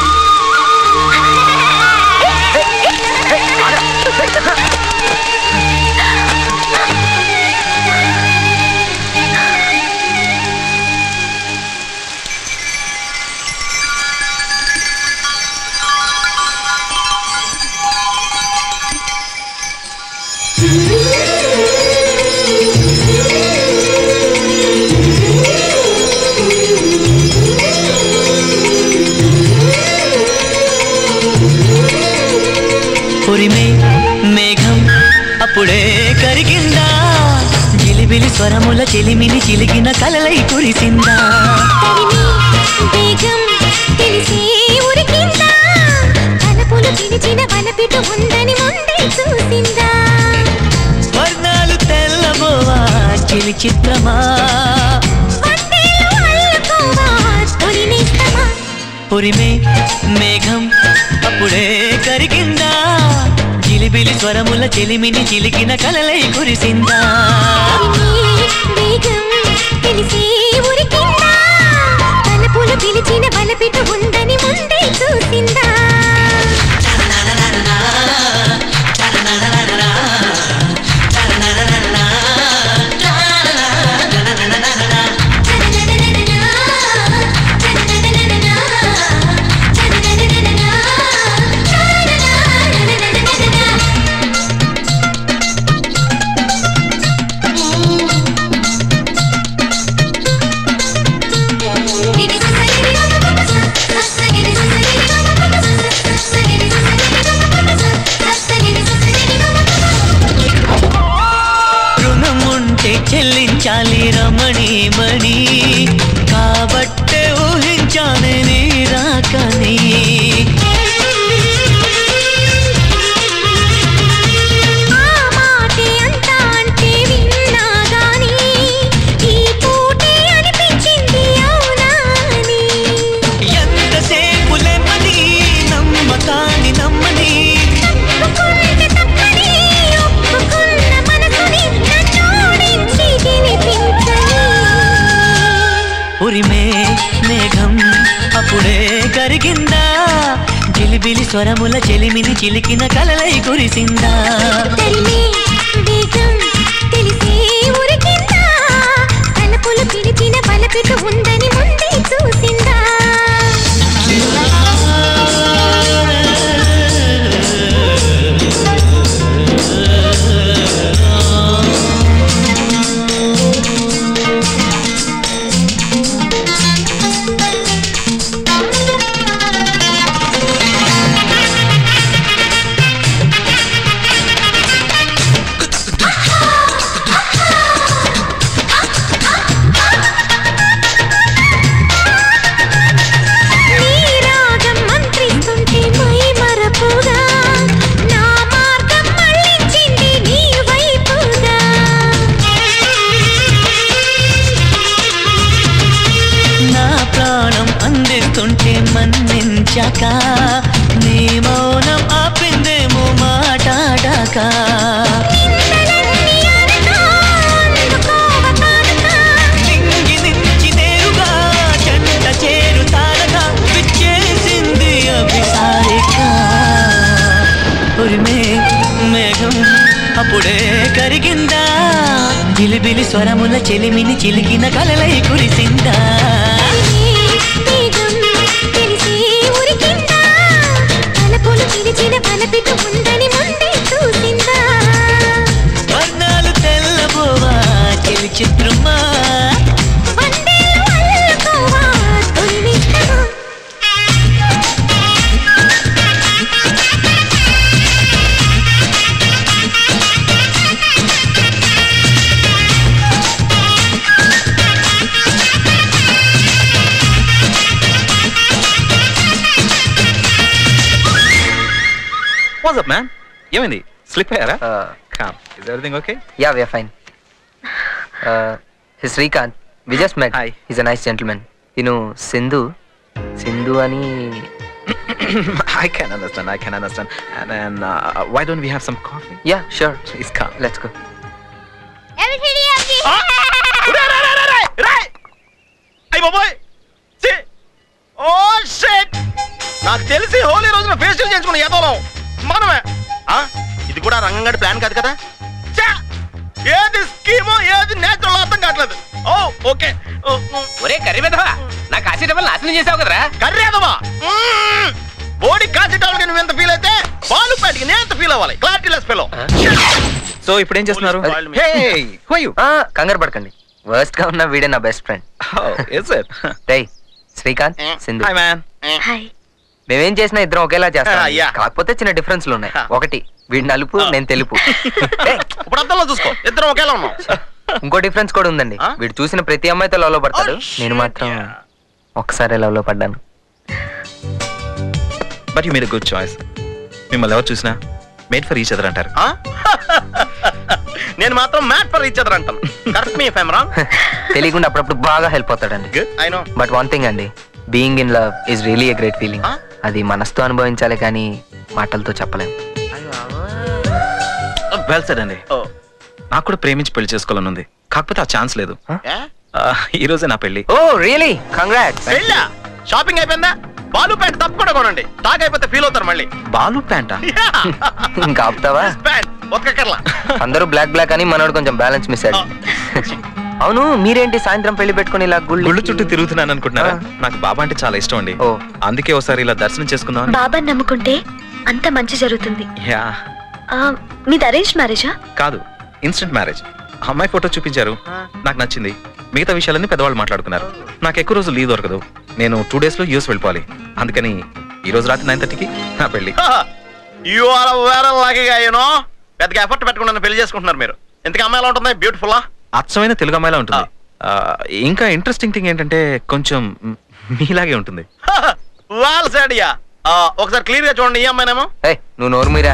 Speaker 8: ఉరిమే మేఘం అప్పుడే కరిగిందా జిలిబిలి స్వరముల చెలిమిని చిలిగిన కలలై కురిసిందా
Speaker 7: బేగం తెలిసి ఉరికిందా తలపులు పిలిచిన వలపిటు ఉందని ముందే చూసిందా
Speaker 8: వర్ణాలు తెల్లబోవా చిలి చిత్రమా
Speaker 7: వందేలు అల్లుకోవా తొలినేస్తమా
Speaker 8: ఉరిమే మేఘం అప్పుడే కరిగిందా జిలిబిలి స్వరముల చెలిమిని చిలికిన కలలై కురిసిందా
Speaker 7: బేగం తెలిసి ఉరికిందా తలపులు పిలిచిన వలపిటు ఉందని ముందే చూసిందా
Speaker 8: రుణం ఉంటే చెల్లించాలి రమణి మణి కాబట్టే ఊహించానే నీ రాకని
Speaker 7: ఆ మాటే అంతా అంటే విన్నా గాని ఈ పూటే అనిపించింది అవునా అని
Speaker 8: ఎంతసేపు లెమ్మని నమ్మకాని నమ్మని
Speaker 7: ఒప్పుకుంటే తప్పని ఒప్పుకున్న మనసుని నన్నోడించి తినిపించని
Speaker 8: ఉరిమే మేఘం అప్పుడే కరిగిందా జిలిబిలి స్వరముల చెలిమిని చిలికిన కలలై కురిసిందా
Speaker 7: తరిమే వేగం తెలిసి ఉరికిందా తలుపులు పిలిచిన బలపిటు ఉందని ముందే చూసిందా నీ రాగం మంత్రిస్తుంటే మై మరపుగా నా మార్గం మళ్ళించింది నీ వైపుగా
Speaker 8: నా ప్రాణం అందిస్తుంటే మన్నించాక నీ మౌనం ఆపిందేమో మాటాడాక నింగి నుంచి నేరుగా చెంట చేరుతారగా విచ్చేసింది అభిసారిక ఉరిమే మేఘం అప్పుడే కరిగిందా జిలిబిలి స్వరముల చెలిమిని చిలికిన కలలై కురిసిందా
Speaker 7: వేగం తెలిసి ఉరికిందా తలుపులు పిలిచిన బలపిటు ఉందని ముందే చూసిందా
Speaker 8: వర్ణాలు తెల్లబోవా చెలి చిత్రమా
Speaker 7: వందేలు అల్లుకోవా తొలినిస్తమా
Speaker 5: వాట్సాప్ మ్యాన్ ఏమైంది స్లిప్ అయ్యారా come is everything okay
Speaker 10: yeah we fine Srikanth we just met is a nice gentlemen తిను సింధు సింధు అని
Speaker 9: I can understand. I can understand. And then, uh, why don't we have some coffee?
Speaker 10: Yeah sure
Speaker 9: Please come.
Speaker 10: Let's go
Speaker 17: అయ్యి బాబోయ్ ఛీ! ఓ షిట్ నాకు తెలిసి హోలీ రోజున ఫేస్టివల్ చేసుకున్న ఏదోలం మనమే ఆ, ఇది కూడా రంగంగడి ప్లాన్ కాదు కదా ఛా! ఏది స్కీమో ఏది నేచురల్ అర్థం కావట్లేదు ఓ ఓకే
Speaker 14: ఒరే కర్రీ విధవా నా కాశీ డబ్బులు నాశనం చేసావు కదరా
Speaker 17: కర్రేదమా బోడీ కాసేటానికి నువ్వు ఎంత ఫీల్ అయితే బాలు ప్యాట్కి నేను ఎంత ఫీల్ అవ్వాలి క్లారిటీ లెస్ ఫెలో
Speaker 9: సో ఇప్పుడు ఏం చేస్తున్నారు
Speaker 10: కంగారు పడకండి వర్స్ట్ గా ఉన్న వీడే నా బెస్ట్ ఫ్రెండ్
Speaker 9: ఇస్ ఇట్
Speaker 10: రేయ్ Srikanth Sindhu
Speaker 9: hi man
Speaker 2: hi
Speaker 10: మేమేం చేసినా ఇద్దరం ఒకేలా చేస్తాం
Speaker 17: Ah, yeah.
Speaker 10: కాకపోతే చిన్న డిఫరెన్స్లు ఉన్నాయి ఒకటి వీడి నలుపు నేను తెలుపు
Speaker 17: ఇప్పుడు అర్థంలో చూసుకో ఇద్దరం ఒకేలా ఉన్నాం
Speaker 10: ఇంకో డిఫరెన్స్ కూడా ఉందండి వీడు చూసిన ప్రతి అమ్మాయితో లవ్ లో పడతాడు నేను మాత్రం ఒక్కసారి లవ్ లో పడ్డాను
Speaker 9: but you made good choice మిమ్మల్ని ఎవరు చూసినా మేడ్ ఫర్ ఈచ్ అదర్ అంటారు
Speaker 17: నేను మాత్రం మ్యాట్ ఫర్ ఈచ్ అదర్ అంటాను కరెక్ట్ మీ ఫైమ్ రాంగ్
Speaker 10: తెలియకుండా అప్పుడప్పుడు బాగా హెల్ప్ అవుతాడండి
Speaker 17: I know
Speaker 10: but one thing అండి being in love is really a great feeling అది మనసుతో అనుభవించాలి కానీ మాటలతో చెప్పలేం
Speaker 9: వెల్ సెడ్ అండి నాకు కూడా ప్రేమించి పెళ్లి చేసుకోవాలని ఉంది కాకపోతే ఆ ఛాన్స్ లేదు Uh, ఈ రోజే నా పెళ్లి
Speaker 10: ఓ రియలీ కంగ్రాట్స్
Speaker 17: పెళ్ళా షాపింగ్ అయిపోయిందా బాలు ప్యాంట్ తప్పకుండా కొనండి తాగ్ అయిపోతే ఫీల్ అవుతారు మళ్ళీ
Speaker 9: బాలు ప్యాంటా
Speaker 10: ఇంకా ఆపుతావా
Speaker 17: ప్యాంట్ ఒక్కర్లా
Speaker 10: అందరూ బ్లాక్ బ్లాక్ అని మనోడు కొంచెం బ్యాలెన్స్ మిస్ అయ్యాడు అవును మీరేంటి సాయంత్రం పెళ్లి పెట్టుకుని ఇలా గుళ్ళు
Speaker 9: గుళ్ళు చుట్టూ తిరుగుతున్నాను అనుకుంటున్నారా నాకు బాబా అంటే చాలా ఇష్టం అండి అందుకే ఒకసారి ఇలా దర్శనం చేసుకుందాం
Speaker 2: బాబాని నమ్ముకుంటే అంత మంచి జరుగుతుంది
Speaker 9: యా
Speaker 2: ఆ, మీది అరేంజ్ మ్యారేజా
Speaker 9: కాదు ఇన్స్టెంట్ మ్యారేజ్ అమ్మాయి ఫోటో చూపించారు నాకు నచ్చింది మిగతా విషయాలన్నీ పెద్దవాళ్ళు మాట్లాడుకున్నారు నాకు ఎక్కువ రోజు లీవ్ దొరకదు నేను టూ డేస్ లో యూఎస్ వెళ్ళిపోవాలి అందుకని ఈ రోజు రాత్రి నైన్ థర్టీకి నా పెళ్లి
Speaker 17: యు ఆర్ వేరే లాగా యూనో పెద్దగా ఎఫర్ట్ పెట్టకుండా నన్ను పెళ్లి చేసుకుంటున్నారు మీరు ఇంతకీ అమ్మాయి ఎలా ఉంటుంది బ్యూటిఫుల్
Speaker 9: అచ్చమైన తెలుగు అమ్మాయిలా ఉంటుంది ఆ, ఇంకా ఇంట్రెస్టింగ్ థింగ్ ఏంటంటే కొంచెం మ్, మీలాగే ఉంటుంది
Speaker 17: వాల్ సైడియా ఒకసారి క్లియర్ గా చూడండి ఈ అమ్మాయినేమో
Speaker 10: ఏయ్, నువ్వు నోరు మీరా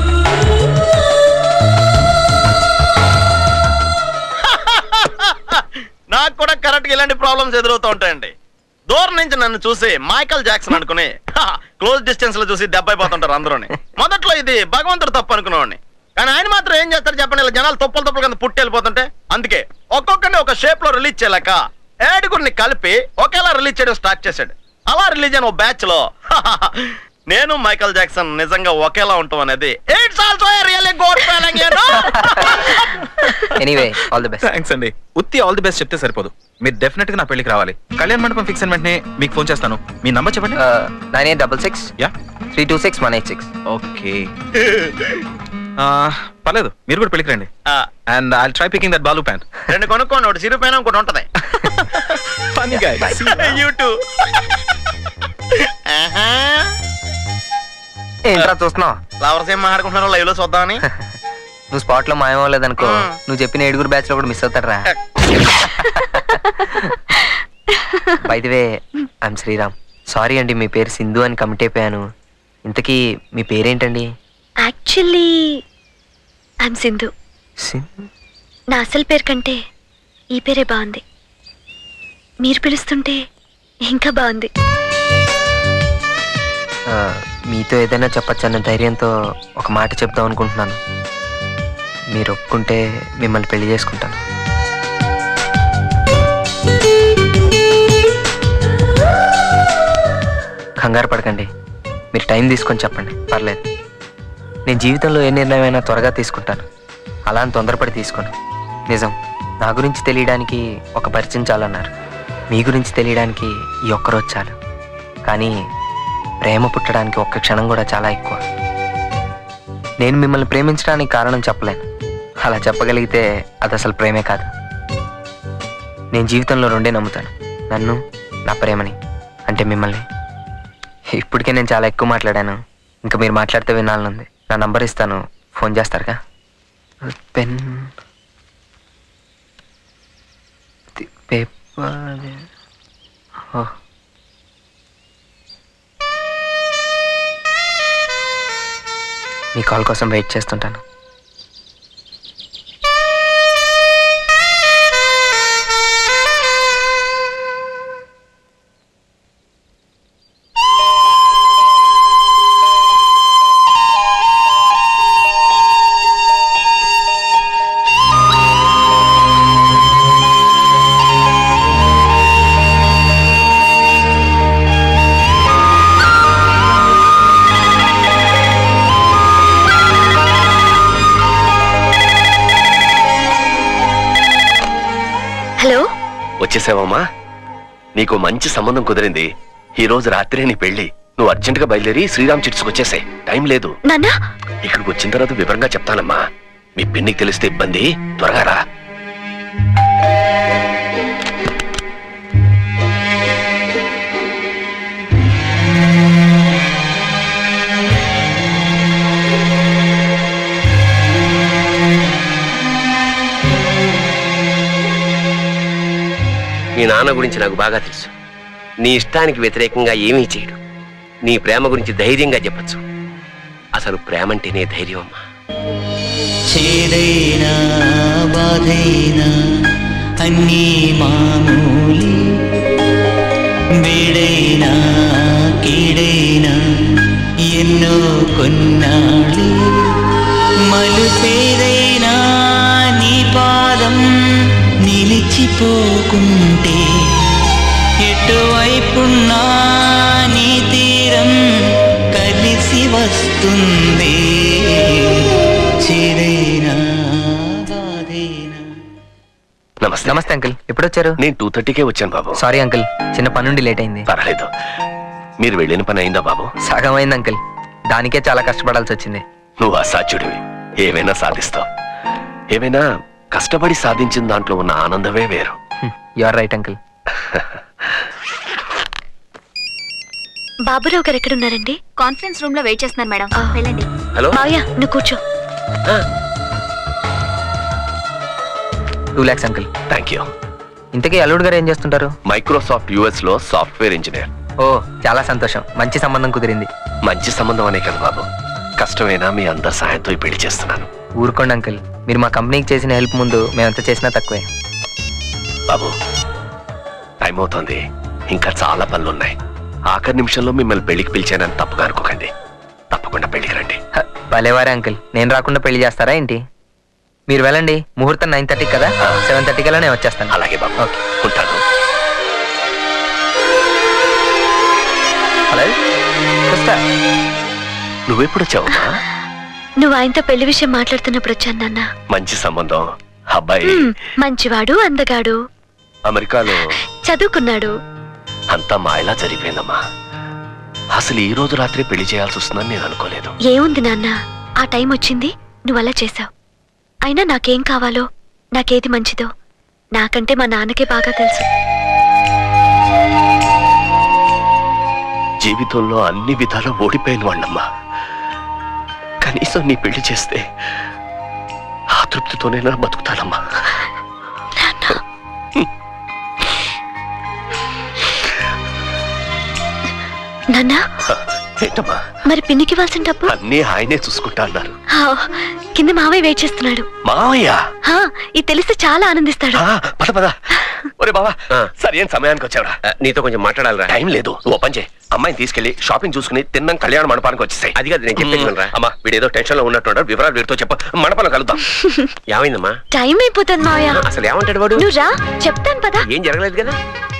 Speaker 17: నాకు కూడా కరెక్ట్ గా ఇలాంటి ప్రాబ్లమ్స్ ఎదురవుతూ ఉంటాయండి దూరం నుంచి నన్ను చూసి మైకల్ జాక్సన్ అనుకుని క్లోజ్ డిస్టెన్స్ లో చూసి దెబ్బ అయిపోతుంటారు అందరూని మొదట్లో ఇది భగవంతుడు తప్పు అనుకునేవాడిని కానీ ఆయన మాత్రం ఏం చేస్తారు చెప్పండి ఇలా జనాలు తప్పులు తప్పులు కింద పుట్టి వెళ్ళిపోతుంటే అందుకే ఒక్కొక్కరిని ఒక షేప్ లో రిలీజ్ చేయలేక ఏడుగురిని కలిపి ఒకేలా రిలీజ్ చేయడం స్టార్ట్ చేశాడు అలా రిలీజ్ అయిన ఓ బ్యాచ్ లో నేను మైకల్ జాక్సన్ నిజంగా ఒకేలా ఉంటాం అనేది it's also really good feeling
Speaker 10: anyway all the best
Speaker 9: thanks అండి ఉత్తి ఆల్ ది బెస్ట్ చెప్తే సరిపోదు మీరు డెఫినెట్ గా నా పెళ్లికి రావాలి కళ్యాణ మండపం ఫిక్స్ అయిన వెంటనే మీకు ఫోన్ చేస్తాను మీ నంబర్ చెప్పండి
Speaker 10: nine eight double six
Speaker 9: yeah
Speaker 10: three two six one eight six
Speaker 9: okay పర్లేదు మీరు కూడా పెళ్లికి రండి and I try picking that Balu pant
Speaker 17: రెండు కొనుక్కోండి ఒకటి సిరిపోయినా ఇంకోటి ఉంటది
Speaker 9: ఫనీ గై
Speaker 17: యూట్యూబ్
Speaker 10: ఏంట్రా చూస్తున్నావు
Speaker 17: ఫ్లవర్స్ ఏం మాట్లాడుకుంటున్నారో లైవ్ లో చూద్దామని
Speaker 10: నువ్వు స్పాట్ లో మాయమవ్వలేదనుకో నువ్వు చెప్పిన ఏడుగురు బ్యాచ్ లో కూడా మిస్ అవుతారా బైదివే ఐఎమ్ శ్రీరామ్ సారీ అండి మీ పేరు సింధు అని కమిట్ అయిపోయాను ఇంతకీ మీ పేరేంటండి
Speaker 2: యాక్చువల్లీ ఐఎమ్ సింధు నా అసలు పేరు కంటే ఈ పేరే బాగుంది మీరు పిలుస్తుంటే ఇంకా బాగుంది
Speaker 10: ఆ, మీతో ఏదైనా చెప్పచ్చన్న ధైర్యంతో ఒక మాట చెప్దాం అనుకుంటున్నాను మీరు ఒప్పుకుంటే మిమ్మల్ని పెళ్లి చేసుకుంటాను కంగారు పడకండి మీరు టైం తీసుకొని చెప్పండి పర్లేదు నేను జీవితంలో ఏ నిర్ణయమైనా త్వరగా తీసుకుంటాను అలా అని తొందరపడి తీసుకోను నిజం నా గురించి తెలియడానికి ఒక పరిచయం చాలన్నారు మీ గురించి తెలియడానికి ఈ ఒక్కరోజు చాలు కానీ ప్రేమ పుట్టడానికి ఒక్క క్షణం కూడా చాలా ఎక్కువ నేను మిమ్మల్ని ప్రేమించడానికి కారణం చెప్పలేను అలా చెప్పగలిగితే అది అసలు ప్రేమే కాదు నేను జీవితంలో రెండే నమ్ముతాను నన్ను నా ప్రేమని అంటే మిమ్మల్ని ఇప్పటికే నేను చాలా ఎక్కువ మాట్లాడాను ఇంకా మీరు మాట్లాడితే వినాలనుంది నా నంబర్ ఇస్తాను ఫోన్ చేస్తారుగా పెన్ పేపర్ ఓ మీ కాల్ కోసం వెయిట్ చేస్తుంటాను
Speaker 2: హలో
Speaker 4: వచ్చేసావమ్మా నీకు మంచి సంబంధం కుదిరింది ఈ రోజు రాత్రే నీ పెళ్లి నువ్వు అర్జెంట్ గా బయలుదేరి శ్రీరామ్ చిట్స్కి వచ్చేసాయి టైం లేదు
Speaker 2: నాన్నా
Speaker 4: ఇక్కడికి వచ్చిన తర్వాత వివరంగా చెప్తానమ్మా మీ పిన్నికి తెలిస్తే ఇబ్బంది త్వరగా రా
Speaker 14: మీ నాన్న గురించి నాకు బాగా తెలుసు నీ ఇష్టానికి వ్యతిరేకంగా ఏమీ చేయడు నీ ప్రేమ గురించి ధైర్యంగా చెప్పచ్చు అసలు ప్రేమ అంటేనే ధైర్యం అమ్మా
Speaker 8: చేదైనా బాధైనా అన్నీ మామూలి వేడైనా కీడైనా ఎన్నో కొన్నాళ్ళి మలుపేదైనా నీ పాదం నిలిచిపోకుంటే ఎటువైపున్నా నీ తీరం కలిసి వస్తుంది చేదైనా
Speaker 4: నమస్తే
Speaker 10: నమస్తే అంకుల్ ఎప్పుడు వచ్చారు
Speaker 4: నేను టూ థర్టీకే వచ్చాను బాబు
Speaker 10: సారీ అంకుల్ చిన్న పనుండి లేట్ అయింది
Speaker 4: పర్వాలేదు మీరు వెళ్ళిన పని అయిందా బాబు
Speaker 10: సగం అయింది అంకుల్ దానికే చాలా కష్టపడాల్సి వచ్చింది
Speaker 4: నువ్వు అసాధ్యుడివి ఏమైనా సాధిస్తావు ఏమైనా కష్టపడి సాధించిన దాంట్లో ఉన్న ఆనందమే వేరు
Speaker 10: you are right uncle
Speaker 2: Baburao garu ఎక్కడున్నారండి
Speaker 22: కాన్ఫరెన్స్ రూమ్ లో వెయిట్ చేస్తున్నారు మేడం వెళ్ళండి
Speaker 4: హలో
Speaker 2: మావయ్య నువ్వు కూర్చో
Speaker 10: two lakhs uncle
Speaker 4: thank you
Speaker 10: ఇంతకీ అల్లుడు గారు ఏం చేస్తుంటారు
Speaker 4: మైక్రోసాఫ్ట్ యుఎస్ లో సాఫ్ట్వేర్ ఇంజనీర్
Speaker 10: ఓ చాలా సంతోషం మంచి సంబంధం కుదిరింది
Speaker 4: మంచి సంబంధం అనే కదా బాబు కష్టమైనా మీ అందరి సాయంతో ఈ పెళ్లి చేస్తున్నాను
Speaker 10: ఊరుకోండి అంకుల్ మీరు మా కంపెనీకి చేసిన హెల్ప్ ముందు మేమంతా చేసినా తక్కువే
Speaker 4: బాబు టైం అవుతోంది ఇంకా చాలా పనులున్నాయి ఆఖరి నిమిషంలో మిమ్మల్ని పెళ్లికి పిలిచానని తప్పుగా అనుకోకండి తప్పకుండా పెళ్లికి రండి
Speaker 10: హ, భలేవారే అంకుల్ నేను రాకుండా పెళ్లి చేస్తారా ఏంటి మీరు వెళ్ళండి ముహూర్తం నైన్ థర్టీకి కదా సెవెన్ థర్టీ కల్లా నేను వచ్చేస్తాను
Speaker 4: అలాగే బాబు ఉంటాను
Speaker 10: హలో వస్తా
Speaker 4: నువ్వెప్పుడు వచ్చావమ్మా
Speaker 2: నువ్వు ఆయనతో పెళ్లి విషయం మాట్లాడుతున్నప్పుడు వచ్చాను నాన్న
Speaker 4: మంచి సంబంధం అబ్బాయి
Speaker 2: హ్మ్, మంచివాడు అందగాడు
Speaker 4: అమెరికాలో
Speaker 2: చదువుకున్నాడు
Speaker 4: అంతా మాయలా జరిగిపోయిందమ్మా అసలు ఈ రోజు రాత్రి పెళ్లి చేయాల్సి వస్తుందని నేను అనుకోలేదు
Speaker 2: ఏముంది నాన్న ఆ టైం వచ్చింది నువ్వు అలా చేసావు అయినా నాకేం కావాలో నాకేది మంచిదో నాకంటే మా నాన్నకే బాగా తెలుసు
Speaker 4: జీవితంలో అన్ని విధాలు ఓడిపోయిన వాళ్ళమ్మా కనీసం నీ పెళ్లి చేస్తే ఆ తృప్తితోనైనా బతుకుతానమ్మా
Speaker 2: నాన్న
Speaker 4: ఏంటమ్మా
Speaker 2: మరి పిన్నికి ఇవ్వాల్సిన డబ్బు
Speaker 4: అన్నీ ఆయనే చూసుకుంటా అన్నారు
Speaker 2: హా, కింద మావయ్య వెయిట్ చేస్తున్నాడు
Speaker 4: మావయ్య
Speaker 2: హా, ఇది తెలిస్తే చాలా ఆనందిస్తాడు
Speaker 4: పద పద ఒరే బావా సరైన సమయానికి వచ్చావురా
Speaker 14: నీతో కొంచెం మాట్లాడాలరా
Speaker 4: టైం లేదు నువ్వు ఓ పని చేయి అమ్మాయిని తీసుకెళ్లి షాపింగ్ చూసుకుని తిన్నాం కళ్యాణ మండపానికి వచ్చేసాయి
Speaker 14: అది కాదు నేను చెప్పేది వినరా?
Speaker 4: అమ్మా వీడేదో టెన్షన్ లో ఉన్నట్టున్నాడు వివరాలు వీడితో చెప్ప మండపంలో కలుద్దాం
Speaker 14: ఏమైందమ్మా
Speaker 2: టైం అయిపోతుంది మావయ్య
Speaker 14: అసలు ఏమంటాడు వాడు
Speaker 2: నువ్వు రా చెప్తాను పదా
Speaker 14: ఏం జరగలేదు కదా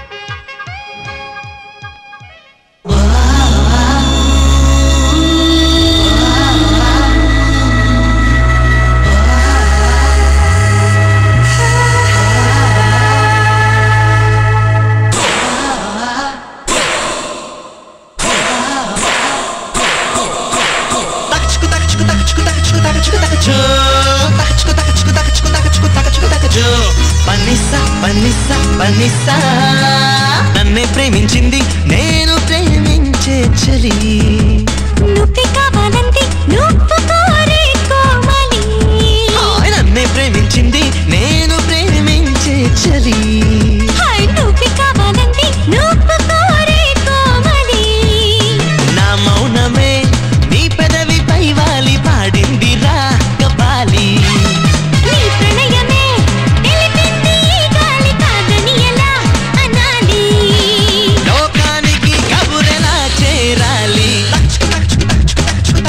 Speaker 8: పన్నిస్సా పన్నిస్సా పన్నిస్సా నన్నే ప్రేమించింది నేను ప్రేమించే చలి
Speaker 7: నువ్వు కావాలంటే నువ్వు కోరే కోమలి
Speaker 8: హాయ్ నన్నే ప్రేమించింది నేను ప్రేమించే చలి
Speaker 7: హాయ్ నువ్వు కావాలంటే నువ్వు కోరే కోమలి
Speaker 8: నా మౌనమే నీ పెదవిపై వాలి పాడింది రా కపాలి
Speaker 7: నీ ప్రణయమే తెలిపింది ఈ గాలి కాదని ఎలా అనాలి
Speaker 8: లోకానికి కబురెలా చేరాలి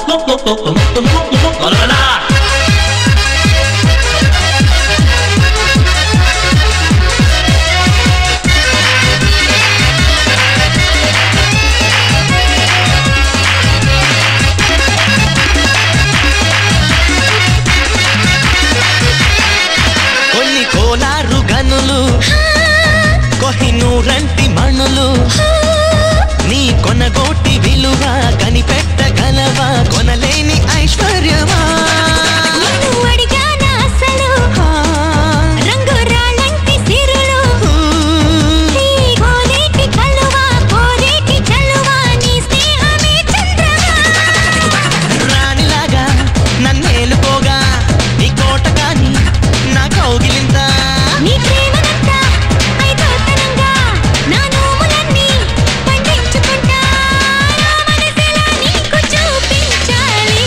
Speaker 8: కొన్ని కోలారు గనులు కొహినూరంటి మణులు నీ కొనగోటి విలువ కనిపెట్టగలవా కొనలేని ఐశ్వర్యమా
Speaker 7: నిన్ను అడిగానా అసలు రంగు రాళ్ళంటి సిరులు నీ కోనేటి కలువ కోరేటి చలువ నీ స్నేహమే చంద్రమా
Speaker 8: రాణిలాగా నన్నేలుకోగా నీ కోట కాని నా కౌగిలింత
Speaker 7: నీ ప్రేమనంతా ఐదోతనంగా నా నోములన్నీ పండించుకుంటా నా మనసులా నీకు చూపించాలి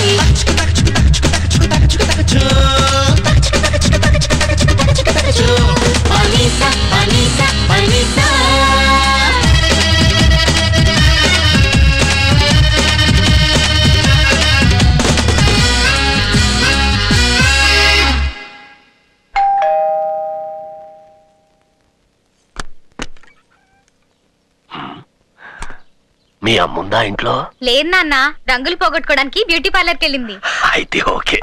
Speaker 7: పలిసా పలిసా పలిసా
Speaker 4: మీ అమ్ముందా ఇంట్లో
Speaker 22: లేదు నాన్న రంగులు పోగొట్టుకోవడానికి బ్యూటీ పార్లర్కి వెళ్ళింది
Speaker 4: అయితే ఓకే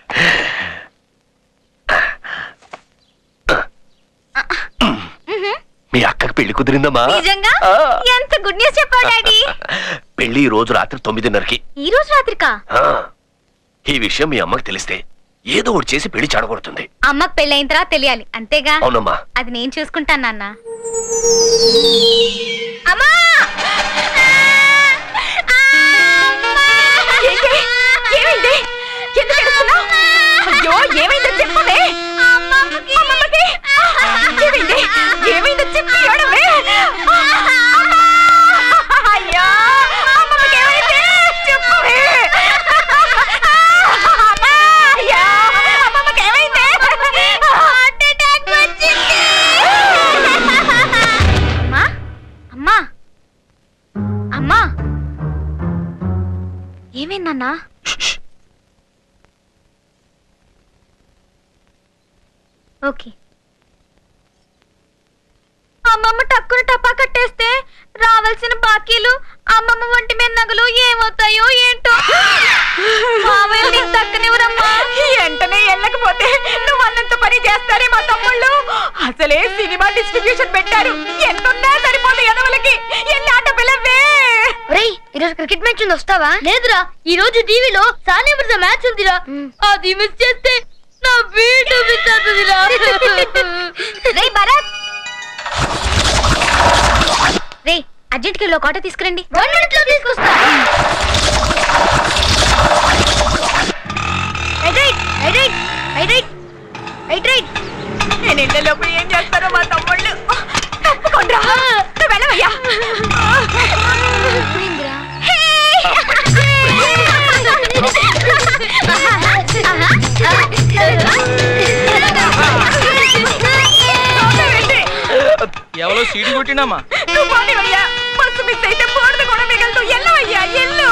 Speaker 4: మీ అక్కకి పెళ్లి కుదిరిందమ్మా
Speaker 22: నిజంగా ఎంత గుడ్ న్యూస్ చెప్పావు డాడీ
Speaker 4: పెళ్లి ఈ రోజు రాత్రి తొమ్మిదిన్నరకి
Speaker 22: ఈ రోజు రాత్రికా
Speaker 4: ఆ, ఈ విషయం మీ అమ్మకి తెలిస్తే ఏదో ఒకటి చేసి పెళ్లి చెడగొడుతుంది
Speaker 22: అమ్మకు పెళ్ళైన తర్వాత తెలియాలి అంతేగా
Speaker 4: అవునమ్మా
Speaker 22: అది నేను చూసుకుంటాను నాన్న అమ్మా
Speaker 24: ఏమైంది ఎందుకు ఏడుస్తున్నావ్? అయ్యో ఏమైందో చెప్పవే అమ్మమ్మకి ఏమైంది ఏమైందో చెప్పి ఏడవే అయ్యో అమ్మమ్మకి ఏమైంది చెప్పవే అమ్మా! అయ్యో అమ్మమ్మకి ఏమైంది హార్ట్ అటాక్ వచ్చింది
Speaker 22: అమ్మా అమ్మా అమ్మా ఏమైందన్నా ఓకే అమ్మమ్మ టక్కున టపా కట్టేస్తే రావాల్సిన బాకీలు అమ్మమ్మ ఒంటి మీద నగలు ఏమవుతాయో ఏంటో మావయ్య నీకు దక్కనివ్వరమ్మా
Speaker 24: వెంటనే వెళ్ళకపోతే నువ్వు అన్నంత పని చేస్తారే మా తమ్ముళ్ళు అసలే సినిమా డిస్ట్రిబ్యూషన్ పెట్టారు ఎంతున్నా సరిపోదు ఎదవలకి ఎన్ని ఆట పిల్లవే
Speaker 3: ఒరేయ్ ఈరోజు క్రికెట్ మ్యాచ్ ఉంది వస్తావా లేదురా ఈ రోజు టీవీలో సానియా మిర్జా మ్యాచ్ ఉందిరా అది మిస్ చేస్తే నా వీడు మిస్ అవుతుందిరా
Speaker 22: రే భరత్ రే అర్జెంట్ కి ఒక ఆటో తీసుకురండి
Speaker 3: వన్ మినిట్ లో తీసుకొస్తా
Speaker 24: right right right right right right నేను ఇళ్ళలోపు ఏం చేస్తారో మా తమ్ముళ్ళు తప్పకుండా నువ్వు వెళ్ళవయ్యా
Speaker 11: ఎవరో సీడీ కొట్టినామా
Speaker 24: నువ్వు పోనివయ్యా బస్సు మిస్ అయితే బోర్డు కూడా మిగలదు ఎల్లవయ్యా ఎల్లు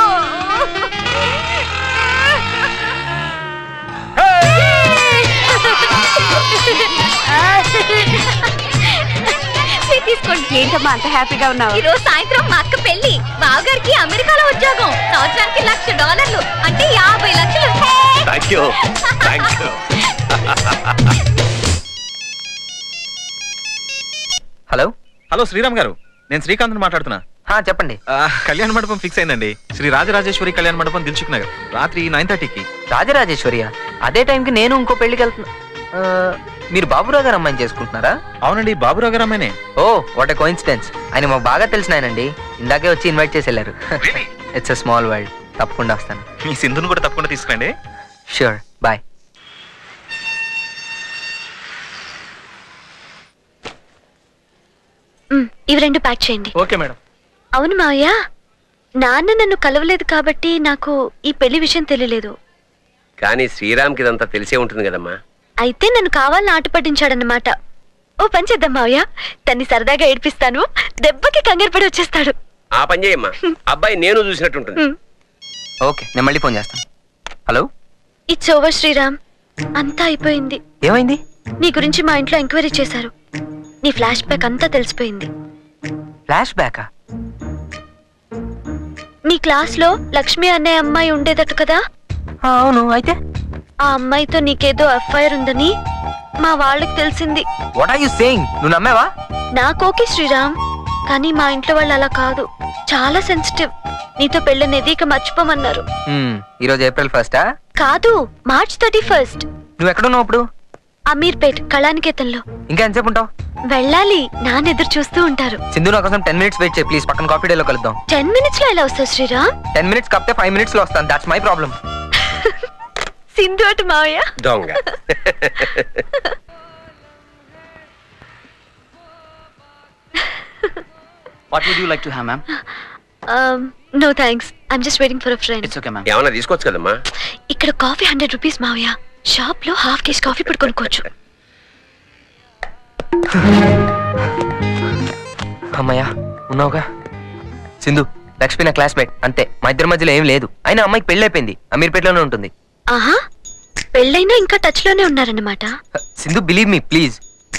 Speaker 22: తీసుకోండి ఏంటమ్మా అంత హ్యాపీగా ఉన్నావు ఈ రోజు సాయంత్రం మా అక్క పెళ్లి బావగారికి అమెరికాలో ఉద్యోగం సంవత్సరానికి లక్ష డాలర్లు అంటే యాభై లక్షలు హే!
Speaker 4: Thank you thank you
Speaker 9: hello hello Sriram garu నేను శ్రీకాంత్ మాట్లాడుతున్నా
Speaker 10: చెప్పండి
Speaker 9: కళ్యాణ మండపం ఫిక్స్ అయిందండి శ్రీ రాజరాజేశ్వరి కళ్యాణ మండపం దిల్చుక్ నగర్ రాత్రి నైన్ థర్టీకి
Speaker 10: రాజరాజేశ్వరియా అదే టైంకి నేను ఇంకో పెళ్లికి వెళ్తున్నా ఆ, మీరు బాబురావు గారు అమ్మాయిని చేసుకుంటున్నారా
Speaker 9: అవునండి బాబురావు గారు అమ్మాయినే
Speaker 10: ఓ వాట్ కోయిన్సిడెన్స్ ఆయన మాకు బాగా తెలిసిన ఆయనండి ఇందాకే వచ్చి ఇన్వైట్ చేసి వెళ్ళారు ఇట్స్ అ స్మాల్ వరల్డ్ తప్పకుండా వస్తాను
Speaker 9: మీ సింధుని కూడా తప్పకుండా తీసుకురండి
Speaker 10: షూర్ బాయ్
Speaker 2: మ్, ఇవి రెండు ప్యాక్ చేయండి
Speaker 11: ఓకే మేడం
Speaker 2: అవును మావయ్య నాన్న నన్ను కలవలేదు కాబట్టి నాకు ఈ పెళ్లి విషయం తెలియలేదు
Speaker 14: కానీ శ్రీరామ్కి ఇదంతా తెలిసే ఉంటుంది కదమ్మా
Speaker 2: అయితే నన్ను కావాలని ఆట పట్టించాడన్నమాట ఓ పని చేద్దాం మావయ్య తన్ని సరదాగా ఏడిపిస్తాను దెబ్బకి కంగారు పడి వచ్చేస్తాడు
Speaker 14: ఆ పని చేయమ్మా అబ్బాయి నేను చూసినట్టుంటుంది
Speaker 10: ఓకే నేను మళ్ళీ ఫోన్ చేస్తాను హలో
Speaker 2: ఇట్స్ ఓవర్ శ్రీరామ్ అంతా అయిపోయింది
Speaker 10: ఏమైంది
Speaker 2: నీ గురించి మా ఇంట్లో ఎంక్వైరీ చేశారు నీ ఫ్లాష్ బ్యాక్ అంతా తెలిసిపోయింది
Speaker 10: ఫ్లాష్ బ్యాకా
Speaker 2: నీ క్లాస్ లో లక్ష్మి అనే అమ్మాయి ఉండేదట కదా
Speaker 10: అవును అయితే
Speaker 2: ఆ అమ్మాయితో నీకేదో ఎఫ్ఐఆర్ ఉందని మా వాళ్ళకి తెలిసింది
Speaker 10: వాట్ ఆర్ యు సేయింగ్ నువ్వు నమ్మావా
Speaker 2: నాకు ఓకే శ్రీరామ్ కానీ మా ఇంట్లో వాళ్ళు అలా కాదు చాలా సెన్సిటివ్ నీతో పెళ్ళనేది ఇక మర్చిపోమన్నారు
Speaker 10: హ్మ్, ఈరోజు ఏప్రిల్ ఫస్టా
Speaker 2: కాదు మార్చ్ థర్టీ ఫస్ట్
Speaker 10: నువ్వు ఎక్కడున్నావు ఇప్పుడు
Speaker 2: అమీర్పేట్ కళానికేతన్లో
Speaker 10: ఇంకా ఎంతసేపు ఉంటావు
Speaker 2: వెళ్ళాలి నాన్న ఎదురు చూస్తూ ఉంటారు
Speaker 10: సింధు నా కోసం టెన్ మినిట్స్ వెయిట్ చేయి ప్లీజ్ పక్కన కాఫీ డేలో కలుద్దాం
Speaker 2: టెన్ మినిట్స్ లో ఎలా వస్తావు శ్రీరామ్
Speaker 10: టెన్ మినిట్స్ కాకపోతే ఫైవ్ మినిట్స్ లో వస్తాను దాట్స్ మై ప్రాబ్లం
Speaker 2: సింధు అటు మావయ్య
Speaker 14: దొంగ
Speaker 1: what would you like to have ma'am
Speaker 2: no thanks I'm just waiting for a friend
Speaker 1: it's okay ma'am
Speaker 14: ఏమన్నా తీసుకోవచ్చు కదమ్మా
Speaker 2: ఇక్కడ కాఫీ హండ్రెడ్ రూపీస్ మావయ్య షాప్ లో హాఫ్ కేజీ కాఫీ ఇప్పుడు కొనుక్కోవచ్చు
Speaker 10: అమ్మయ్యా ఉన్నావుగా సింధు లక్ష్మి నా క్లాస్మేట్ అంతే మా ఇద్దరి మధ్యలో ఏం లేదు అయినా అమ్మాయికి పెళ్లి అయిపోయింది అమీర్పేటలోనే ఉంటుంది
Speaker 2: ఆహా పెళ్ళైనా ఇంకా టచ్ లోనే ఉన్నారన్నమాట
Speaker 10: సింధు బిలీవ్ మీ ప్లీజ్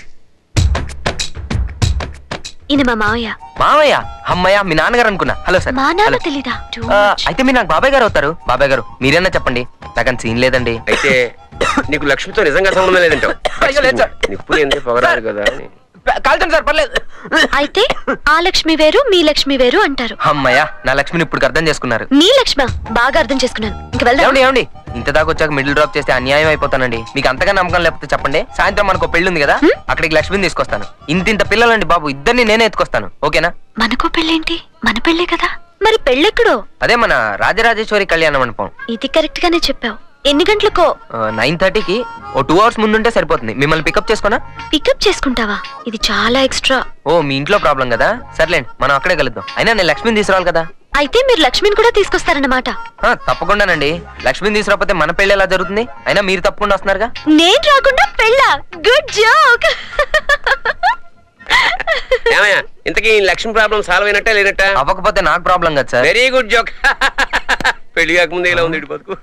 Speaker 2: ఈయన మా మావయ్య
Speaker 10: మావయ్య అమ్మయ్య మీ నాన్నగారు అనుకున్నా హలో సార్
Speaker 2: మా నాన్న
Speaker 10: హలో.
Speaker 2: తెలీదా
Speaker 10: ఆ, అయితే మీరు నాకు బాబాయ్ గారు అవుతారు బాబాయ్ గారు మీరేనా చెప్పండి నాకంత సీన్ లేదండి
Speaker 14: అయితే నీకు లక్ష్మితో నిజంగా సంబంధం లేదంటావు
Speaker 10: అయ్యో, లేదు సార్.
Speaker 14: నిప్పు ఏంది పొగరాదు కదా అని
Speaker 10: కాల్చండి సార్ పర్లేదు
Speaker 2: అయితే ఆ లక్ష్మి వేరు మీ లక్ష్మి వేరు అంటారు
Speaker 10: అమ్మయ్య నా లక్ష్మిని ఇప్పుడు అర్థం చేసుకున్నారు
Speaker 2: మీ లక్ష్మ బాగా అర్థం చేసుకున్నాను ఇంక వెళ్దాం
Speaker 10: ఏమండి ఏమండి ఇంత దాకా వచ్చాక మిడిల్ డ్రాప్ చేస్తే అన్యాయం అయిపోతానండి మీకు అంతగా నమ్మకం లేకపోతే చెప్పండి సాయంత్రం మనకు పెళ్లి ఉంది కదా అక్కడికి లక్ష్మిని తీసుకొస్తాను ఇంత ఇంత పిల్లలండి బాబు ఇద్దరిని నేనే ఎత్తుకొస్తాను ఓకేనా
Speaker 2: మనకో పెళ్ళేంటి మన పెళ్ళే కదా మరి పెళ్ళెక్కడో
Speaker 10: అదే మన రాజరాజేశ్వరి కళ్యాణ మండపం
Speaker 2: ఇది కరెక్ట్ గానే చెప్పావు ఎన్ని గంటలకో
Speaker 10: నైన్ థర్టీకి ఓ టూ అవర్స్ ముందుంటే సరిపోతుంది మిమ్మల్ని పికప్ చేసుకోనా
Speaker 2: పికప్ చేసుకుంటావా ఇది చాలా ఎక్స్ట్రా
Speaker 10: ఓ మీ ఇంట్లో ప్రాబ్లం కదా సర్లేండి మనం అక్కడే కలుద్దాం అయినా నేను లక్ష్మిని తీసుకురావాలి కదా
Speaker 2: అయితే మీరు లక్ష్మిని కూడా తీసుకొస్తారన్నమాట
Speaker 10: ఆ, తప్పకుండానండి లక్ష్మిని తీసుకురాకపోతే మన పెళ్లి ఎలా జరుగుతుంది అయినా మీరు తప్పకుండా వస్తున్నారుగా
Speaker 2: నేను రాకుండా పెళ్ళా గుడ్ జోక్
Speaker 14: ఏమయ్యా ఇంతకీ లక్ష్మి ప్రాబ్లం సాల్వ్ అయినట్టే లేనట్ట
Speaker 10: అవ్వకపోతే నాకు ప్రాబ్లం కదా సార్
Speaker 14: వెరీ గుడ్ జోక్ పెళ్లి కాకముందే ఇలా ఉంది ఇటు బతుకు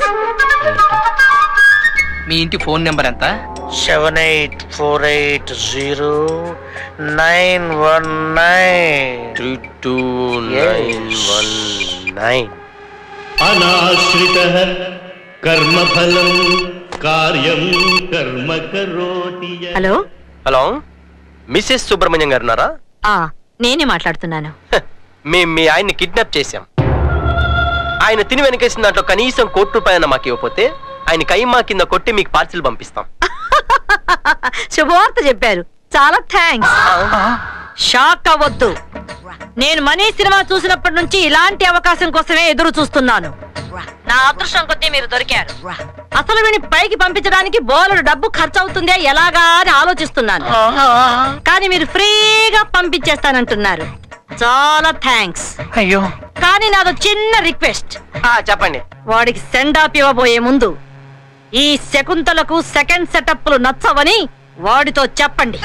Speaker 1: మీ ఇంటి ఫోన్ నెంబర్ ఎంత
Speaker 15: seven eight four eight zero nine one nine
Speaker 14: three two nine one nine
Speaker 20: అనాశ్రిత కర్మఫలం కార్యం కర్మ కరోతి య-
Speaker 23: హలో
Speaker 25: హలో మిసెస్ సుబ్రహ్మణ్యం గారు ఉన్నారా
Speaker 23: ఆ నేనే మాట్లాడుతున్నాను
Speaker 25: మేము మీ ఆయన్ని కిడ్నాప్ చేశాం ఆయన తిని వెనకేసిన దాంట్లో కనీసం కోటి రూపాయలు మాకు ఇవ్వకపోతే ఆయన కైమా కింద కొట్టి మీకు పార్సిల్ పంపిస్తాం
Speaker 23: శుభవార్త చెప్పారు చాలా థ్యాంక్స్ షాక్ అవ్వద్దు నేను మనీ సినిమా చూసినప్పటి నుంచి ఇలాంటి అవకాశం కోసమే ఎదురు చూస్తున్నాను నా అదృష్టం కొద్దీ మీరు దొరికారు అసలు వీని పైకి పంపించడానికి బోలెడు డబ్బు ఖర్చు అవుతుందే ఎలాగా అని ఆలోచిస్తున్నాను కానీ మీరు ఫ్రీగా పంపించేస్తానంటున్నారు చాలా థ్యాంక్స్
Speaker 1: అయ్యో
Speaker 23: కానీ నాదో చిన్న రిక్వెస్ట్
Speaker 25: చెప్పండి
Speaker 23: వాడికి సెండ్ ఆఫ్ ఇవ్వబోయే ముందు ఈ శకుంతలకు సెకండ్ సెటప్లు నచ్చవని వాడితో చెప్పండి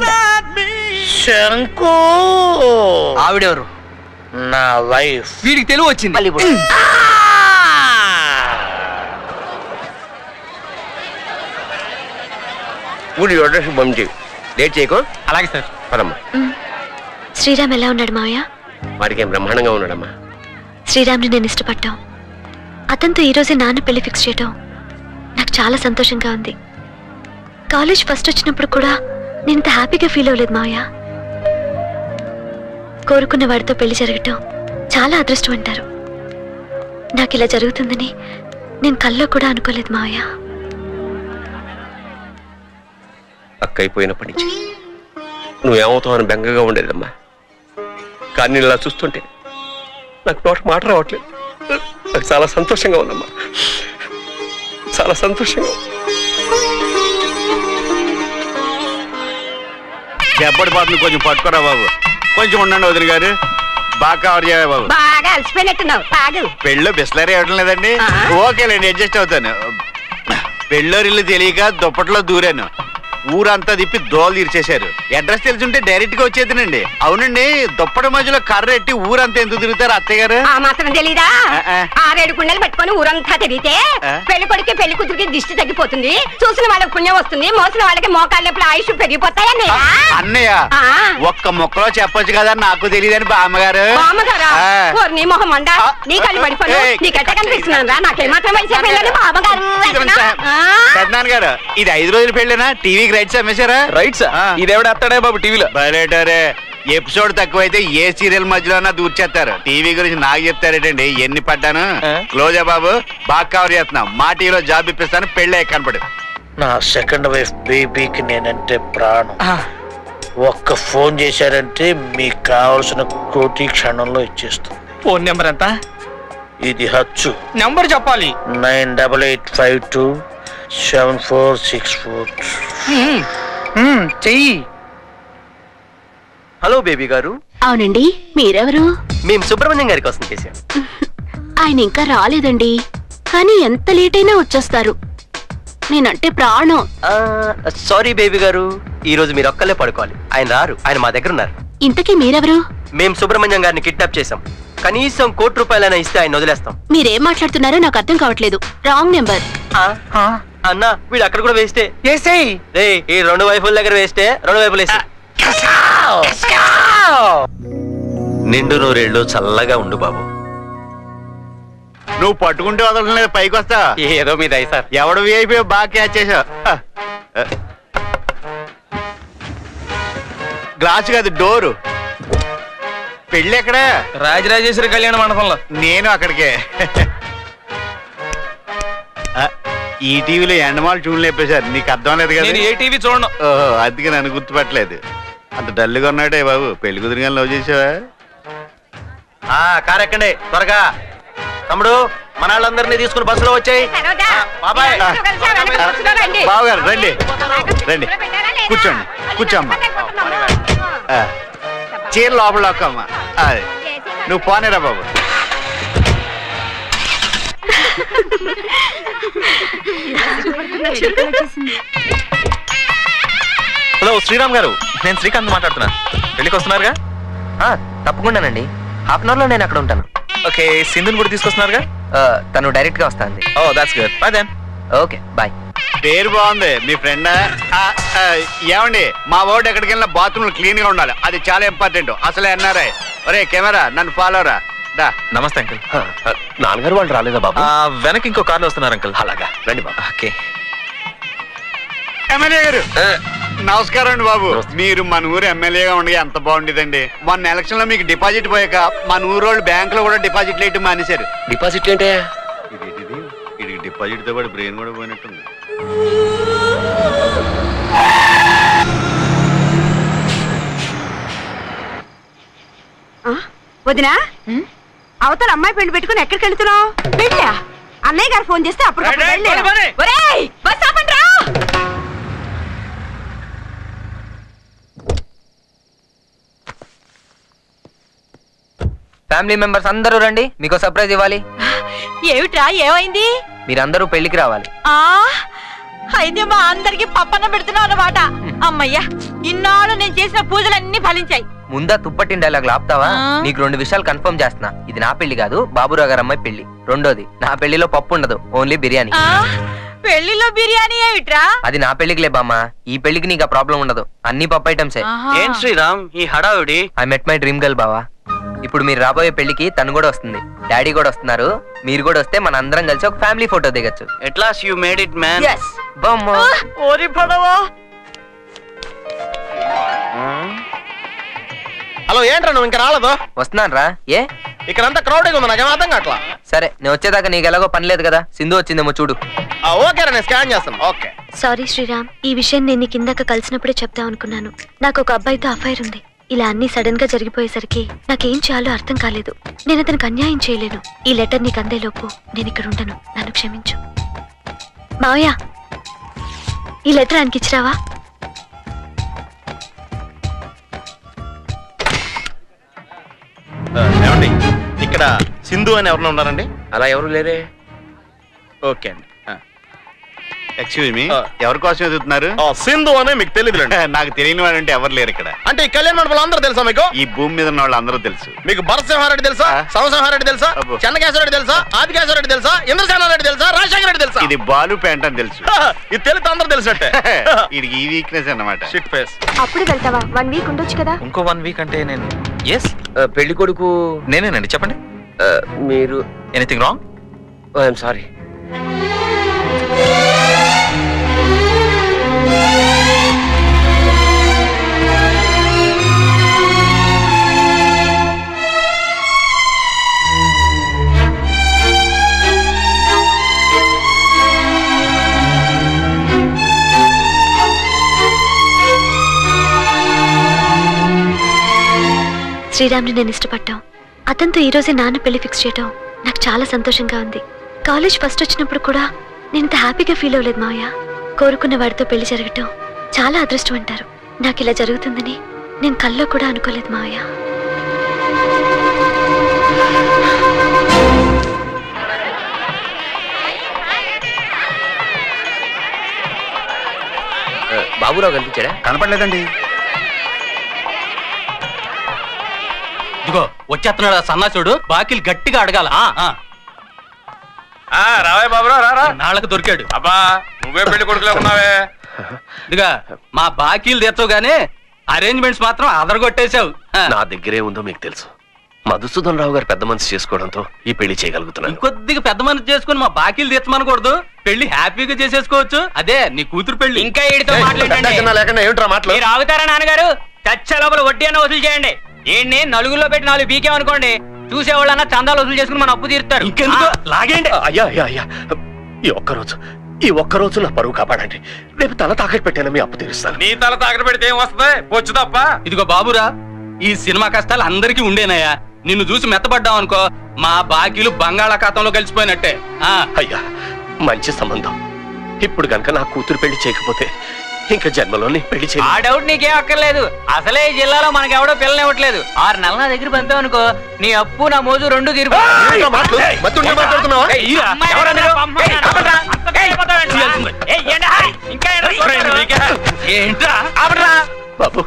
Speaker 15: శంకు
Speaker 1: ఆవిడెవరు
Speaker 15: నా వైఫ్
Speaker 1: వీడికి తెలుగు వచ్చింది
Speaker 14: ఊడి అడ్రస్ పంపించి లేట్ చేయకు
Speaker 1: అలాగే సార్
Speaker 14: పదమ్మా
Speaker 2: శ్రీరామ్ ఎలా ఉన్నాడు మావయ్య
Speaker 14: వాడికి ఏం బ్రహ్మాండంగా ఉన్నాడమ్మా
Speaker 2: శ్రీరామ్ని నేను ఇష్టపడ్డాం అతనితో ఈరోజే నాన్న పెళ్లి ఫిక్స్ చేయటం నాకు చాలా సంతోషంగా ఉంది కాలేజ్ ఫస్ట్ వచ్చినప్పుడు కూడా నేను ఇంత హ్యాపీగా ఫీల్ అవ్వలేదు మావయ్య కోరుకున్న వాడితో పెళ్లి జరగటం చాలా అదృష్టం అంటారు నాకు ఇలా జరుగుతుందని నేను కల్లో కూడా అనుకోలేదు మావయ్య
Speaker 14: అక్క అయిపోయినప్పటి నుంచి నువ్వేమవుతావు అని బెంగగా ఉండేదమ్మా కానీ నేను ఇలా చూస్తుంటే నాకు నోట మాట రావట్లేదు నాకు చాలా సంతోషంగా ఉందమ్మా చాలా సంతోషంగా ఉంది.
Speaker 13: దెబ్బడి పాటను కొంచెం పట్టుకోరా బాబు కొంచెం ఉండండి వదిన గారు బాగా కవర్ చేయాలి బాబు
Speaker 23: బాగా అలసిపోయినట్టున్నావు ఆగు
Speaker 13: పెళ్ళిలో బిస్లరీ ఇవ్వడం లేదండి ఓకేలేండి అడ్జస్ట్ అవుతాను పెళ్ళోరిల్లు తెలియక దుప్పట్లో దూరాను ఊరంతా తిప్పి దోలు తీర్చేశారు అడ్రస్ తెలుసుంటే డైరెక్ట్ గా వచ్చేదినండి అవునండి దుప్పటి మధ్యలో కర్ర ఎట్టి ఊరంతా ఎందుకు తిరుగుతారు అత్తయ్య గారు
Speaker 12: ఆ మాత్రం తెలీదా ఆరేడు కుండలు పెట్టుకొని ఊరంతా తిరిగితే
Speaker 13: ఆ?
Speaker 12: పెళ్లి కొడుకు పెళ్లి కూతురికి దిష్టి తగ్గిపోతుంది చూసిన వాళ్ళకి పుణ్యం వస్తుంది మోసిన వాళ్ళకి మోకాళ్ళ నొప్పులు ఆయుష్ పెరిగిపోతాయని
Speaker 13: అన్నయ్య ఒక్క మొక్కలో చెప్పొచ్చు కదా నాకు తెలియదని బామ్మగారు
Speaker 12: బామ్మగారా
Speaker 13: ఆ.
Speaker 12: ఓరి నీ మొహం మండా నీ కళ్ళు పడిపోను
Speaker 13: ఏయ్.
Speaker 12: నీకెట్ట కనిపిస్తున్నాను రా నాకేమాత్రం వయసు అయిపోయిందని బామ్మగారు ఆ?
Speaker 13: పెద్దనాన్న గారు ఇది ఐదు రోజులు పెళ్ళినా టీవీకి రైట్స్ అమ్మేశారా
Speaker 9: రైట్స్ ఇదేవిడ ఎత్తాడే బాబు టీవీలో
Speaker 13: బరేటరే ఎపిసోడ్ తక్కువైతే ఏ సీరియల్ మధ్యలోనా దూర్చేస్తారు టీవీ గురించి నాకు చెప్తారేటండి ఎన్ని పడ్డాను క్లోజా బాబు బాగా కవర్ చేస్తున్నాం మా టీవీలో జాబ్ ఇప్పిస్తాను పెళ్ళే కనపడు
Speaker 15: నా సెకండ్ వైఫ్ బేబీకి నేనంటే ప్రాణం ఒక్క ఫోన్ చేశారంటే మీకు కావలసిన కోటి క్షణంలో ఇచ్చేస్తుంది
Speaker 1: ఫోన్ నెంబర్ ఎంత
Speaker 15: ఇది హచ్చు
Speaker 1: నెంబర్ చెప్పాలి
Speaker 15: nine double eight five two seven four six four
Speaker 1: చెయ్యి
Speaker 25: హలో బేబీ గారు
Speaker 6: అవునండి మీరెవరు
Speaker 25: మేము సుబ్రహ్మణ్యం గారి కోసం చేశాం
Speaker 6: ఆయన ఇంకా రాలేదండి కానీ ఎంత లేట్ అయినా వచ్చేస్తారు నేనంటే ప్రాణం
Speaker 25: సారీ బేబీ గారు ఈ రోజు మీరు ఒక్కలే పడుకోవాలి ఆయన రారు ఆయన మా దగ్గర ఉన్నారు
Speaker 6: ఇంతకీ మీరెవరు
Speaker 25: మేము సుబ్రహ్మణ్యం గారిని కిడ్నాప్ చేశాం కనీసం కోటి రూపాయలైనా ఇస్తే ఆయన వదిలేస్తాం
Speaker 6: మీరేం మాట్లాడుతున్నారో నాకు అర్థం కావట్లేదు రాంగ్ నెంబర్
Speaker 25: అన్న వీడు అక్కడ కూడా వేస్తే రే ఈ రెండు వైపుల దగ్గర వేస్తే రెండు వైపులు వేస్తే నిండు నూరేళ్ళు చల్లగా ఉండు బాబు
Speaker 13: నువ్వు పట్టుకుంటే వదలడం లేదు పైకి వస్తా
Speaker 25: ఏదో మీద సార్
Speaker 13: ఎవడు విఐపి బాగా క్యాచ్ చేసావు గ్లాస్ కాదు డోరు పెళ్ళి ఎక్కడ
Speaker 9: రాజరాజేశ్వరి కళ్యాణ మండపంలో
Speaker 13: నేను అక్కడికే ఆ, ఈ టీవీలో ఎండమాలు చూడలు లేపేశారు నీకు అర్థం లేదు కదా
Speaker 9: నేను ఏ టీవీ చూడను
Speaker 13: ఓహో అందుకే నన్ను గుర్తుపట్టలేదు అంత డల్గా ఉన్నాడే బాబు పెళ్లి కుదిరిగా లవ్ చేసావా
Speaker 25: కార్ ఎక్కండి త్వరగా తమ్ముడు మన వాళ్ళందరినీ తీసుకుని బస్సులో వచ్చాయి బాబాయ్
Speaker 13: బాబు గారు రండి రండి కూర్చోండి కూర్చోమ్మా ఆ, చీర లోపల లోకమ్మా అదే నువ్వు పోనేరా బాబు
Speaker 9: హలో శ్రీరామ్ గారు నేను శ్రీకాంత్ మాట్లాడుతున్నాను పెళ్ళికి వస్తున్నారుగా
Speaker 10: తప్పకుండానండి హాఫ్ అన్ అవర్ లో నేను అక్కడ ఉంటాను
Speaker 9: ఓకే సింధుని కూడా తీసుకొస్తున్నారుగా
Speaker 10: తను డైరెక్ట్ గా వస్తుంది
Speaker 9: oh that's good bye then
Speaker 10: okay bye
Speaker 13: పేరు బాగుంది మీ ఫ్రెండ్ ఏమండి మా వాడు ఎక్కడికి వెళ్ళినా బాత్రూమ్ క్లీన్ గా ఉండాలి అది చాలా ఇంపార్టెంట్ అసలే అన్నారే ఒరే కెమెరా నన్ను ఫాలో రా దా
Speaker 9: నమస్తే అంకుల్
Speaker 4: నాన్నగారు వాళ్ళు రాలేదా బాబు
Speaker 9: వెనక్కి ఇంకో కార్లో వస్తున్నారు అంకుల్
Speaker 4: అలాగా రండి బాబు
Speaker 9: ఓకే
Speaker 13: ఎమ్మెల్యే గారు నమస్కారం అండి బాబు మీరు మన ఊరు ఎమ్మెల్యేగా ఉండగా ఎంత బాగుండేదండి మొన్న ఎలక్షన్ లో మీకు డిపాజిట్ పోయాక మన ఊరు వాళ్ళు బ్యాంక్ లో కూడా డిపాజిట్ వేయటం మానేశారు
Speaker 4: డిపాజిట్ ఏంటే
Speaker 13: ఇది డిపాజిట్ తో పాటు బ్రెయిన్ కూడా పోయినట్టుంది
Speaker 24: వదినా అవతల అమ్మాయి పెళ్లి పెట్టుకుని ఎక్కడికి వెళ్తున్నావు పెళ్ళా అన్నయ్య గారు ఫోన్ చేస్తే అప్పుడు
Speaker 11: రేయ్, రేయ్, పని, పని.
Speaker 24: ఒరేయ్ బస్ ఆపండి రా
Speaker 10: ఫ్యామిలీ మెంబర్స్ అందరూ రండి మీకు సర్ప్రైజ్ ఇవ్వాలి
Speaker 23: ఏమిట్రా ఏమైంది
Speaker 10: మీరందరూ పెళ్లికి రావాలి
Speaker 23: ఆ అయితే మా అందరికి పప్పన్న పెడుతున్నావు అన్నమాట అమ్మయ్యా ఇన్నాళ్ళు నేను చేసిన పూజలన్నీ ఫలించాయి
Speaker 10: ముందా తుప్పట్టిన డైలాగ్ ఆపుతావా
Speaker 23: ఆ.
Speaker 10: నీకు రెండు విషయాలు కన్ఫర్మ్ చేస్తున్నా ఇది నా పెళ్లి కాదు బాబురావు గారు అమ్మాయి పెళ్లి రెండోది నా పెళ్లిలో పప్పు ఉండదు ఓన్లీ బిర్యానీ
Speaker 23: ఆ పెళ్లిలో బిర్యానీ ఏమిట్రా
Speaker 10: అది నా పెళ్లికి లే బామ్మ ఈ పెళ్లికి నీకు ఆ ప్రాబ్లం ఉండదు అన్ని పప్పు ఐటమ్సే
Speaker 23: ఆహా.
Speaker 25: ఏం శ్రీరామ్ ఈ హడావిడి
Speaker 10: I met my dream girl బావా ఇప్పుడు మీరు రాబోయే పెళ్లికి తను కూడా వస్తుంది డాడీ కూడా వస్తున్నారు మీరు కూడా వస్తే మన అందరం కలిసి ఒక ఫ్యామిలీ ఫోటో దిగచ్చు
Speaker 25: at last you made it man
Speaker 10: Yes. బొమ్మ
Speaker 23: ఓరి పడవా
Speaker 17: హలో ఏంట్రా నువ్వు ఇంకా రాలేదు
Speaker 10: వస్తున్నాను రా ఏ
Speaker 17: ఇక్కడంతా క్రౌడింగ్ ఉంది నాకేం అర్థం కావట్లా
Speaker 10: సరే నేను వచ్చేదాకా నీకు ఎలాగో పని లేదు కదా సింధు వచ్చిందేమో చూడు
Speaker 17: ఓకే రా నేను స్కాన్ చేస్తాను ఓకే
Speaker 2: సారీ శ్రీరామ్ ఈ విషయం నేను నీకు ఇందాక కలిసినప్పుడే చెప్దాం అనుకున్నాను నాకు ఒక అబ్బాయితో అఫైర్ ఉంది ఇలా అన్ని సడన్ గా జరిగిపోయేసరికి నాకేం చేయాలో అర్థం కాలేదు నేను అతనికి అన్యాయం చేయలేను ఈ లెటర్ నీకు అందేలోపు నేను ఇక్కడ ఉండను నన్ను క్షమించు మావయ్య ఈ లెటర్ ఆయనకి ఇచ్చిరావా
Speaker 17: ఆ, ఏమండి ఇక్కడ సింధు అని ఎవరైనా ఉన్నారండి
Speaker 4: అలా ఎవరు లేరే
Speaker 17: ఓకే అండి ఆ.
Speaker 13: ఎక్స్క్యూజ్ మీ ఎవరి కోసం ఎదుగుతున్నారు
Speaker 17: సింధు అనే మీకు తెలియదు
Speaker 13: నాకు తెలియని వాడంటే ఎవరు లేరు ఇక్కడ
Speaker 17: అంటే ఈ కళ్యాణ మండపంలో అందరూ తెలుసా మీకు
Speaker 13: ఈ భూమి మీద ఉన్న వాళ్ళు అందరూ తెలుసు
Speaker 17: మీకు భరసింహారెడ్డి తెలుసా సంసింహారెడ్డి తెలుసా చెన్నకేశ్వరరెడ్డి తెలుసా ఆదికేశ్వరరెడ్డి తెలుసా ఇంద్రసేనారెడ్డి తెలుసా రాజశేఖర రెడ్డి తెలుసా
Speaker 13: ఇది బాలు ప్యాంట్ అని తెలుసు
Speaker 17: ఇది తెలితే అందరూ తెలిసినట్టే
Speaker 13: ఇది ఈ వీక్నెస్ అన్నమాట
Speaker 17: షిట్ ఫేస్
Speaker 22: అప్పుడు వెళ్తావా వన్ వీక్ ఉండొచ్చు కదా
Speaker 9: ఇంకో వన్ వీక్ అంటే నేను ఎస్
Speaker 14: పెళ్లి కొడుకు
Speaker 9: నేనేనండి చెప్పండి
Speaker 14: మీరు
Speaker 9: ఎనీథింగ్ రాంగ్
Speaker 14: ఐఎమ్ సారీ
Speaker 2: శ్రీరామ్ని నేను ఇష్టపడ్డాం అతనితో ఈ రోజే నాన్న పెళ్లి ఫిక్స్ చేయడం నాకు చాలా సంతోషంగా ఉంది కాలేజ్ ఫస్ట్ వచ్చినప్పుడు కూడా నేను ఇంత హ్యాపీగా ఫీల్ అవ్వలేదు మావయ్య కోరుకున్న వాడితో పెళ్లి జరగటం చాలా అదృష్టం అంటారు నాకు ఇలా జరుగుతుందని నేను కల్లో కూడా అనుకోలేదు మావయ్య
Speaker 14: బాబురావు కనిపించాడా
Speaker 13: కనపడలేదండి
Speaker 1: ఇదిగో వచ్చేస్తున్నాడు ఆ సన్నాసుడు బాకీలు గట్టిగా అడగాల
Speaker 11: రావే బాబురావు రారా
Speaker 1: నాళ్ళకు దొరికాడు
Speaker 11: అబ్బా నువ్వే పెళ్లి కొడుకులో ఉన్నావే
Speaker 1: ఇదిగా మా బాకీలు తెచ్చవుగానే అరేంజ్మెంట్స్ మాత్రం అదరగొట్టేశావు
Speaker 4: నా దగ్గరే ఉందో మీకు తెలుసు మధుసూదన్ రావు గారు పెద్ద మనసు చేసుకోవడంతో ఈ పెళ్లి చేయగలుగుతున్నాను
Speaker 1: ఇంకొద్దిగా పెద్ద మనసు చేసుకుని మా బాకీలు తెచ్చమనకూడదు పెళ్లి హ్యాపీగా చేసేసుకోవచ్చు అదే నీ కూతురు పెళ్లి
Speaker 5: ఇంకా ఈడితో మాట్లాడండి
Speaker 4: లేకుండా ఏమిట్రా మాటలు
Speaker 5: మీరు ఆగుతారా నాన్నగారు చచ్చ లోపల వడ్డీ అన్న వసూలు చేయండి ఏంటి నలుగురిలో పెట్టి నాలుగు బీకేమనుకోండి చూసేవాళ్ళన్నా చందాలు వసూలు చేసుకుని మన అప్పు తీరుతారు
Speaker 1: ఇంకెందుకు లాగేయండి
Speaker 4: అయ్యా అయ్యా అయ్యా ఈ ఒక్కరోజు ఈ ఒక్కరోజు నా పరువు కాపాడండి రేపు తల తాకట్టు పెట్టాను మీ అప్పు తీరుస్తాను
Speaker 11: నీ తల తాకట పెడితే ఏం వస్తుంది బొచ్చు తప్ప
Speaker 1: ఇదిగో బాబురా ఈ సినిమా కష్టాలు అందరికీ ఉండేనయ్యా నిన్ను చూసి మెత్తబడ్డాం అనుకో మా బాకీలు బంగాళాఖాతంలో కలిసిపోయినట్టే ఆ
Speaker 4: అయ్యా మంచి సంబంధం ఇప్పుడు గనక నా కూతురు పెళ్లి చేయకపోతే ఇంకా జన్మలోని పెళ్లి
Speaker 5: ఆ
Speaker 4: చేయ
Speaker 5: డౌట్ నీకేం అక్కర్లేదు అసలే ఈ జిల్లాలో మనకి ఎవడో పిల్లని ఇవ్వట్లేదు ఆరు నెలల నా దగ్గర పంపామనుకో నీ అప్పు నా మోజు రెండు తీరు
Speaker 1: ఏంట్రా
Speaker 4: బాబు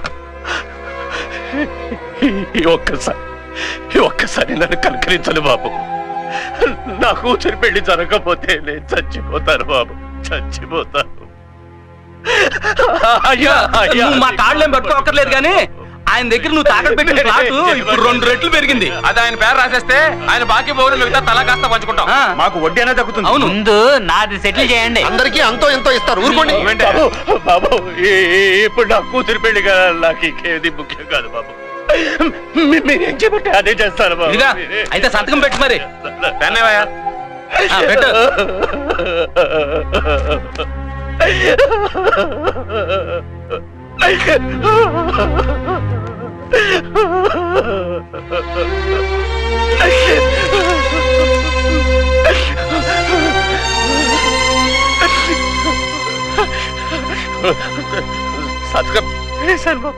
Speaker 4: ఈ ఒక్కసారి ఈ ఒక్కసారి నన్ను కలకరించను బాబు నా కూతురు పెళ్లి జరగకపోతే నేను చచ్చిపోతాను బాబు చచ్చిపోతాను
Speaker 1: అయ్యా నువ్వు మా తాళ్ళేం పట్టుకోకర్లేదు కానీ ఆయన దగ్గర నువ్వు తాకట్టు పెట్టిన ఫ్లాట్ ఇప్పుడు రెండు రెట్లు పెరిగింది
Speaker 11: అది ఆయన పేరు రాసేస్తే ఆయన బాకీ పోగులు మిగతా తలా కాస్త పంచుకుంటాం
Speaker 13: మాకు వడ్డీ అనేది తగ్గుతుంది
Speaker 1: అవును
Speaker 5: ముందు నాది సెటిల్ చేయండి
Speaker 4: అందరికీ అంతో ఎంతో ఇస్తారు ఊరుకోండి
Speaker 11: నువ్వేంటి?
Speaker 4: బాబు బాబు ఈ- ఈ- ఇప్పుడు నా కూతురు పెళ్లి కదా నాకు ఇంకేది ముఖ్యం కాదు బాబు మీ- మీరేం చెప్పంటే అదే చేస్తాను బాబు
Speaker 1: ఇదిగా అయితే సంతకం పెట్టు మరి
Speaker 11: పెన్నవయ్యా
Speaker 1: ఆ, పెట్టు
Speaker 4: సంతకం వేశాను బాబు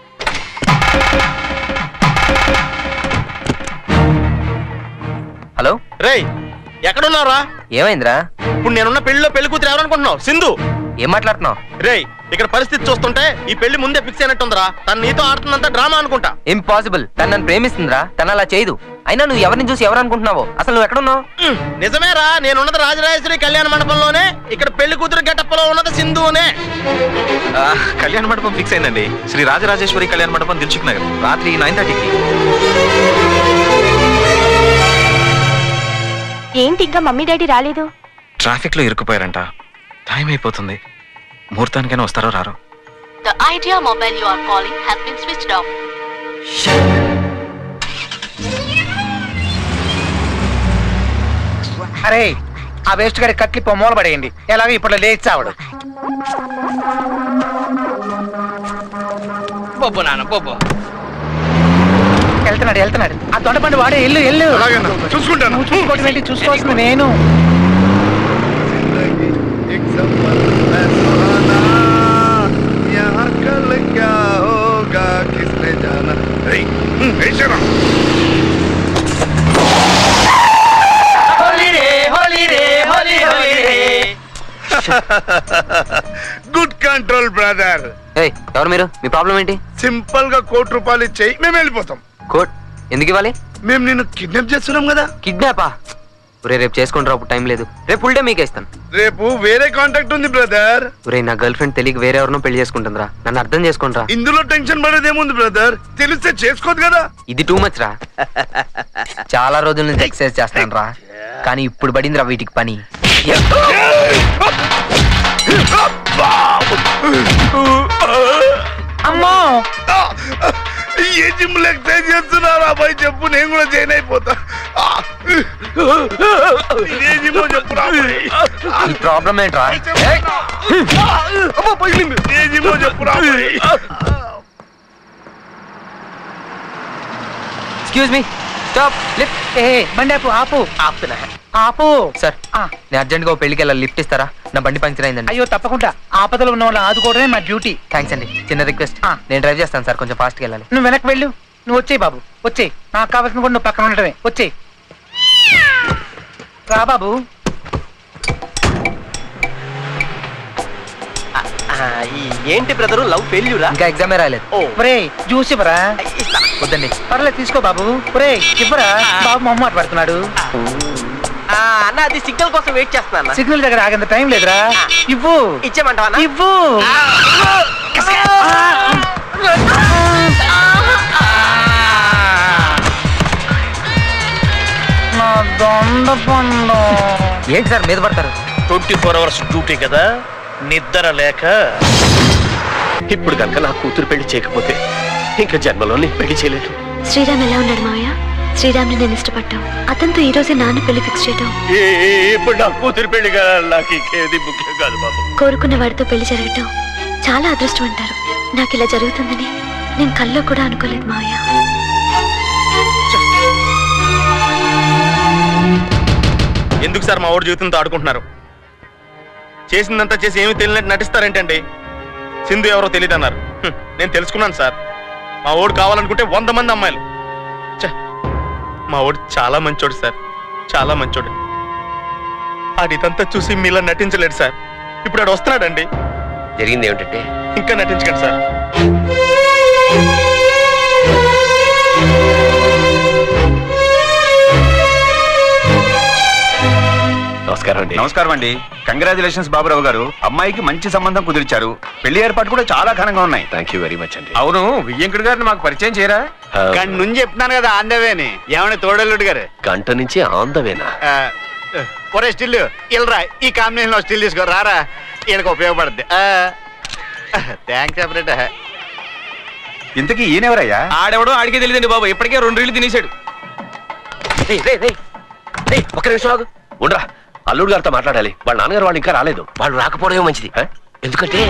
Speaker 10: హలో
Speaker 17: రేయ్ ఎక్కడున్నారా
Speaker 10: ఏమైందిరా
Speaker 17: ఇప్పుడు నేనున్న పెళ్లిలో పెళ్లి కూతురు ఎవరనుకుంటున్నావు సింధు
Speaker 10: ఏం మాట్లాడుతున్నావు
Speaker 17: రేయ్ ఇక్కడ పరిస్థితి చూస్తుంటే ఈ పెళ్లి ముందే ఫిక్స్ అయినట్టుందిరా తను నీతో ఆడుతున్నంత డ్రామా అనుకుంటా
Speaker 10: ఇంపాసిబుల్ తను నన్ను ప్రేమిస్తుందిరా తను అలా చేయదు అయినా నువ్వు ఎవరిని చూసి ఎవరు అనుకుంటున్నావో అసలు నువ్వు ఎక్కడున్నావు
Speaker 17: నిజమేరా నేనున్నది రాజరాజేశ్వరి కళ్యాణ మండపంలోనే ఇక్కడ పెళ్లి కూతురు గెటప్ లో ఉన్నది సింధునే
Speaker 9: ఆ, కళ్యాణ మండపం ఫిక్స్ అయిందండి శ్రీ రాజరాజేశ్వరి కళ్యాణ మండపం దిల్చుక్ నగర్ రాత్రి నైన్ థర్టీకి
Speaker 22: ఏంటి ఇంకా మమ్మీ డాడీ రాలేదు
Speaker 9: ట్రాఫిక్ లో ఇరుక్కుపోయారంట టైం అయిపోతుంది ముహూర్తానికైనా వస్తారో రారో
Speaker 6: The idea mobile you are calling has been switched off.
Speaker 5: అరే ఆ వేస్ట్ గారి కట్లిప్ప మూల పడేయండి ఎలాగో ఇప్పుడు లేచి చావడు
Speaker 11: బొబ్బు నాన్న బొబ్బు
Speaker 5: వెళ్తున్నాడు వెళ్తున్నాడు ఆ దొండపండి వాడే ఎల్లు ఎల్లు
Speaker 13: చూసుకుంటాను
Speaker 5: నువ్వు చూసుకోవటం ఏంటి చూసుకోవాల్సింది నేను
Speaker 11: గుడ్ కంట్రోల్ బ్రదర్
Speaker 10: ఏయ్ ఎవరు మీరు మీ ప్రాబ్లం ఏంటి
Speaker 11: సింపుల్ గా కోటి రూపాయలు ఇచ్చేయి మేము వెళ్ళిపోతాం
Speaker 10: కోట్ ఎందుకు ఇవ్వాలి
Speaker 11: మేము నిన్ను కిడ్నాప్ చేస్తున్నాం కదా
Speaker 10: కిడ్నాపా ఒరే రేపు చేసుకుంటారా అప్పుడు టైం లేదు రేపు ఫుల్ డే మీకే ఇస్తాను
Speaker 11: రేపు వేరే కాంటాక్ట్ ఉంది బ్రదర్
Speaker 10: ఒరే నా గర్ల్ ఫ్రెండ్ తెలియక వేరే ఎవరినో పెళ్లి చేసుకుంటుందిరా నన్ను అర్థం చేసుకుంటారా
Speaker 11: ఇందులో టెన్షన్ పడేది ఏముంది బ్రదర్ తెలిస్తే చేసుకోదు కదా
Speaker 10: ఇది టూ మచ్ రా చాలా రోజుల నుంచి ఎక్సర్సైజ్ చేస్తాను రా కానీ ఇప్పుడు పడిందిరా వీటికి పని
Speaker 11: అమ్మా ఏ జిమ్ ఎక్సైజ్ చేస్తున్నారు అబ్బాయి చెప్పు నేను కూడా జాయిన్ అయిపోతా ఆ! ఏ జిమ్ చెప్పు
Speaker 10: ఈ ప్రాబ్లం ఏంట్రా
Speaker 11: ఏ జిమ్ చెప్పు
Speaker 10: ఎక్స్క్యూజ్ మీ స్టాప్ లిఫ్ట్ ఏ బండి ఆపు ఆపు ఆపుతున్నా ఆపు సార్ నేను అర్జెంట్ గా పెళ్లికి వెళ్ళాలి లిఫ్ట్ ఇస్తారా నా బండి పంక్చర్ అయిందండి
Speaker 8: అయ్యో తప్పకుండా ఆపదలో ఉన్న వాళ్ళని ఆదుకోవడమే మా డ్యూటీ
Speaker 10: థ్యాంక్స్ అండి చిన్న రిక్వెస్ట్ నేను డ్రైవ్ చేస్తాను సార్ కొంచెం ఫాస్ట్గా వెళ్ళాలి
Speaker 8: నువ్వు వెనక్కి వెళ్ళు నువ్వు వచ్చేయి బాబు వచ్చేయి నాకు కావాల్సిన కూడా నువ్వు పక్కన ఉండటమే వచ్చేయి రా బాబు
Speaker 25: ఏంటి బ్రదరు లవ్ ఫెయిల్యూరా
Speaker 10: ఇంకా ఎగ్జామే రాలేదు
Speaker 8: ఒరే జ్యూస్ ఇవ్వరా
Speaker 10: వద్దండి
Speaker 8: పర్లేదు తీసుకో బాబు ఒరే ఇవ్వరా బాబు మొమ్మ పడుతున్నాడు
Speaker 25: అన్న అది సిగ్నల్ కోసం వెయిట్ చేస్తున్నా
Speaker 8: సిగ్నల్ దగ్గర ఆగేంత టైం లేదురా ఇవ్వు
Speaker 25: ఇచ్చేమంటావా
Speaker 8: ఇవ్వు నా దొండ పండు
Speaker 10: ఏంటి సార్ మీద పడతారు
Speaker 15: ట్వంటీ ఫోర్ అవర్స్ డ్యూటీ కదా నిద్ర లేక
Speaker 14: ఇప్పుడు కనుక నా కూతురు పెళ్లి చేయకపోతే ఇంకా జన్మలో నేను పెళ్లి చేయలేదు
Speaker 2: శ్రీరామ్ ఎలా ఉన్నాడు మావయ్య శ్రీరామ్ని నేను ఇష్టపడ్డావు అతనితో ఈ రోజే నాన్న పెళ్లి ఫిక్స్ చేయటం
Speaker 14: ఏ- ఏ- ఇప్పుడు నా కూతురు పెళ్లి కదా నాకు ఇంకేది ముఖ్యం కాదు బాబు
Speaker 2: కోరుకున్న వాడితో పెళ్లి జరగటం చాలా అదృష్టం అంటారు నాకు ఇలా జరుగుతుందని నేను కల్లో కూడా అనుకోలేదు మావయ్య
Speaker 17: ఎందుకు సార్ మా ఊడి జీవితంతో ఆడుకుంటున్నారు చేసిందంతా చేసి ఏమీ తెలియనట్టు నటిస్తారేంటండి సింధు ఎవరో తెలియదు అన్నారు హ్మ్, నేను తెలుసుకున్నాను సార్ మా ఓడు కావాలనుకుంటే వంద మంది అమ్మాయిలు ఛ, మా ఓడు చాలా మంచోడు సార్ చాలా మంచోడు ఆడు ఇదంతా చూసి మీలా నటించలేడు సార్ ఇప్పుడు ఆడు వస్తున్నాడండి
Speaker 14: జరిగింది ఏమిటంటే
Speaker 17: ఇంకా నటించకండి సార్
Speaker 14: నమస్కారం అండి
Speaker 16: నమస్కారం అండి కంగ్రాచులేషన్స్ బాబురావు గారు అమ్మాయికి మంచి సంబంధం కుదిరిచారు పెళ్లి ఏర్పాటు కూడా చాలా ఘనంగా ఉన్నాయి
Speaker 14: థ్యాంక్ యూ వెరీ మచ్ అండి
Speaker 16: అవును వియ్యంకుడి గారిని మాకు పరిచయం చేయరా
Speaker 13: కానీ నుంచి చెప్తున్నాను కదా ఆందవేని ఏమన్నా తోడల్లుడు గారు
Speaker 14: గంట నుంచి ఆందవేనా
Speaker 13: ఆ, ఒరే స్టిల్ ఇల్రా ఈ కాంబినేషన్ లో స్టిల్ తీసుకో రారా వీళ్ళకి ఉపయోగపడుద్ది థ్యాంక్స్ సెపరేట్
Speaker 16: ఇంతకీ ఈయనెవరయ్యా
Speaker 1: ఆడెవడో ఆడికే తెలియదండి బాబు ఇప్పటికే రెండు రీళ్లు తినేశాడు
Speaker 14: రేయ్, రేయ్, రేయ్. రేయ్, ఒక్క నిమిషం ఆగు ఉండరా అల్లుడు గారితో మాట్లాడాలి వాళ్ళ నాన్నగారు వాళ్ళు ఇంకా రాలేదు వాళ్ళు రాకపోవడమే మంచిది ఆ? ఎందుకంటే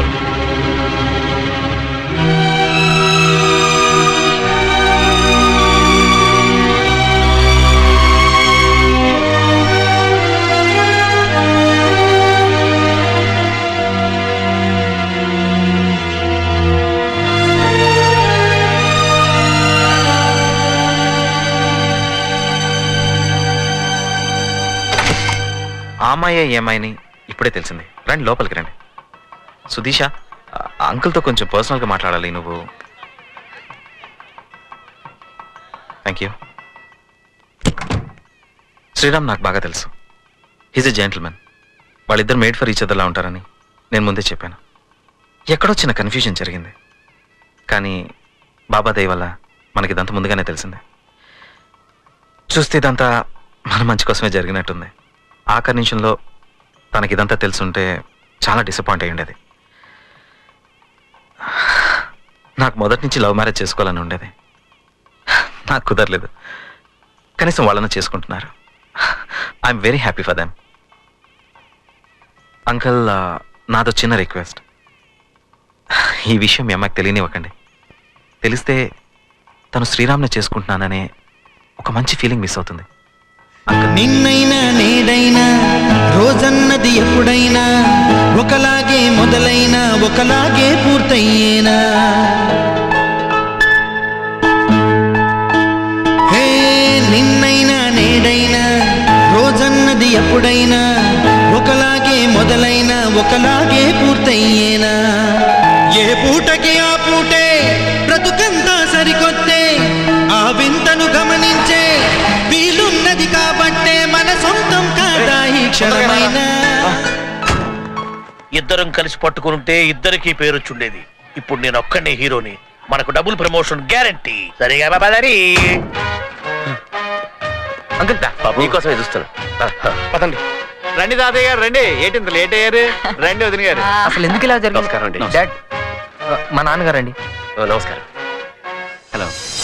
Speaker 9: ఆ అమ్మాయే ఈ అమ్మాయిని ఇప్పుడే తెలిసింది రండి లోపలికి రండి సుధీష ఆ అంకుల్తో కొంచెం పర్సనల్గా మాట్లాడాలి నువ్వు థ్యాంక్ యూ శ్రీరామ్ నాకు బాగా తెలుసు హీజ్ ఎ జెంటిల్మెన్ వాళ్ళిద్దరు మేడ్ ఫర్ ఈచ్ అదర్లా ఉంటారని నేను ముందే చెప్పాను ఎక్కడో చిన్న కన్ఫ్యూజన్ జరిగింది కానీ బాబా దయ వల్ల మనకి ఇదంతా ముందుగానే తెలిసిందే చూస్తే ఇదంతా మన మంచి కోసమే జరిగినట్టుంది ఆఖరి నిమిషంలో తనకి ఇదంతా తెలుసుంటే చాలా డిసప్పాయింట్ అయి ఉండేది నాకు మొదటి నుంచి లవ్ మ్యారేజ్ చేసుకోవాలని ఉండేది నాకు కుదరలేదు కనీసం వాళ్ళని చేసుకుంటున్నారు I'm very happy for them uncle నాదో చిన్న రిక్వెస్ట్ ఈ విషయం మీ అమ్మాయికి తెలియనివ్వకండి తెలిస్తే తను శ్రీరామ్ని చేసుకుంటున్నాననే ఒక మంచి ఫీలింగ్ మిస్ అవుతుంది
Speaker 7: నిన్నైనా నేడైనా రోజన్నది ఎప్పుడైనా ఒకలాగే మొదలైనా ఒకలాగే పూర్తయ్యేనా హే నిన్నైనా నేడైనా రోజన్నది ఎప్పుడైనా ఒకలాగే మొదలైన ఒకలాగే పూర్తయ్యేనా ఏ పూటకి ఆ పూటే బ్రతుకంతా సరికొత్తే ఆ వింతను గమనించే వీలున్నది కాబట్టే మన సొంతం కాదా ఈ క్షణమైనా
Speaker 15: ఇద్దరం కలిసి పట్టుకుంటే ఇద్దరికి పేరు వచ్చుండేది ఇప్పుడు నేను ఒక్కనే హీరోని మనకు డబుల్ ప్రమోషన్ గ్యారంటీ సరిగా బాబాదారి
Speaker 14: అంకుల్ మీకోసమే చూస్తున్నా
Speaker 13: పదండి రండి తాతయ్య గారు రండి ఏంటి ఇంత లేట్ అయ్యారు రండి వదిన గారు
Speaker 10: అసలు ఎందుకు ఇలా జరిగింది
Speaker 14: నమస్కారం అండి
Speaker 10: డాడ్ మా నాన్నగారు అండి
Speaker 14: ఓ, నమస్కారం
Speaker 16: హలో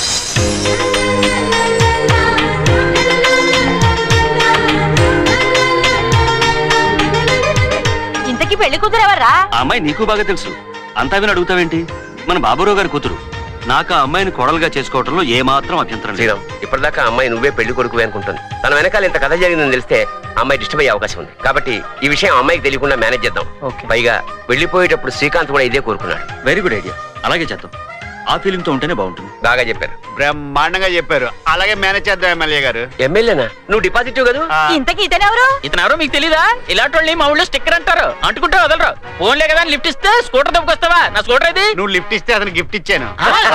Speaker 24: ఇంతకీ పెళ్లి కూతురెవర్రా
Speaker 3: ఆ అమ్మాయి నీకు బాగా తెలుసు అంతా విని అడుగుతావేంటి మన బాబురావు గారి కూతురు నాకు ఆ అమ్మాయిని కోడలుగా చేసుకోవడంలో ఏమాత్రం అభ్యంతరం లేదు
Speaker 14: శ్రీరామ్ ఇప్పటిదాకా ఆ అమ్మాయి నువ్వే పెళ్లి కొడుకు అనుకుంటుంది తన వెనకాల ఇంత కథ జరిగిందని తెలిస్తే ఆ అమ్మాయి డిస్టర్బ్ అయ్యే అవకాశం ఉంది కాబట్టి ఈ విషయం ఆ అమ్మాయికి తెలియకుండా మేనేజ్ చేద్దాం పైగా వెళ్ళిపోయేటప్పుడు శ్రీకాంత్ కూడా ఇదే కోరుకున్నాడు
Speaker 3: వెరీ గుడ్ ఐడియా అలాగే చేద్దాం ఆ ఫీలింగ్ తో ఉంటేనే బాగుంటుంది
Speaker 14: బాగా చెప్పారు
Speaker 13: బ్రహ్మాండంగా చెప్పారు అలాగే మేనేజ్ చేద్దాం ఎమ్మెల్యే గారు
Speaker 14: ఎమ్మెల్యేనా నువ్వు డిపాజిట్ కదా
Speaker 24: ఇంతకీ ఇతనెవరు
Speaker 5: ఇతను ఎవరో మీకు తెలీదా ఇలాంటి వాళ్ళని మా ఊళ్ళో స్టిక్కర్ అంటారు అంటుకుంటే వదలరు ఫోన్లే కదా అని లిఫ్ట్ ఇస్తే స్కూటర్ దొబ్బకొస్తావా నా స్కూటర్ ఇది
Speaker 13: నువ్వు లిఫ్ట్ ఇస్తే అతను గిఫ్ట్ ఇచ్చాను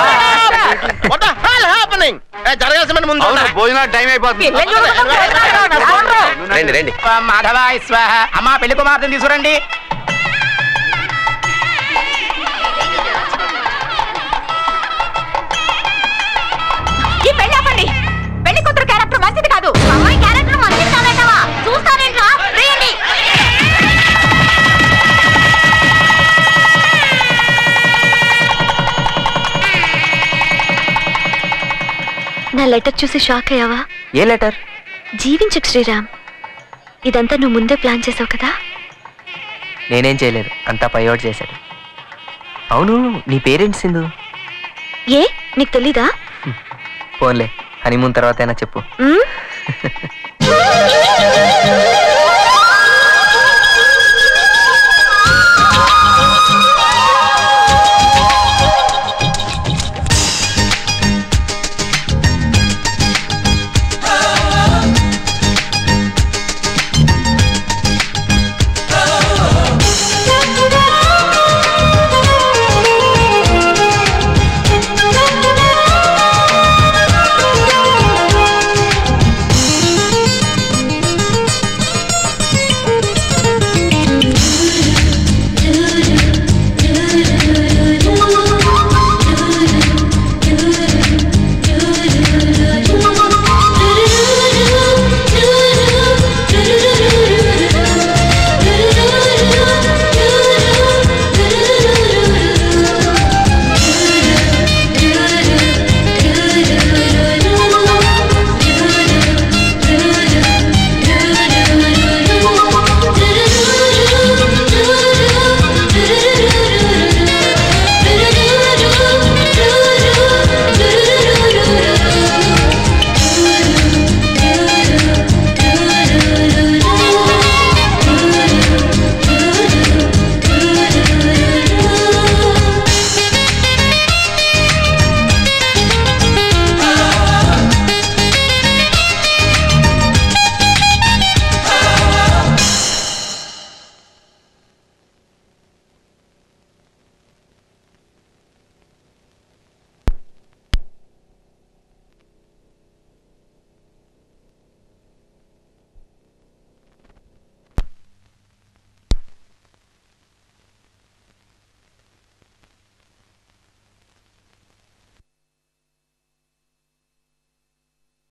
Speaker 17: జరగాల్సిన ముందు
Speaker 13: అవును, భోజనాలు టైం అయిపోతుంది
Speaker 14: రండి రండి
Speaker 17: మాధవ స్వాహ అమ్మా పెళ్లి కుమార్తెను తీసుకురండి
Speaker 24: ఈ పెళ్లి ఆపండి పెళ్లి కూతురు క్యారెక్టర్ మంచిది కాదు అమ్మాయి క్యారెక్టర్ మంచిది కాదంటావా చూస్తారేంట్రా వేయండి
Speaker 2: నా లెటర్ చూసి షాక్ అయ్యావా
Speaker 10: ఏ లెటర్
Speaker 2: జీవించకు శ్రీరామ్ ఇదంతా నువ్వు ముందే ప్లాన్ చేసావు కదా
Speaker 10: నేనేం చేయలేదు అంతా పైవాడు చేశాడు అవును నీ పేరెంట్స్ సింధు
Speaker 2: ఏ నీకు తెలీదా
Speaker 10: ఫోన్లే హనీమూన్ తర్వాత అయినా చెప్పు
Speaker 2: మ్?